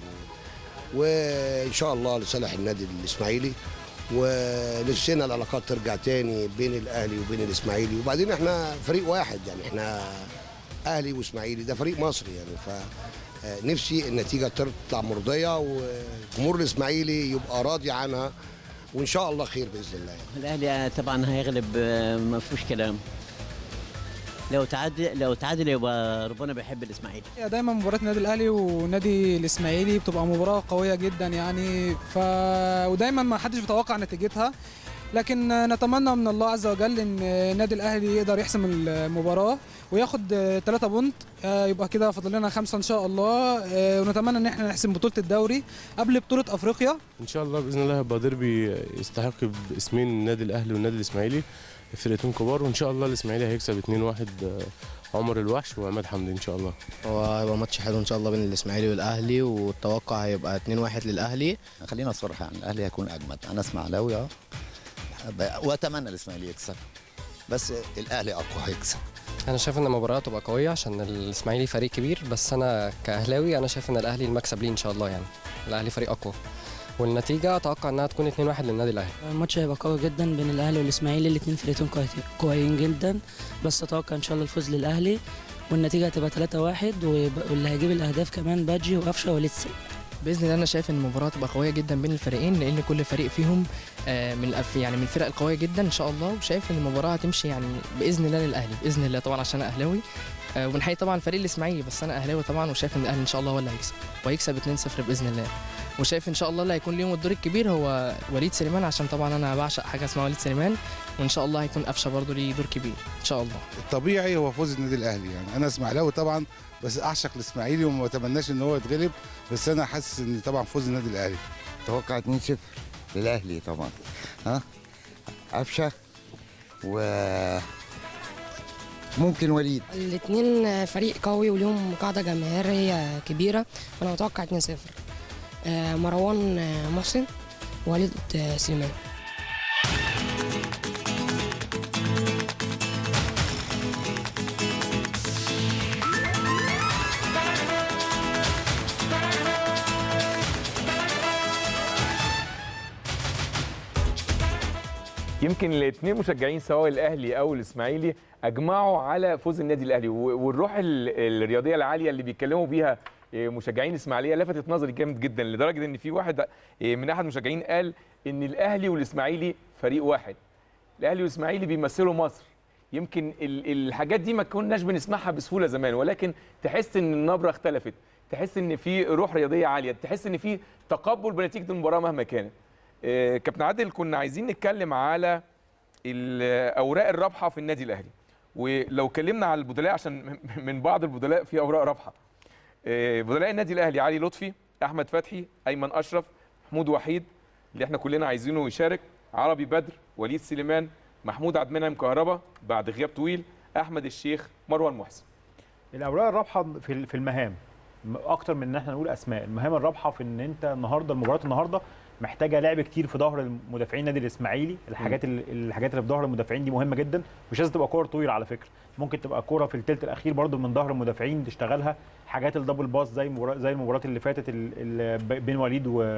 وان شاء الله لصالح النادي الاسماعيلي ونفسنا العلاقات ترجع تاني بين الاهلي وبين الاسماعيلي وبعدين احنا فريق واحد يعني احنا اهلي واسماعيلي ده فريق مصري يعني ف نفسي النتيجه تطلع مرضيه وجمهور الاسماعيلي يبقى راضي عنها وان شاء الله خير باذن الله الاهلي طبعا هيغلب آه، ما فيهوش كلام لو تعادل لو تعادل يبقى ربنا بيحب الاسماعيلي هي دايما مباراة النادي الأهلي والنادي الإسماعيلي بتبقى مباراة قوية جدا يعني ف ودايما ما حدش بيتوقع نتيجتها لكن نتمنى من الله عز وجل ان النادي الاهلي يقدر يحسم المباراه وياخد 3 بونت آه، يبقى كده فاضل لنا خمسه ان شاء الله آه، ونتمنى ان احنا نحسم بطوله الدوري قبل بطوله افريقيا ان شاء الله باذن الله هيبقى ديربي يستحق باسمين النادي الاهلي والنادي الاسماعيلي فرقتين كبار وان شاء الله الاسماعيلي هيكسب 2-1 آه، عمر الوحش وعماد حمدي ان شاء الله هو هيبقى ماتش حلو ان شاء الله بين الاسماعيلي والاهلي والتوقع هيبقى 2-1 للاهلي خلينا صراحة يعني الأهلي هيكون أجمد أنا اسماعيلاوي أه ب- وأتمنى الإسماعيلي يكسب بس الأهلي أقوى هيكسب انا شايف ان المباراه تبقى قويه عشان الاسماعيلي فريق كبير بس انا كاهلاوي انا شايف ان الاهلي المكسب ليه ان شاء الله يعني الاهلي فريق اقوى والنتيجه اتوقع انها تكون 2-1 للنادي الاهلي الماتش هيبقى قوي جدا بين الاهلي والاسماعيلي الاثنين فرقتين كويس- قويين جدا بس اتوقع ان شاء الله الفوز للاهلي والنتيجه هتبقى 3-1 ويبقى- واللي هيجيب الاهداف كمان باجي وقفشه وليتسي باذن الله انا شايف ان المباراه تبقى قويه جدا بين الفريقين لان كل فريق فيهم آه، من الأف يعني من الفرق القويه جدا ان شاء الله وشايف ان المباراه هتمشي يعني باذن الله للاهلي باذن الله طبعا عشان انا اهلاوي آه، وبنحيي طبعا فريق الاسماعيلي بس انا اهلاوي طبعا وشايف ان الاهلي ان شاء الله هو اللي هيكسب وهيكسب 2-0 باذن الله وشايف ان شاء الله اللي هيكون ليهم الدور الكبير هو وليد سليمان عشان طبعا انا بعشق حاجه اسمها وليد سليمان وان شاء الله هيكون قفشه برضه ليه دور كبير ان شاء الله الطبيعي هو فوز النادي الاهلي يعني انا اسماعيلاوي طبعا بس اعشق الاسماعيلي وما بتمناش ان هو يتغلب بس انا حاسس ان طبعا فوز النادي الاهلي توقع 2-0 للاهلي طبعا ها قفشه و ممكن وليد الاثنين فريق قوي وليهم قاعدة جماهيرية كبيرة فأنا متوقع 2-0 آه، مروان آه، محسن ووليد آه، سليمان يمكن الاثنين مشجعين سواء الاهلي او الاسماعيلي اجمعوا على فوز النادي الاهلي و- والروح ال- الرياضيه العاليه اللي بيتكلموا بيها إيه، مشجعين الاسماعيليه لفتت نظري جامد جدا لدرجه ان في واحد إيه، من احد المشجعين قال ان الاهلي والاسماعيلي فريق واحد الاهلي والاسماعيلي بيمثلوا مصر يمكن ال- الحاجات دي ما كناش بنسمعها بسهوله زمان ولكن تحس ان النبره اختلفت تحس ان في روح رياضيه عاليه تحس ان في تقبل بنتيجه المباراه مهما كانت آه، كابتن عادل كنا عايزين نتكلم على الاوراق الرابحه في النادي الاهلي ولو اتكلمنا على البدلاء عشان من بعض البدلاء في اوراق رابحه آه، بدلاء النادي الاهلي علي لطفي احمد فتحي ايمن اشرف محمود وحيد اللي احنا كلنا عايزينه يشارك عربي بدر وليد سليمان محمود عبد المنعم كهربا بعد غياب طويل احمد الشيخ مروان محسن الاوراق الرابحه في في المهام م- اكتر من ان احنا نقول اسماء المهام الرابحه في ان انت النهارده المباراه النهارده محتاجه لعب كتير في ظهر المدافعين النادي الاسماعيلي الحاجات ال- الحاجات اللي في ظهر المدافعين دي مهمه جدا مش لازم تبقى كوره طويله على فكره ممكن تبقى كوره في الثلث الاخير برضو من ظهر المدافعين تشتغلها حاجات الدبل باس زي المباراه زي المباراه اللي فاتت ال- ال- ب- بين وليد و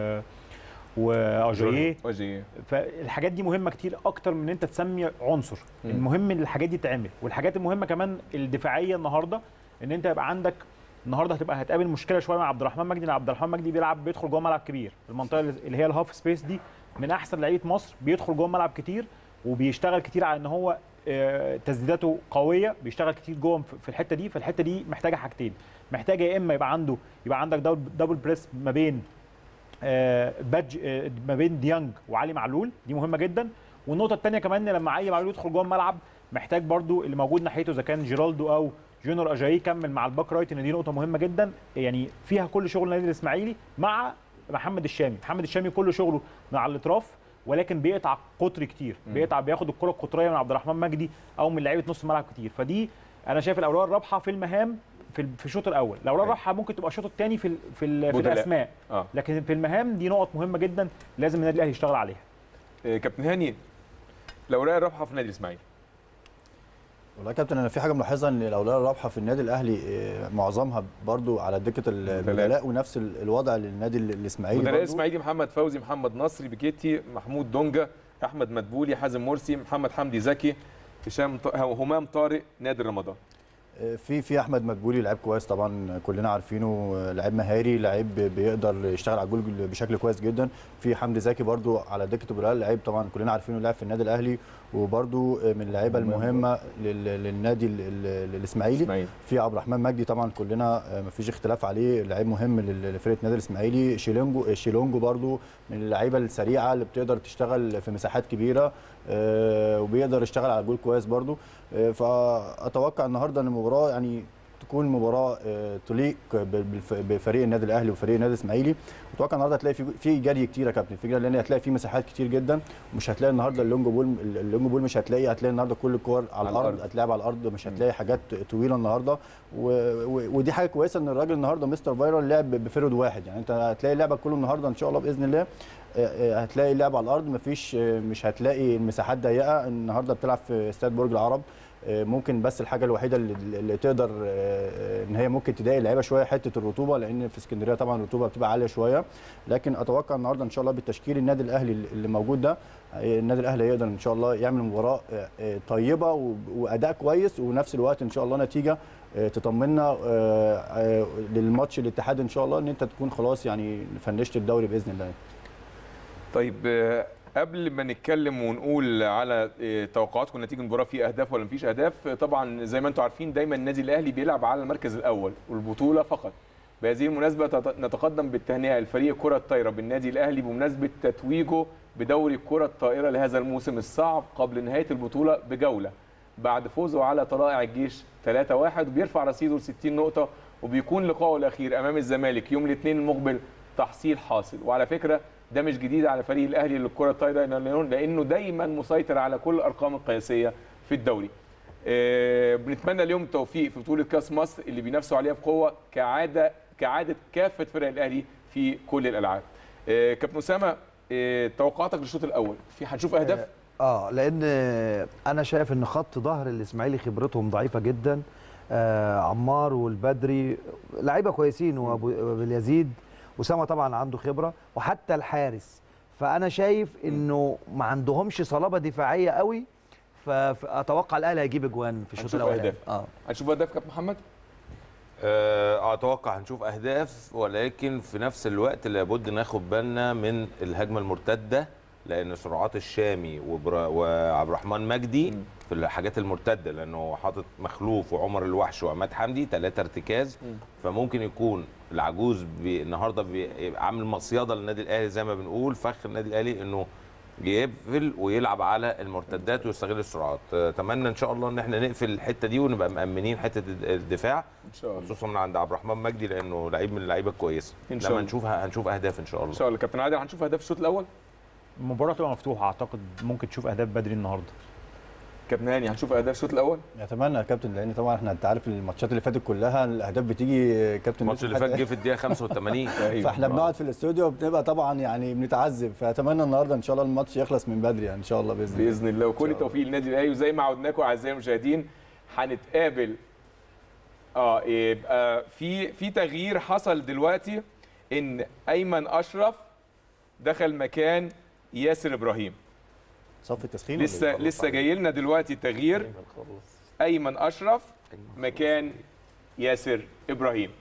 واجاييه أجاييه. فالحاجات دي مهمه كتير اكتر من ان انت تسمي عنصر مم. المهم ان الحاجات دي تتعمل والحاجات المهمه كمان الدفاعيه النهارده ان انت يبقى عندك النهارده هتبقى هتقابل مشكله شويه مع عبد الرحمن مجدي لان عبد الرحمن مجدي بيلعب بيدخل جوه ملعب كبير المنطقه اللي هي الهاف سبيس دي من احسن لعيبه مصر بيدخل جوه ملعب كتير وبيشتغل كتير على ان هو آه، تسديداته قويه بيشتغل كتير جوه في- في الحته دي فالحته دي محتاجه حاجتين محتاجه يا اما يبقى عنده يبقى عندك دبل, دبل بريس ما بين آه، بادج آه، ما بين ديانج وعلي معلول دي مهمه جدا والنقطه الثانيه كمان إن لما علي معلول يدخل جوه الملعب محتاج برضو اللي موجود ناحيته اذا كان جيرالدو او جونيور اجاي كمل مع الباك رايت ان دي نقطه مهمه جدا يعني فيها كل شغل النادي الاسماعيلي مع محمد الشامي محمد الشامي كل شغله مع الاطراف ولكن بيقطع قطر كتير مم. بيقطع بياخد الكره القطريه من عبد الرحمن مجدي او من لعيبه نص الملعب كتير فدي انا شايف الاولويه الرابحه في المهام في ال- في الشوط الاول الاولويه الرابحه ممكن تبقى الشوط الثاني في ال- في, ال- في بدلاء. الاسماء اه لكن في المهام دي نقط مهمه جدا لازم النادي الاهلي يشتغل عليها إيه، كابتن هاني الاوراق الرابحه في النادي الاسماعيلي والله يا كابتن انا في حاجه ملاحظه ان الاولويه الرابحه في النادي الاهلي آه، معظمها برضو على دكه البدلاء ونفس ال- الوضع للنادي ال- الاسماعيلي مدرب برضو. الاسماعيلي محمد فوزي محمد نصري بكيتي محمود دونجا احمد مدبولي حازم مرسي محمد حمدي زكي هشام ط- همام طارق نادر رمضان في في احمد مدبولي لعيب كويس طبعا كلنا عارفينه لعيب مهاري لعيب بيقدر يشتغل على الجول بشكل كويس جدا في حمدي زكي برضو على دكه البدلاء لعيب طبعا كلنا عارفينه لاعب في النادي الاهلي وبرضو من اللعيبه المهمه لل- للنادي ال- ال- الاسماعيلي في عبد الرحمن مجدي طبعا كلنا مفيش اختلاف عليه لعيب مهم لل- لفرقه النادي الاسماعيلي شيلونجو شيلونجو برضو من اللعيبه السريعه اللي بتقدر تشتغل في مساحات كبيره آه، وبيقدر يشتغل على الجول كويس برضو آه، فاتوقع النهارده ان المباراه يعني تكون مباراه آه، تليق ب- بالف- بفريق النادي الاهلي وفريق النادي الاسماعيلي اتوقع النهارده هتلاقي في في جري كتير يا كابتن في جري لان هتلاقي في مساحات كتير جدا مش هتلاقي النهارده اللونج بول اللونج بول مش هتلاقي هتلاقي النهارده كل الكور على, على الارض الأرض. هتلعب على الارض مش هتلاقي حاجات طويله النهارده و... و... ودي حاجه كويسه ان الراجل النهارده مستر فايرال لعب بفرد واحد يعني انت هتلاقي لعبك كله النهارده ان شاء الله باذن الله آه، آه، هتلاقي اللعب على الارض مفيش آه، مش هتلاقي المساحات ضيقه النهارده بتلعب في استاد برج العرب آه، ممكن بس الحاجه الوحيده اللي, اللي تقدر آه، آه، ان هي ممكن تضايق اللعيبه شويه حته الرطوبه لان في اسكندريه طبعا الرطوبه بتبقى عاليه شويه لكن اتوقع النهارده ان شاء الله بالتشكيل النادي الاهلي اللي موجود ده آه، النادي الاهلي هيقدر ان شاء الله يعمل مباراه آه، آه، طيبه و- واداء كويس ونفس الوقت ان شاء الله نتيجه آه، تطمنا آه، آه، للماتش الاتحاد ان شاء الله ان انت تكون خلاص يعني فنشت الدوري باذن الله طيب آه، قبل ما نتكلم ونقول على آه، توقعاتكم نتيجه المباراه في اهداف ولا مفيش اهداف آه، طبعا زي ما انتم عارفين دايما النادي الاهلي بيلعب على المركز الاول والبطوله فقط بهذه المناسبه تت- نتقدم بالتهنئه لفريق كره الطايره بالنادي الاهلي بمناسبه تتويجه بدوري الكره الطائره لهذا الموسم الصعب قبل نهايه البطوله بجوله بعد فوزه على طلائع الجيش 3-1 وبيرفع رصيده ل 60 نقطه وبيكون لقائه الاخير امام الزمالك يوم الاثنين المقبل تحصيل حاصل وعلى فكره ده مش جديد على فريق الاهلي للكره الطايره لأنه- لانه دايما مسيطر على كل الارقام القياسيه في الدوري آه، بنتمنى اليوم التوفيق في بطوله كاس مصر اللي بينافسوا عليها بقوه كعاده كعاده كافه فرق الاهلي في كل الالعاب آه، كابتن اسامه آه، توقعاتك للشوط الاول في هنشوف اهداف اه لان انا شايف ان خط ظهر الاسماعيلي خبرتهم ضعيفه جدا آه عمار والبدري لعيبه كويسين وابو أبو اليزيد اسامه طبعا عنده خبره وحتى الحارس فانا شايف انه ما عندهمش صلابه دفاعيه قوي فاتوقع الاهلي هيجيب اجوان في الشوط هنشوف الاول اهداف اه هنشوف اهداف كابتن محمد آه، اتوقع هنشوف اهداف ولكن في نفس الوقت لابد ناخد بالنا من الهجمه المرتده لان سرعات الشامي وبرا- وعبد الرحمن مجدي في الحاجات المرتده لانه حاطط مخلوف وعمر الوحش وعماد حمدي ثلاثه ارتكاز فممكن يكون العجوز بي- النهارده بي- عامل مصيده للنادي الاهلي زي ما بنقول فخ النادي الاهلي انه يقفل ويلعب على المرتدات ويستغل السرعات اتمنى ان شاء الله ان احنا نقفل الحته دي ونبقى مامنين حته الدفاع ان شاء الله خصوصا من عند عبد الرحمن مجدي لانه لعيب من اللعيبه الكويسه إن شاء لما الله. نشوف هنشوف اهداف ان شاء الله ان شاء الله كابتن عادل هنشوف اهداف الشوط الاول المباراه تبقى مفتوحه اعتقد ممكن تشوف اهداف بدري النهارده كابتن هاني هنشوف اهداف الشوط الاول اتمنى يا كابتن لان طبعا احنا انت عارف الماتشات اللي فاتت كلها الاهداف بتيجي كابتن الماتش اللي فات جه في الدقيقه 85 فاحنا بنقعد في الاستوديو بنبقى طبعا يعني بنتعذب فاتمنى النهارده ان شاء الله الماتش يخلص من بدري يعني ان شاء الله باذن الله باذن الله وكل التوفيق للنادي الاهلي وزي ما عودناكم اعزائي المشاهدين هنتقابل اه يبقى في في تغيير حصل دلوقتي ان ايمن اشرف دخل مكان ياسر ابراهيم صف التسخين لسه لسه جاي لنا دلوقتي تغيير ايمن اشرف مكان ياسر ابراهيم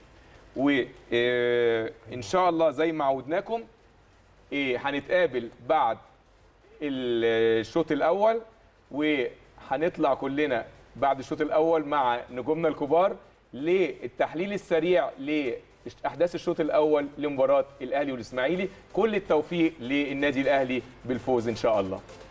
وان شاء الله زي ما عودناكم إيه، هنتقابل بعد الشوط الاول وهنطلع كلنا بعد الشوط الاول مع نجومنا الكبار للتحليل السريع لاحداث الشوط الاول لمباراه الاهلي والاسماعيلي كل التوفيق للنادي الاهلي بالفوز ان شاء الله